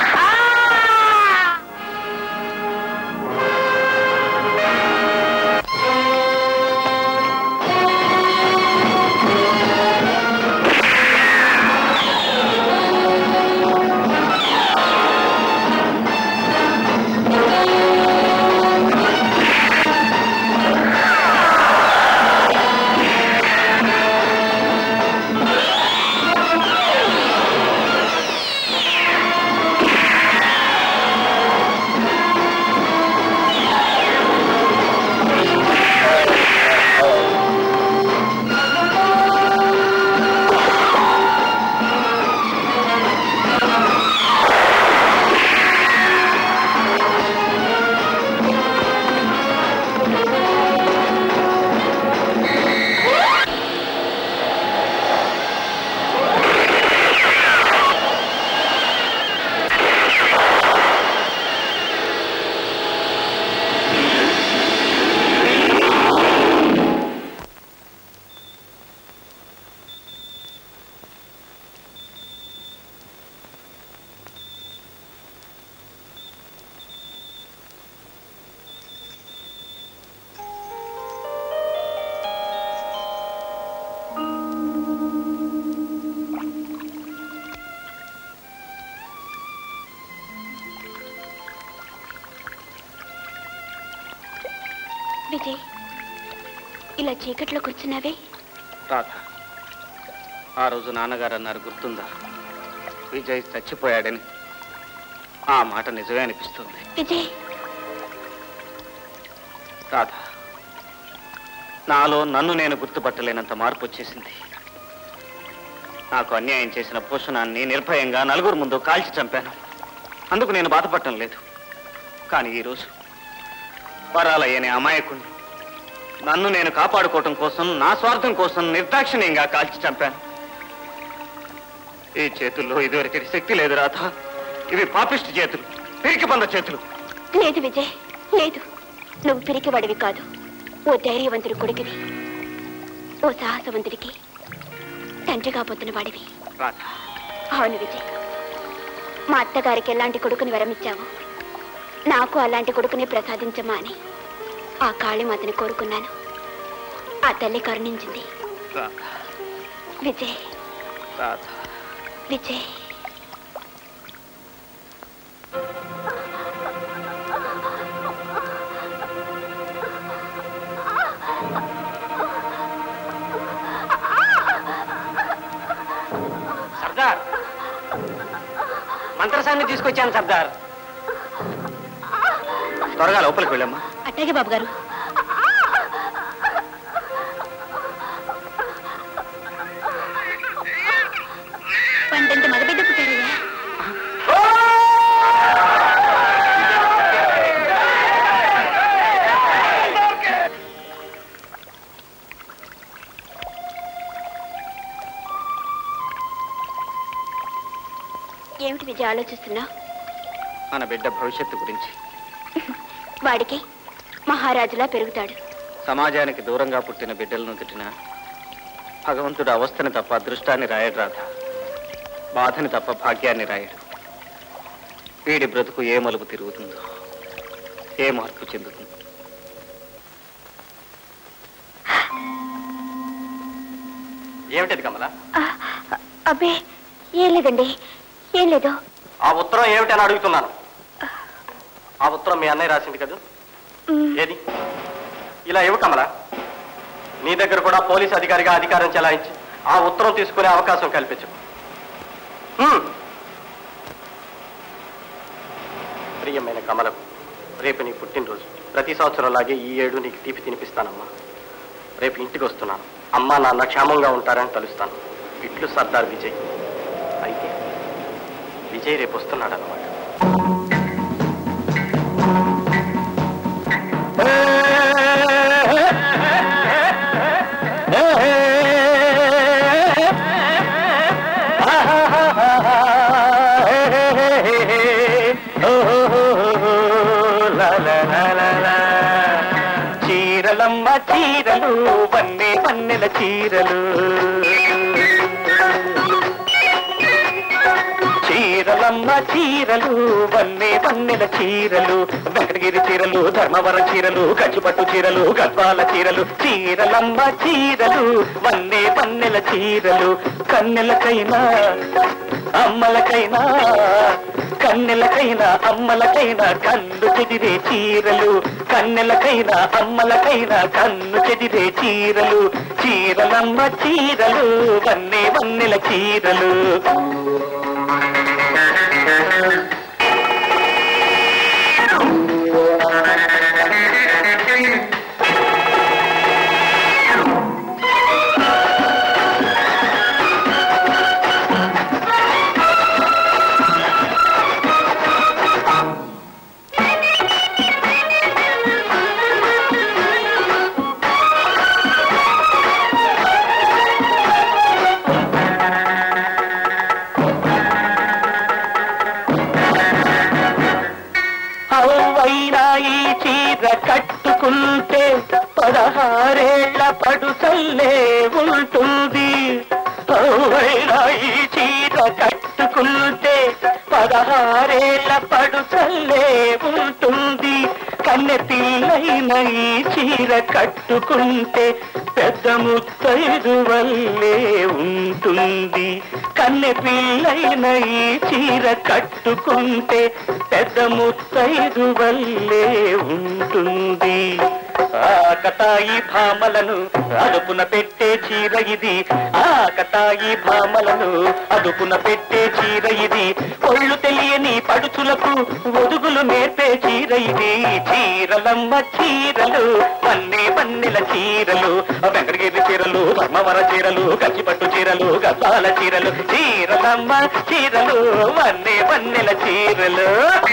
విజయ్ ఇలా చీకట్లో కూర్చున్నావే రాధ ఆ రోజు నాన్నగారు అన్నారు గుర్తుందా విజయ్ చచ్చిపోయాడని ఆ మాట నిజమే అనిపిస్తుంది విజయ్ రాధ నాలో నన్ను నేను గుర్తుపట్టలేనంత మార్పు వచ్చేసింది నాకు అన్యాయం చేసిన భూషణాన్ని నిర్భయంగా నలుగురు ముందు కాల్చి చంపాను అందుకు నేను బాధపడటం లేదు కానీ ఈరోజు వరాలయ్యని అమాయకుణ్ణి నన్ను నేను కాపాడుకోవటం కోసం నా స్వార్థం కోసం నిర్దాక్షిణ్యంగా కాల్చి చంపాను ఈ చేతుల్లో ఇదివరకటి శక్తి లేదు రాధ ఇవి పాపిష్టి చేతులు పిరికి బంద చేతులు లేదు విజయ్ లేదు నువ్వు పిరికివాడివి కాదు ఓ ధైర్యవంతుడి కొడుకువి ఓ సాహసవంతుడికి తండ్రి కాబోతున్న వాడివి రాధ అవును విజయ్ మా అత్తగారికి ఎలాంటి కొడుకుని వరమిచ్చావు నాకు అలాంటి కొడుకుని ప్రసాదించమా అని ఆ కాళీమాతని కోరుకున్నాను ఆ తల్లి కరుణించింది రాధ విజయ్ రాధ విజయ్ సర్దార్ మంత్రసాన్ని తీసుకొచ్చాను సర్దార్ త్వరగా లోపలికి వెళ్ళమ్మా అట్టాగే బాబు గారు పంటంత మగబిడ్డ పుట్టారయ్యా ఏమిటి విజయ ఆలోచిస్తున్నావు మన బిడ్డ భవిష్యత్తు గురించి వాడికి మహారాజులా పెరుగుతాడు సమాజానికి దూరంగా పుట్టిన బిడ్డలను తిట్టిన భగవంతుడు అవస్థని తప్ప అదృష్టాన్ని రాయడు రాధ బాధని తప్ప భాగ్యాన్ని రాయడు వీడి బ్రతుకు ఏ మలుపు తిరుగుతుందో ఏ మార్పు చెందుతుందో ఏమిటది కమల ఆ, అబ్బే ఏం లేదండి ఏం లేదు ఆ ఉత్తరం ఏమిటని అడుగుతున్నాను ఆ ఉత్తరం మీ అన్నయ్య రాసింది కదా మ్, ఏది ఇలా ఇవ్వు కమల నీ దగ్గర కూడా పోలీస్ అధికారిగా అధికారం చెలాయించి ఆ ఉత్తరం తీసుకునే అవకాశం కల్పించు హ్మ్. ప్రియమైన కమలకు రేపు నీ పుట్టినరోజు ప్రతి సంవత్సరం లాగే ఈ ఏడు నీకు తీపి తినిపిస్తానమ్మా రేపు ఇంటికి వస్తున్నాను అమ్మా నాన్న క్షేమంగా ఉంటారని తలుస్తాను ఇట్లు సర్దార్ విజయ్ అయితే విజయ్ రేపు వస్తున్నాడు అన్నమాట ఏ చీరలమ్మ చీరలు వన్నే వన్నెల చీరలు చీరలమ్మ చీరలు వన్నే వన్నెల చీరలు వెంకటగిరి చీరలు ధర్మవరం చీరలు కంచిపట్టు చీరలు గద్వాల చీరలు చీరలమ్మ చీరలు వన్నే వన్నెల చీరలు కన్నెలకైనా అమ్మలకైనా కన్నెలకైనా అమ్మలకైనా కన్ను చెదిరే చీరలు కన్నెలకైనా అమ్మలకైనా కన్ను చెదిరే చీరలు చీరలమ్మ చీరలు వన్నే వన్నెల చీరలు అవువైనా ఈ చీర కట్టుకుంటే పదహారేళ్ల పడుసల్లే ఉంటుంది అవువైనా ఈ చీర కట్టుకుంటే పదహారేళ్ల పడుసల్లే ఉంటుంది కన్నె పిల్లైన ఈ చీర కట్టుకుంటే పెద్ద ముత్తైదు వల్లే ఉంటుంది కన్నె పిల్లైన ఈ చీర కట్టుకుంటే పెద్ద ముత్తైదు వల్లే ఉంటుంది ఆ కతాయి భామలను అదుపున పెట్టే చీర ఇది ఆ కతాయి భామలను అదుపున పెట్టే చీర ఇది ఒళ్ళు తెలియని పడుచులకు ఒదుగులు నేర్పే చీర ఇది చీరలమ్మ చీరలు వన్నే వన్నెల చీరలు వెంకటగిరి చీరలు ధర్మవర చీరలు కంచిపట్టు చీరలు గద్దాల చీరలు చీరలమ్మ చీరలు వన్నే వన్నెల చీరలు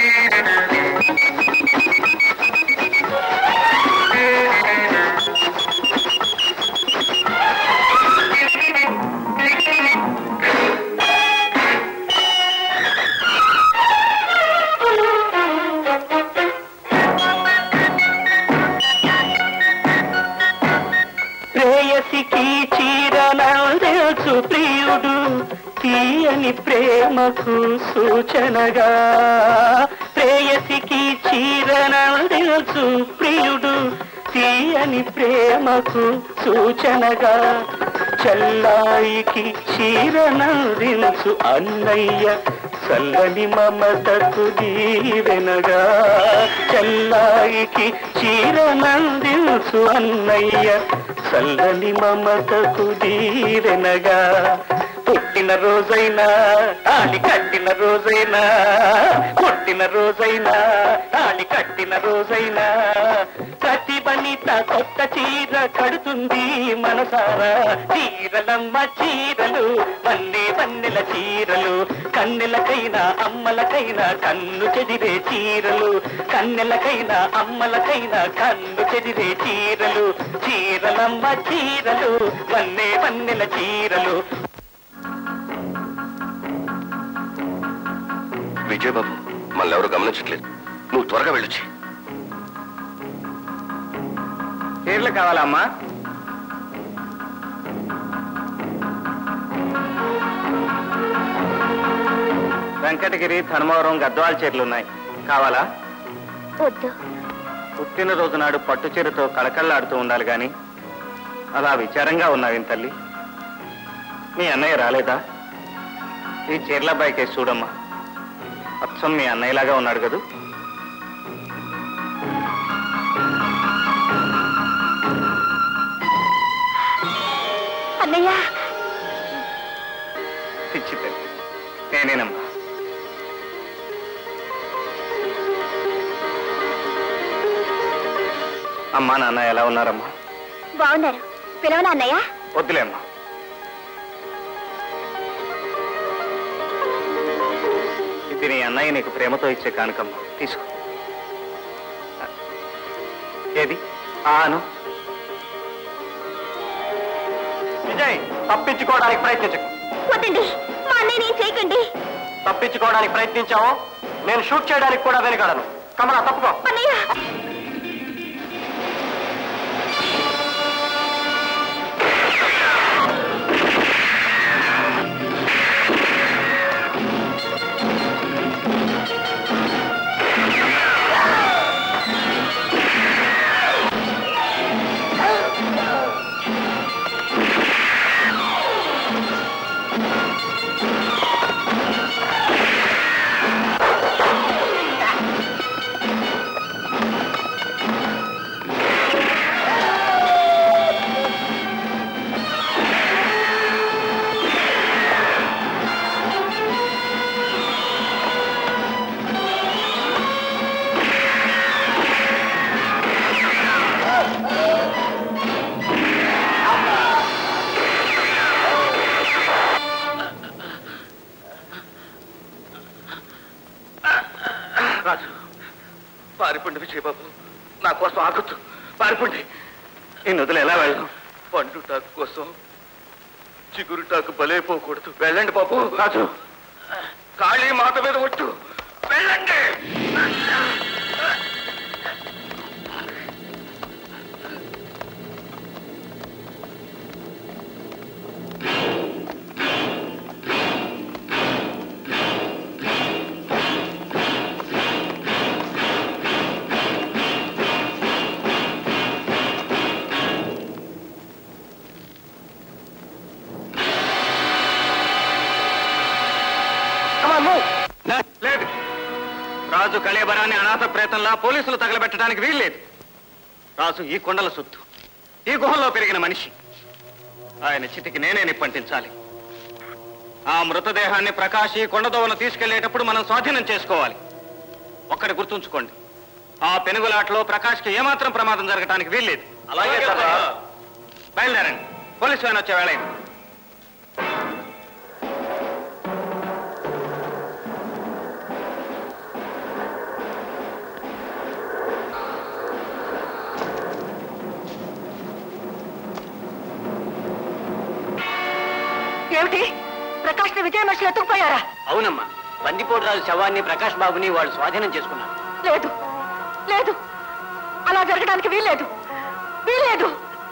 ప్రేయసికి చీరనందెల్సు ప్రియుడు తీయని ప్రేమకు సూచనగా ప్రేయసికి చీరనందెల్సు ప్రియుడు తీయని ప్రేమకు సూచనగా చల్లాయికి చీరనందించు అన్నయ్య చల్లని మమతకు దీవెనగా చల్లాయికి చీరనందించు అన్నయ్య చల్లని మమతకు దీవెనగా పుట్టిన రోజైనా తాళి కట్టిన రోజైనా పుట్టిన రోజైనా తాళి కట్టిన రోజైనా ప్రతి వనిత కొత్త చీర కడుతుంది మనసారా చీరలమ్మ చీరలు వన్నే వన్నెల చీరలు కన్నెలకైనా అమ్మలకైనా కన్ను చెదిరే చీరలు కన్నెలకైనా అమ్మలకైనా కన్ను చెదిరే చీరలు చీరలమ్మ చీరలు వన్నే వన్నెల చీరలు విజయబాబు మనల్ని ఎవరు గమనించట్లేదు నువ్వు త్వరగా వెళ్ళొచ్చి చీరలు కావాలమ్మా వెంకటగిరి ధర్మవరం గద్వాల చీరలు ఉన్నాయి కావాలా వద్దు పుట్టినరోజు నాడు పట్టు చీరతో కళకళలాడుతూ ఉండాలి గాని అలా విచారంగా ఉన్నావేం తల్లి మీ అన్నయ్య రాలేదా ఈ చీరల అబ్బాయికి చూడమ్మా అచ్చం మీ అన్నయ్యలాగా ఉన్నాడు కదూ అన్నయ్య పిచ్చి తల్లి నేనేనమ్మా అమ్మా నాన్న ఎలా ఉన్నారమ్మా బాగున్నారు పిలవనా అన్నయ్య వద్దులేమ్మా ఇది నీ అన్నయ్య నీకు ప్రేమతో ఇచ్చే కానుకమ్మా తీసుకో ఏది ఆను విజయ్ తప్పించుకోవడానికి ప్రయత్నించకు వద్దండి మా అన్నయ్య నేను చేయకండి తప్పించుకోవడానికి ప్రయత్నించావు నేను షూట్ చేయడానికి కూడా వెనకాడను కమలా తప్పుకో అన్నయ్య పారిపోండి విజయబాబు నా కోసం ఆగొద్దు పారిపోండి నేను వదిలి ఎలా వెళ్ళను పండు టాకు కోసం చిగురు టాకు బలైపోకూడదు వెళ్ళండి బాబు రాజు కాళీ మాత మీద ఒట్టు వెళ్ళండి లేదు రాజు కళేబరాన్ని అనాథ ప్రేతంలా పోలీసులు తగలబెట్టడానికి వీల్లేదు రాజు ఈ కొండల సొత్తు ఈ గుహలో పెరిగిన మనిషి ఆయన చితికి నేనే నిప్పంటించాలి ఆ మృతదేహాన్ని ప్రకాశ్ ఈ కొండదోవన తీసుకెళ్లేటప్పుడు మనం స్వాధీనం చేసుకోవాలి ఒక్కటి గుర్తుంచుకోండి ఆ పెనుగులాటలో ప్రకాష్కి ఏమాత్రం ప్రమాదం జరగటానికి వీల్లేదు అలాగే సార్. బయలుదేరండి పోలీసు ఆయన వచ్చే వేళ అయింది. ఏమిటి ప్రకాష్ విజయ మనుషులు ఎత్తుకుపోయారా అవునమ్మా బందిపోటు రాజు శవాన్ని ప్రకాష్ బాబుని వాళ్ళు స్వాధీనం చేసుకున్నారు లేదు లేదు అలా జరగడానికి వీల్లేదు వీల్లేదు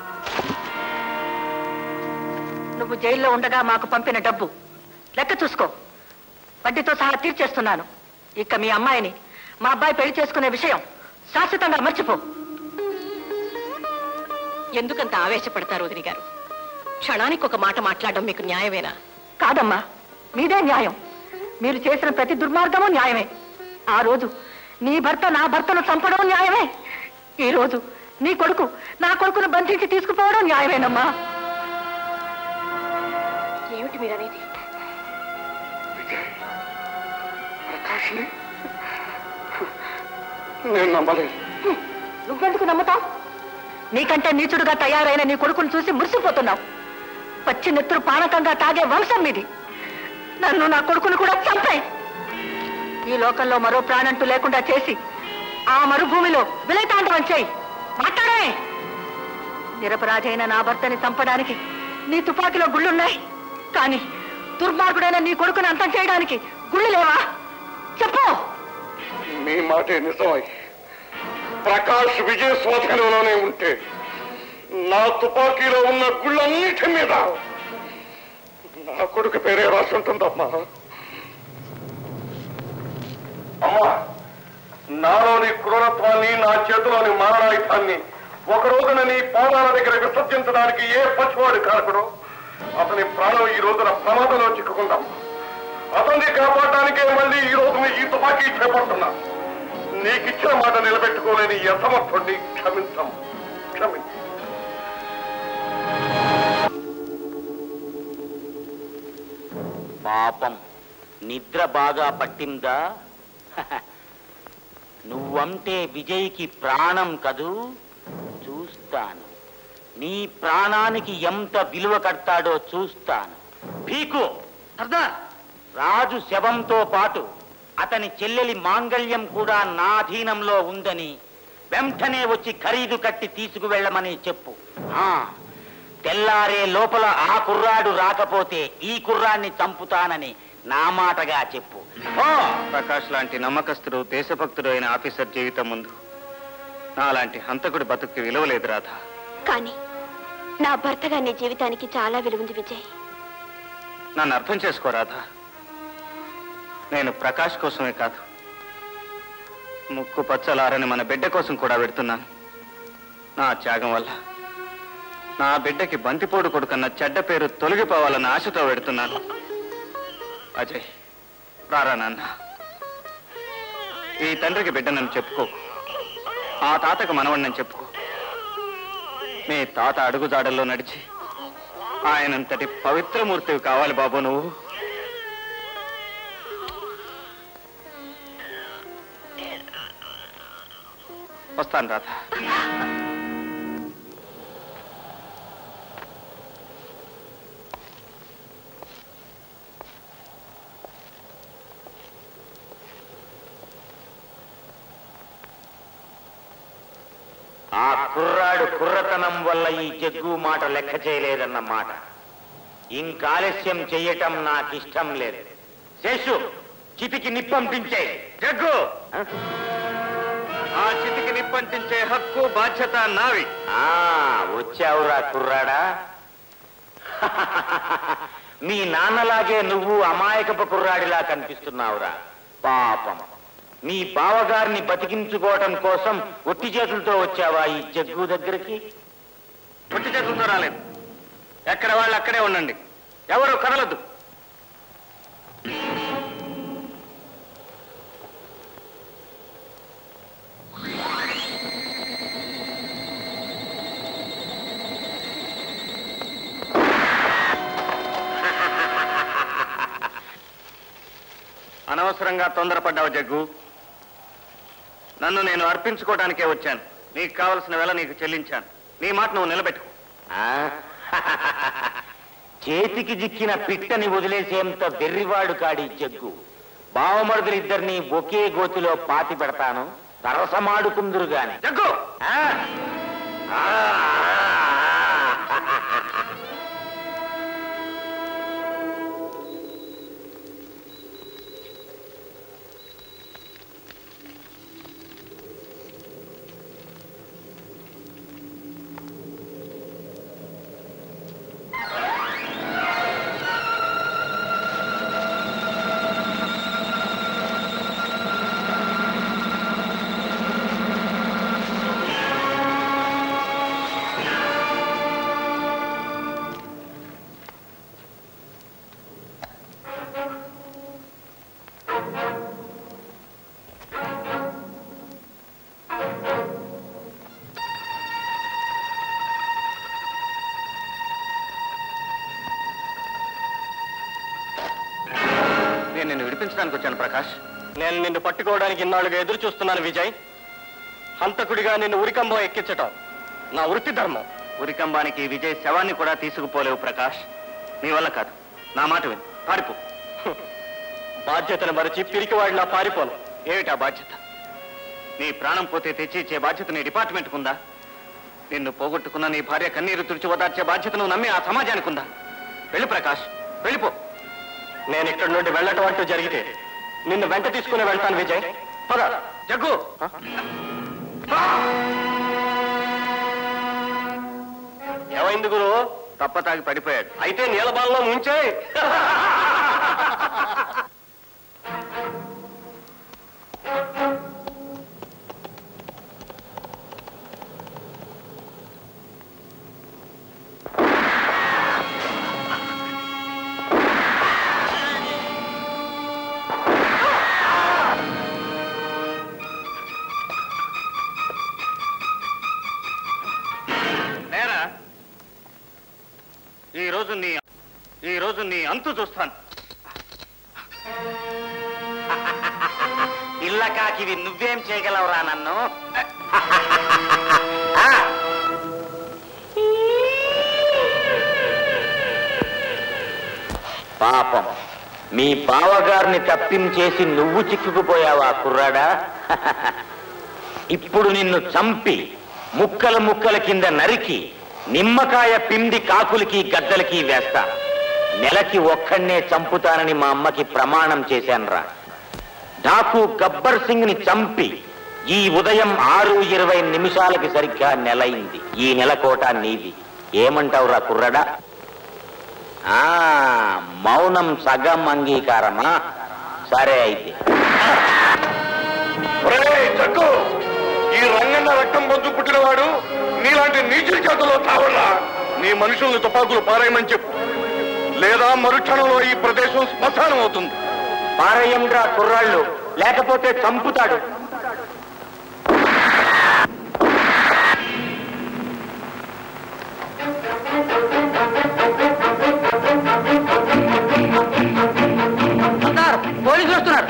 నువ్వు జైల్లో ఉండగా మాకు పంపిన డబ్బు లెక్క చూసుకో వడ్డీతో సహా తీర్చేస్తున్నాను ఇక మీ అమ్మాయిని మా అబ్బాయి పెళ్లి చేసుకునే విషయం శాశ్వతంగా మర్చిపో ఎందుకంత ఆవేశపడతారు వదిని గారు క్షణానికి ఒక మాట మాట్లాడడం మీకు న్యాయమేనా కాదమ్మా మీదే న్యాయం మీరు చేసిన ప్రతి దుర్మార్గము న్యాయమే ఆ రోజు నీ భర్త నా భర్తను చంపడం న్యాయమే ఈ రోజు నీ కొడుకు నా కొడుకును బంధించి తీసుకుపోవడం న్యాయమేనమ్మా ఏమిటి మీరనేది ప్రకాష్ని నేను నమ్మలేదు నువ్వెందుకు నమ్ముతావు నీకంటే నీచుడుగా తయారైన నీ కొడుకును చూసి మురిసిపోతున్నావు పచ్చి నెత్తురు పానకంగా తాగే వంశం మీది నన్ను నా కొడుకును కూడా చంపాయి ఈ లోకంలో మరో ప్రాణంటూ లేకుండా చేసి ఆ మరుభూమిలో విలయతాండవం చేయి మాట్లాడే నిరపరాధి అయిన నా భర్తని చంపడానికి నీ తుపాకీలో గుళ్ళున్నాయి కానీ దుర్మార్గుడైన నీ కొడుకుని అంతం చేయడానికి గుళ్ళు లేవా చెప్పు మీ మాటే నిజమై ప్రకాష్ విజయ స్వాధీనంలోనే ఉంటే నా తుపాకీలో ఉన్న గుళ్ళన్నిటి మీద నా కొడుకు పేరే రాసి ఉంటుందమ్మా అమ్మా నాలోని క్రూరత్వాన్ని నా చేతిలోని మారణాయుధాన్ని ఒక రోజున నీ పాదాల దగ్గర విసర్జించడానికి ఏ పచ్చివాడు కారకుడు అతని ప్రాణం ఈ రోజున ప్రమాదంలో చిక్కుకుందాం అతన్ని కాపాడడానికే మళ్ళీ ఈ రోజున ఈ తుపాకీ చేపడుతున్నా నీకిచ్చిన మాట నిలబెట్టుకోలేని ఈ అసమర్థుడిని క్షమించం క్షమించం పాపం నిద్ర బాగా పట్టిందా నువ్వంటే విజయ్కి ప్రాణం కదూ చూస్తాను నీ ప్రాణానికి ఎంత విలువ కడతాడో చూస్తాను పీకు రాజు శవంతో పాటు అతని చెల్లెలి మాంగళ్యం కూడా నా అధీనంలో ఉందని వెంటనే వచ్చి ఖరీదు కట్టి తీసుకువెళ్ళమని చెప్పు ఆ తెల్లారే లోపల ఆ కుర్రాడు రాకపోతే ఈ కుర్రాన్ని చంపుతానని నా మాటగా చెప్పు ప్రకాష్ లాంటి నమ్మకస్తుడు దేశభక్తుడు అయిన ఆఫీసర్ జీవితం ముందు నాలాంటి హంతకుడి బతుక్కి విలువ లేదు రాధా కానీ నా భర్తగా నీ జీవితానికి చాలా విలువుంది విజయ్ నన్ను అర్థం చేసుకో రాధా నేను ప్రకాష్ కోసమే కాదు ముక్కు పచ్చలారని మన బిడ్డ కోసం కూడా పెడుతున్నాను నా త్యాగం వల్ల నా బిడ్డకి బంతిపోడు కొడుకన్న చెడ్డ పేరు తొలగిపోవాలన్న ఆశతో పెడుతున్నాను అజయ్ రారా నాన్న ఈ తండ్రికి బిడ్డనని చెప్పుకో ఆ తాతకు మనవణ్ణని చెప్పుకో మీ తాత అడుగుజాడల్లో నడిచి ఆయనంతటి పవిత్రమూర్తివి కావాలి బాబు నువ్వు వస్తాను రాధ ఆ కుర్రాడు కుర్రతనం వల్ల ఈ జగ్గు మాట లెక్క చేయలేదన్న మాట ఇంకాలస్యం చెయ్యటం నాకిష్టం లేదు శేషు చితికి నిప్పంపించే జగ్గు ఆ చితికి నిప్పంటించే హక్కు బాధ్యత నావి ఆ వచ్చావురా కుర్రాడా మీ నాన్నలాగే నువ్వు అమాయకపు కుర్రాడిలా కనిపిస్తున్నావురా పాపం మీ బావగారిని బతికించుకోవటం కోసం ఒట్టి చేతులతో వచ్చావా ఈ జగ్గు దగ్గరికి ఒట్టి చేతులతో రాలేదు ఎక్కడ వాళ్ళు అక్కడే ఉండండి ఎవరు కదలద్దు అనవసరంగా తొందరపడ్డావు జగ్గు నన్ను నేను అర్పించుకోవడానికే వచ్చాను నీకు కావలసిన వేళ నీకు చెల్లించాను నీ మాట నువ్వు నిలబెట్టుకో ఆ? చేతికి జిక్కిన పిట్టని వదిలేసేంత వెర్రివాడు కాడి జగ్గు బావమరుదులిద్దరిని ఒకే గోతిలో పాతి పెడతాను తరసమాడుకుందురు గాని జగ్గు ఆ? ఆ, నేను నిన్ను విడిపించడానికి వచ్చాను ప్రకాష్ నేను నిన్ను పట్టుకోవడానికి ఇన్నాళ్ళుగా ఎదురు చూస్తున్నాను విజయ్ హంతకుడిగా నిన్ను ఉరికంబం ఎక్కించటం నా వృత్తి ధర్మం ఉరికంబానికి విజయ్ శవాన్ని కూడా తీసుకుపోలేవు ప్రకాష్ నీ వల్ల కాదు నా మాట విను పారిపో బాధ్యతను మరచి పిరికివాడిలా పారిపోను ఏమిటా బాధ్యత నీ ప్రాణం పోతే తెచ్చి ఇచ్చే బాధ్యత నీ డిపార్ట్మెంట్కు ఉందా నిన్ను పోగొట్టుకున్న నీ భార్య కన్నీరు తుడిచి ఓదార్చే బాధ్యత నువ్వు నమ్మి ఆ సమాజానికి ఉందా వెళ్ళి ప్రకాష్ వెళ్ళిపో నేను ఇక్కడి నుండి వెళ్ళటం అంటూ జరిగితే నిన్ను వెంట తీసుకుని వెళ్తాను విజయ్ పద జగ్గు ఏమైంది గురు తప్ప తాగి పడిపోయాడు అయితే నీలబాల్లో ముంచే నేరా ఈ రోజు నీ ఈ రోజు నీ అంతు చూస్తాను పిల్లకాకివి నువ్వేం చేయగలవురా నన్ను ఆ! పాపం మీ బావగారిని తప్పించేసి నువ్వు చిక్కుకుపోయావా కుర్రాడా ఇప్పుడు నిన్ను చంపి ముక్కల ముక్కల కింద నరికి నిమ్మకాయ పిండి కాకులకి గద్దలకి వేస్తా నెలకి ఒక్కడినే చంపుతానని మా అమ్మకి ప్రమాణం చేశానురా డాకు గబ్బర్ సింగ్ ని చంపి ఈ ఉదయం ఆరు ఇరవై నిమిషాలకి సరిగ్గా నెలయింది ఈ నెల కోట నీది ఏమంటావురా కుర్రడా ఆ మౌనం సగం అంగీకారమా సరే అయితే ఒరేయ్, జగ్గు ఈ రంగన్న రక్తం పొందు పుట్టినవాడు నీలాంటి నీచుల చేతుల్లో తావడా నీ మనుషుల్ని తుపాకులు పారేయమని చెప్పు లేదా మరుక్షణంలో ఈ ప్రదేశం శ్మశానం అవుతుంది పారయ్యండ్రా కుర్రాళ్ళు లేకపోతే చంపుతాడు పోలీసులు వస్తున్నారు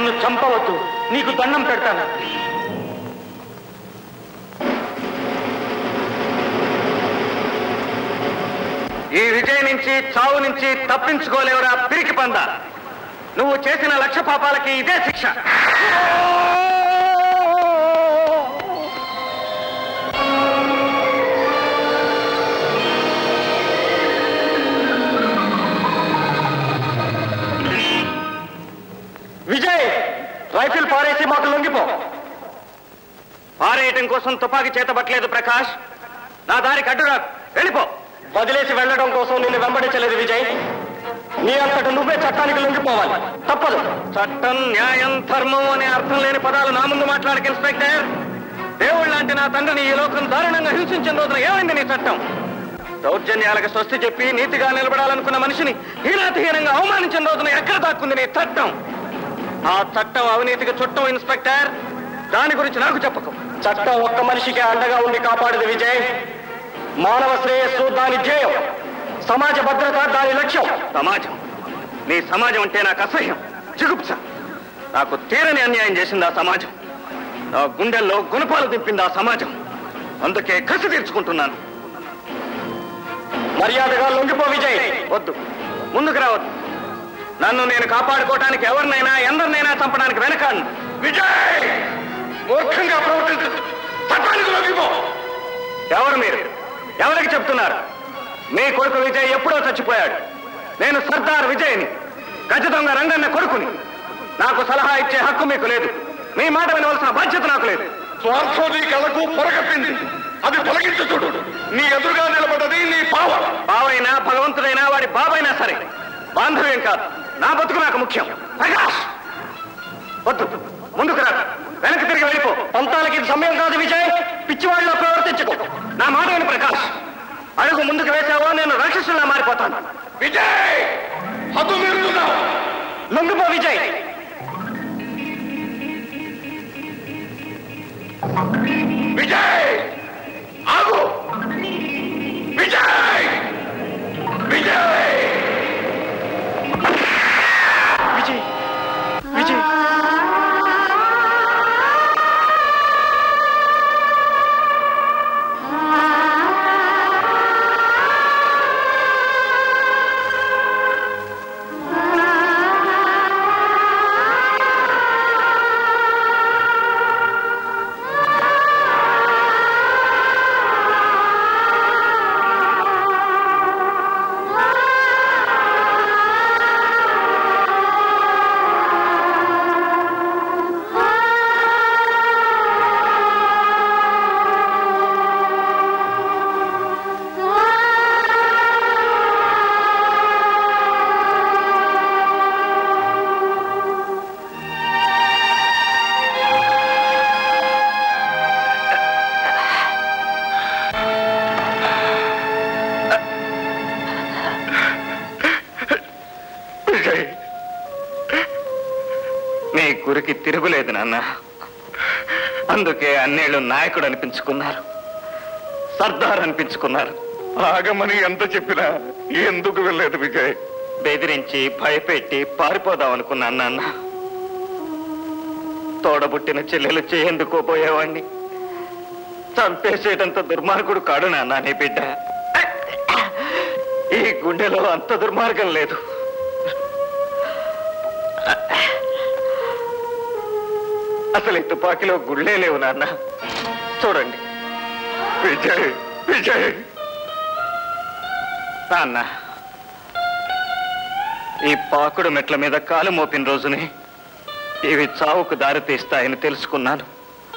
నన్ను చంపవద్దు నీకు దండం పెడతాను ఈ విజయ్ నుంచి చావు నుంచి తప్పించుకోలేవురా పిరికి పంద నువ్వు చేసిన లక్ష పాపాలకి ఇదే శిక్ష విజయ్ రైఫిల్ పారేసి మాకు లొంగిపో పారేయటం కోసం తుపాకీ చేతబట్టలేదు ప్రకాష్ నా దారికి అడ్డురాకు వెళ్ళిపో వదిలేసి వెళ్ళడం కోసం నిన్ను వెంబడించలేదు విజయ్ నీ అంతట నువ్వే చట్టానికి లొంగిపోవాలి తప్పదు చట్టం న్యాయం ధర్మం అనే అర్థం లేని పదాలు నా ముందు మాట్లాడక ఇన్స్పెక్టర్ దేవుడు లాంటి నా తండ్రిని ఈ లోకం దారుణంగా హింసించిన రోజున ఏమైంది నీ చట్టం దౌర్జన్యాలకు స్వస్తి చెప్పి నీతిగా నిలబడాలనుకున్న మనిషిని హీనాతిహీనంగా అవమానించిన రోజున ఎక్కడ దాక్కుంది నీ చట్టం ఆ చట్టం అవినీతికి చుట్టం ఇన్స్పెక్టర్ దాని గురించి నాకు చెప్పకు చట్టం ఒక్క మనిషికి అండగా ఉండి కాపాడదు విజయ్ మానవ శ్రేయస్సు దాని ధ్యేయం సమాజ భద్రత దాని లక్ష్యం సమాజం నీ సమాజం అంటే నాకు అసహ్యం చిగుప్స నాకు తీరని అన్యాయం చేసింది ఆ సమాజం నా గుండెల్లో గుణపాలు దింపింది ఆ సమాజం అందుకే కసి తీర్చుకుంటున్నాను మర్యాదగా లొంగిపో విజయ్ వద్దు ముందుకు రావద్దు నన్ను నేను కాపాడుకోవటానికి ఎవరినైనా ఎందరినైనా చంపడానికి వెనకాను విజయ్ మూర్ఖంగా ప్రవర్తించదు చట్టానికి లొంగిపో ఎవరు మీరు ఎవరికి చెప్తున్నారు మీ కొడుకు విజయ్ ఎప్పుడో చచ్చిపోయాడు నేను సర్దార్ విజయ్ని గజ దొంగ రంగన్న కొడుకుని నాకు సలహా ఇచ్చే హక్కు మీకు లేదు మీ మాట వినవలసిన బాధ్యత నాకు లేదు స్వార్థం నీ కళ్ళకు పొరగట్టింది అది తొలగించు చూడు నీ ఎదురుగా నిలబడ్డది నీ పావ బావైనా భగవంతుడైనా వాడి బాబైనా సరే బాంధవ్యం కాదు నా బతుకు నాకు ముఖ్యం ప్రకాష్ వద్దు ముందుకు రా వెనక్కి తిరిగి వెళ్ళిపో పంతాలకి ఇది సమయం కాదు విజయ్ పిచ్చివాళ్ళలో ప్రవర్తించుకో నా మాట విని ప్రకాష్ అడుగు ముందుకు వేసావో నేను రాక్షసుల్లా మారిపోతాను విజయ్ హద్దు మీరుతున్నావు లొంగిపో విజయ్ విజయ్ ఆగు విజయ్ విజయ్ విజయ్ విజయ్ విజయ్ నీ గురికి తిరుగులేదు నాన్న అందుకే అన్నేళ్ళు నాయకుడు అనిపించుకున్నారు సర్దార్ అనిపించుకున్నారు ఆగమని ఎంత చెప్పినా ఎందుకు వెళ్ళలేదు విజయ్ బెదిరించి భయపెట్టి పారిపోదాం అనుకున్నాను నాన్న తోడబుట్టిన చెల్లెలు చేయందుకో పోయేవాణ్ణి చంపేసేటంత దుర్మార్గుడు కాడు నాన్న నీ బిడ్డ ఈ గుండెలో అంత దుర్మార్గం లేదు అసలు ఈ తుపాకీలో గుళ్ళే లేవు నాన్న చూడండి విజయ్ విజయ్ నాన్న ఈ పాకుడు మెట్ల మీద కాలు మోపిన రోజుని ఇవి చావుకు దారి తీస్తాయని తెలుసుకున్నాను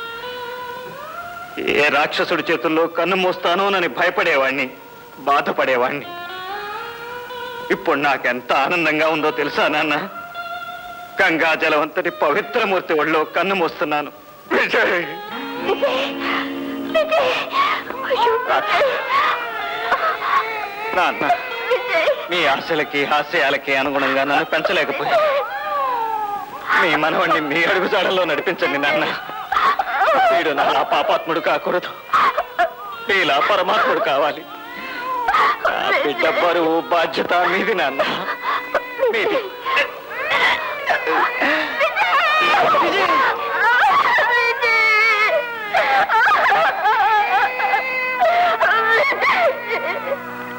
ఏ రాక్షసుడి చేతుల్లో కన్ను మూస్తానోనని భయపడేవాణ్ణి బాధపడేవాణ్ణి ఇప్పుడు నాకెంత ఆనందంగా ఉందో తెలుసా నాన్న గంగా జలవంతటి పవిత్రమూర్తి ఒళ్ళో కన్ను మూస్తున్నాను విజయ్ నాన్న మీ ఆశలకి హాస్యాలకి అనుగుణంగా నన్ను పెంచలేకపోయా మీ మనవణ్ణి మీ అడుగుజాడల్లో నడిపించండి నాన్న వీడు నా పాపాత్ముడు కాకూడదు మీలా పరమాత్ముడు కావాలి నా బిడ్డ బరువు బాధ్యత మీది నాన్న మీది విజయ్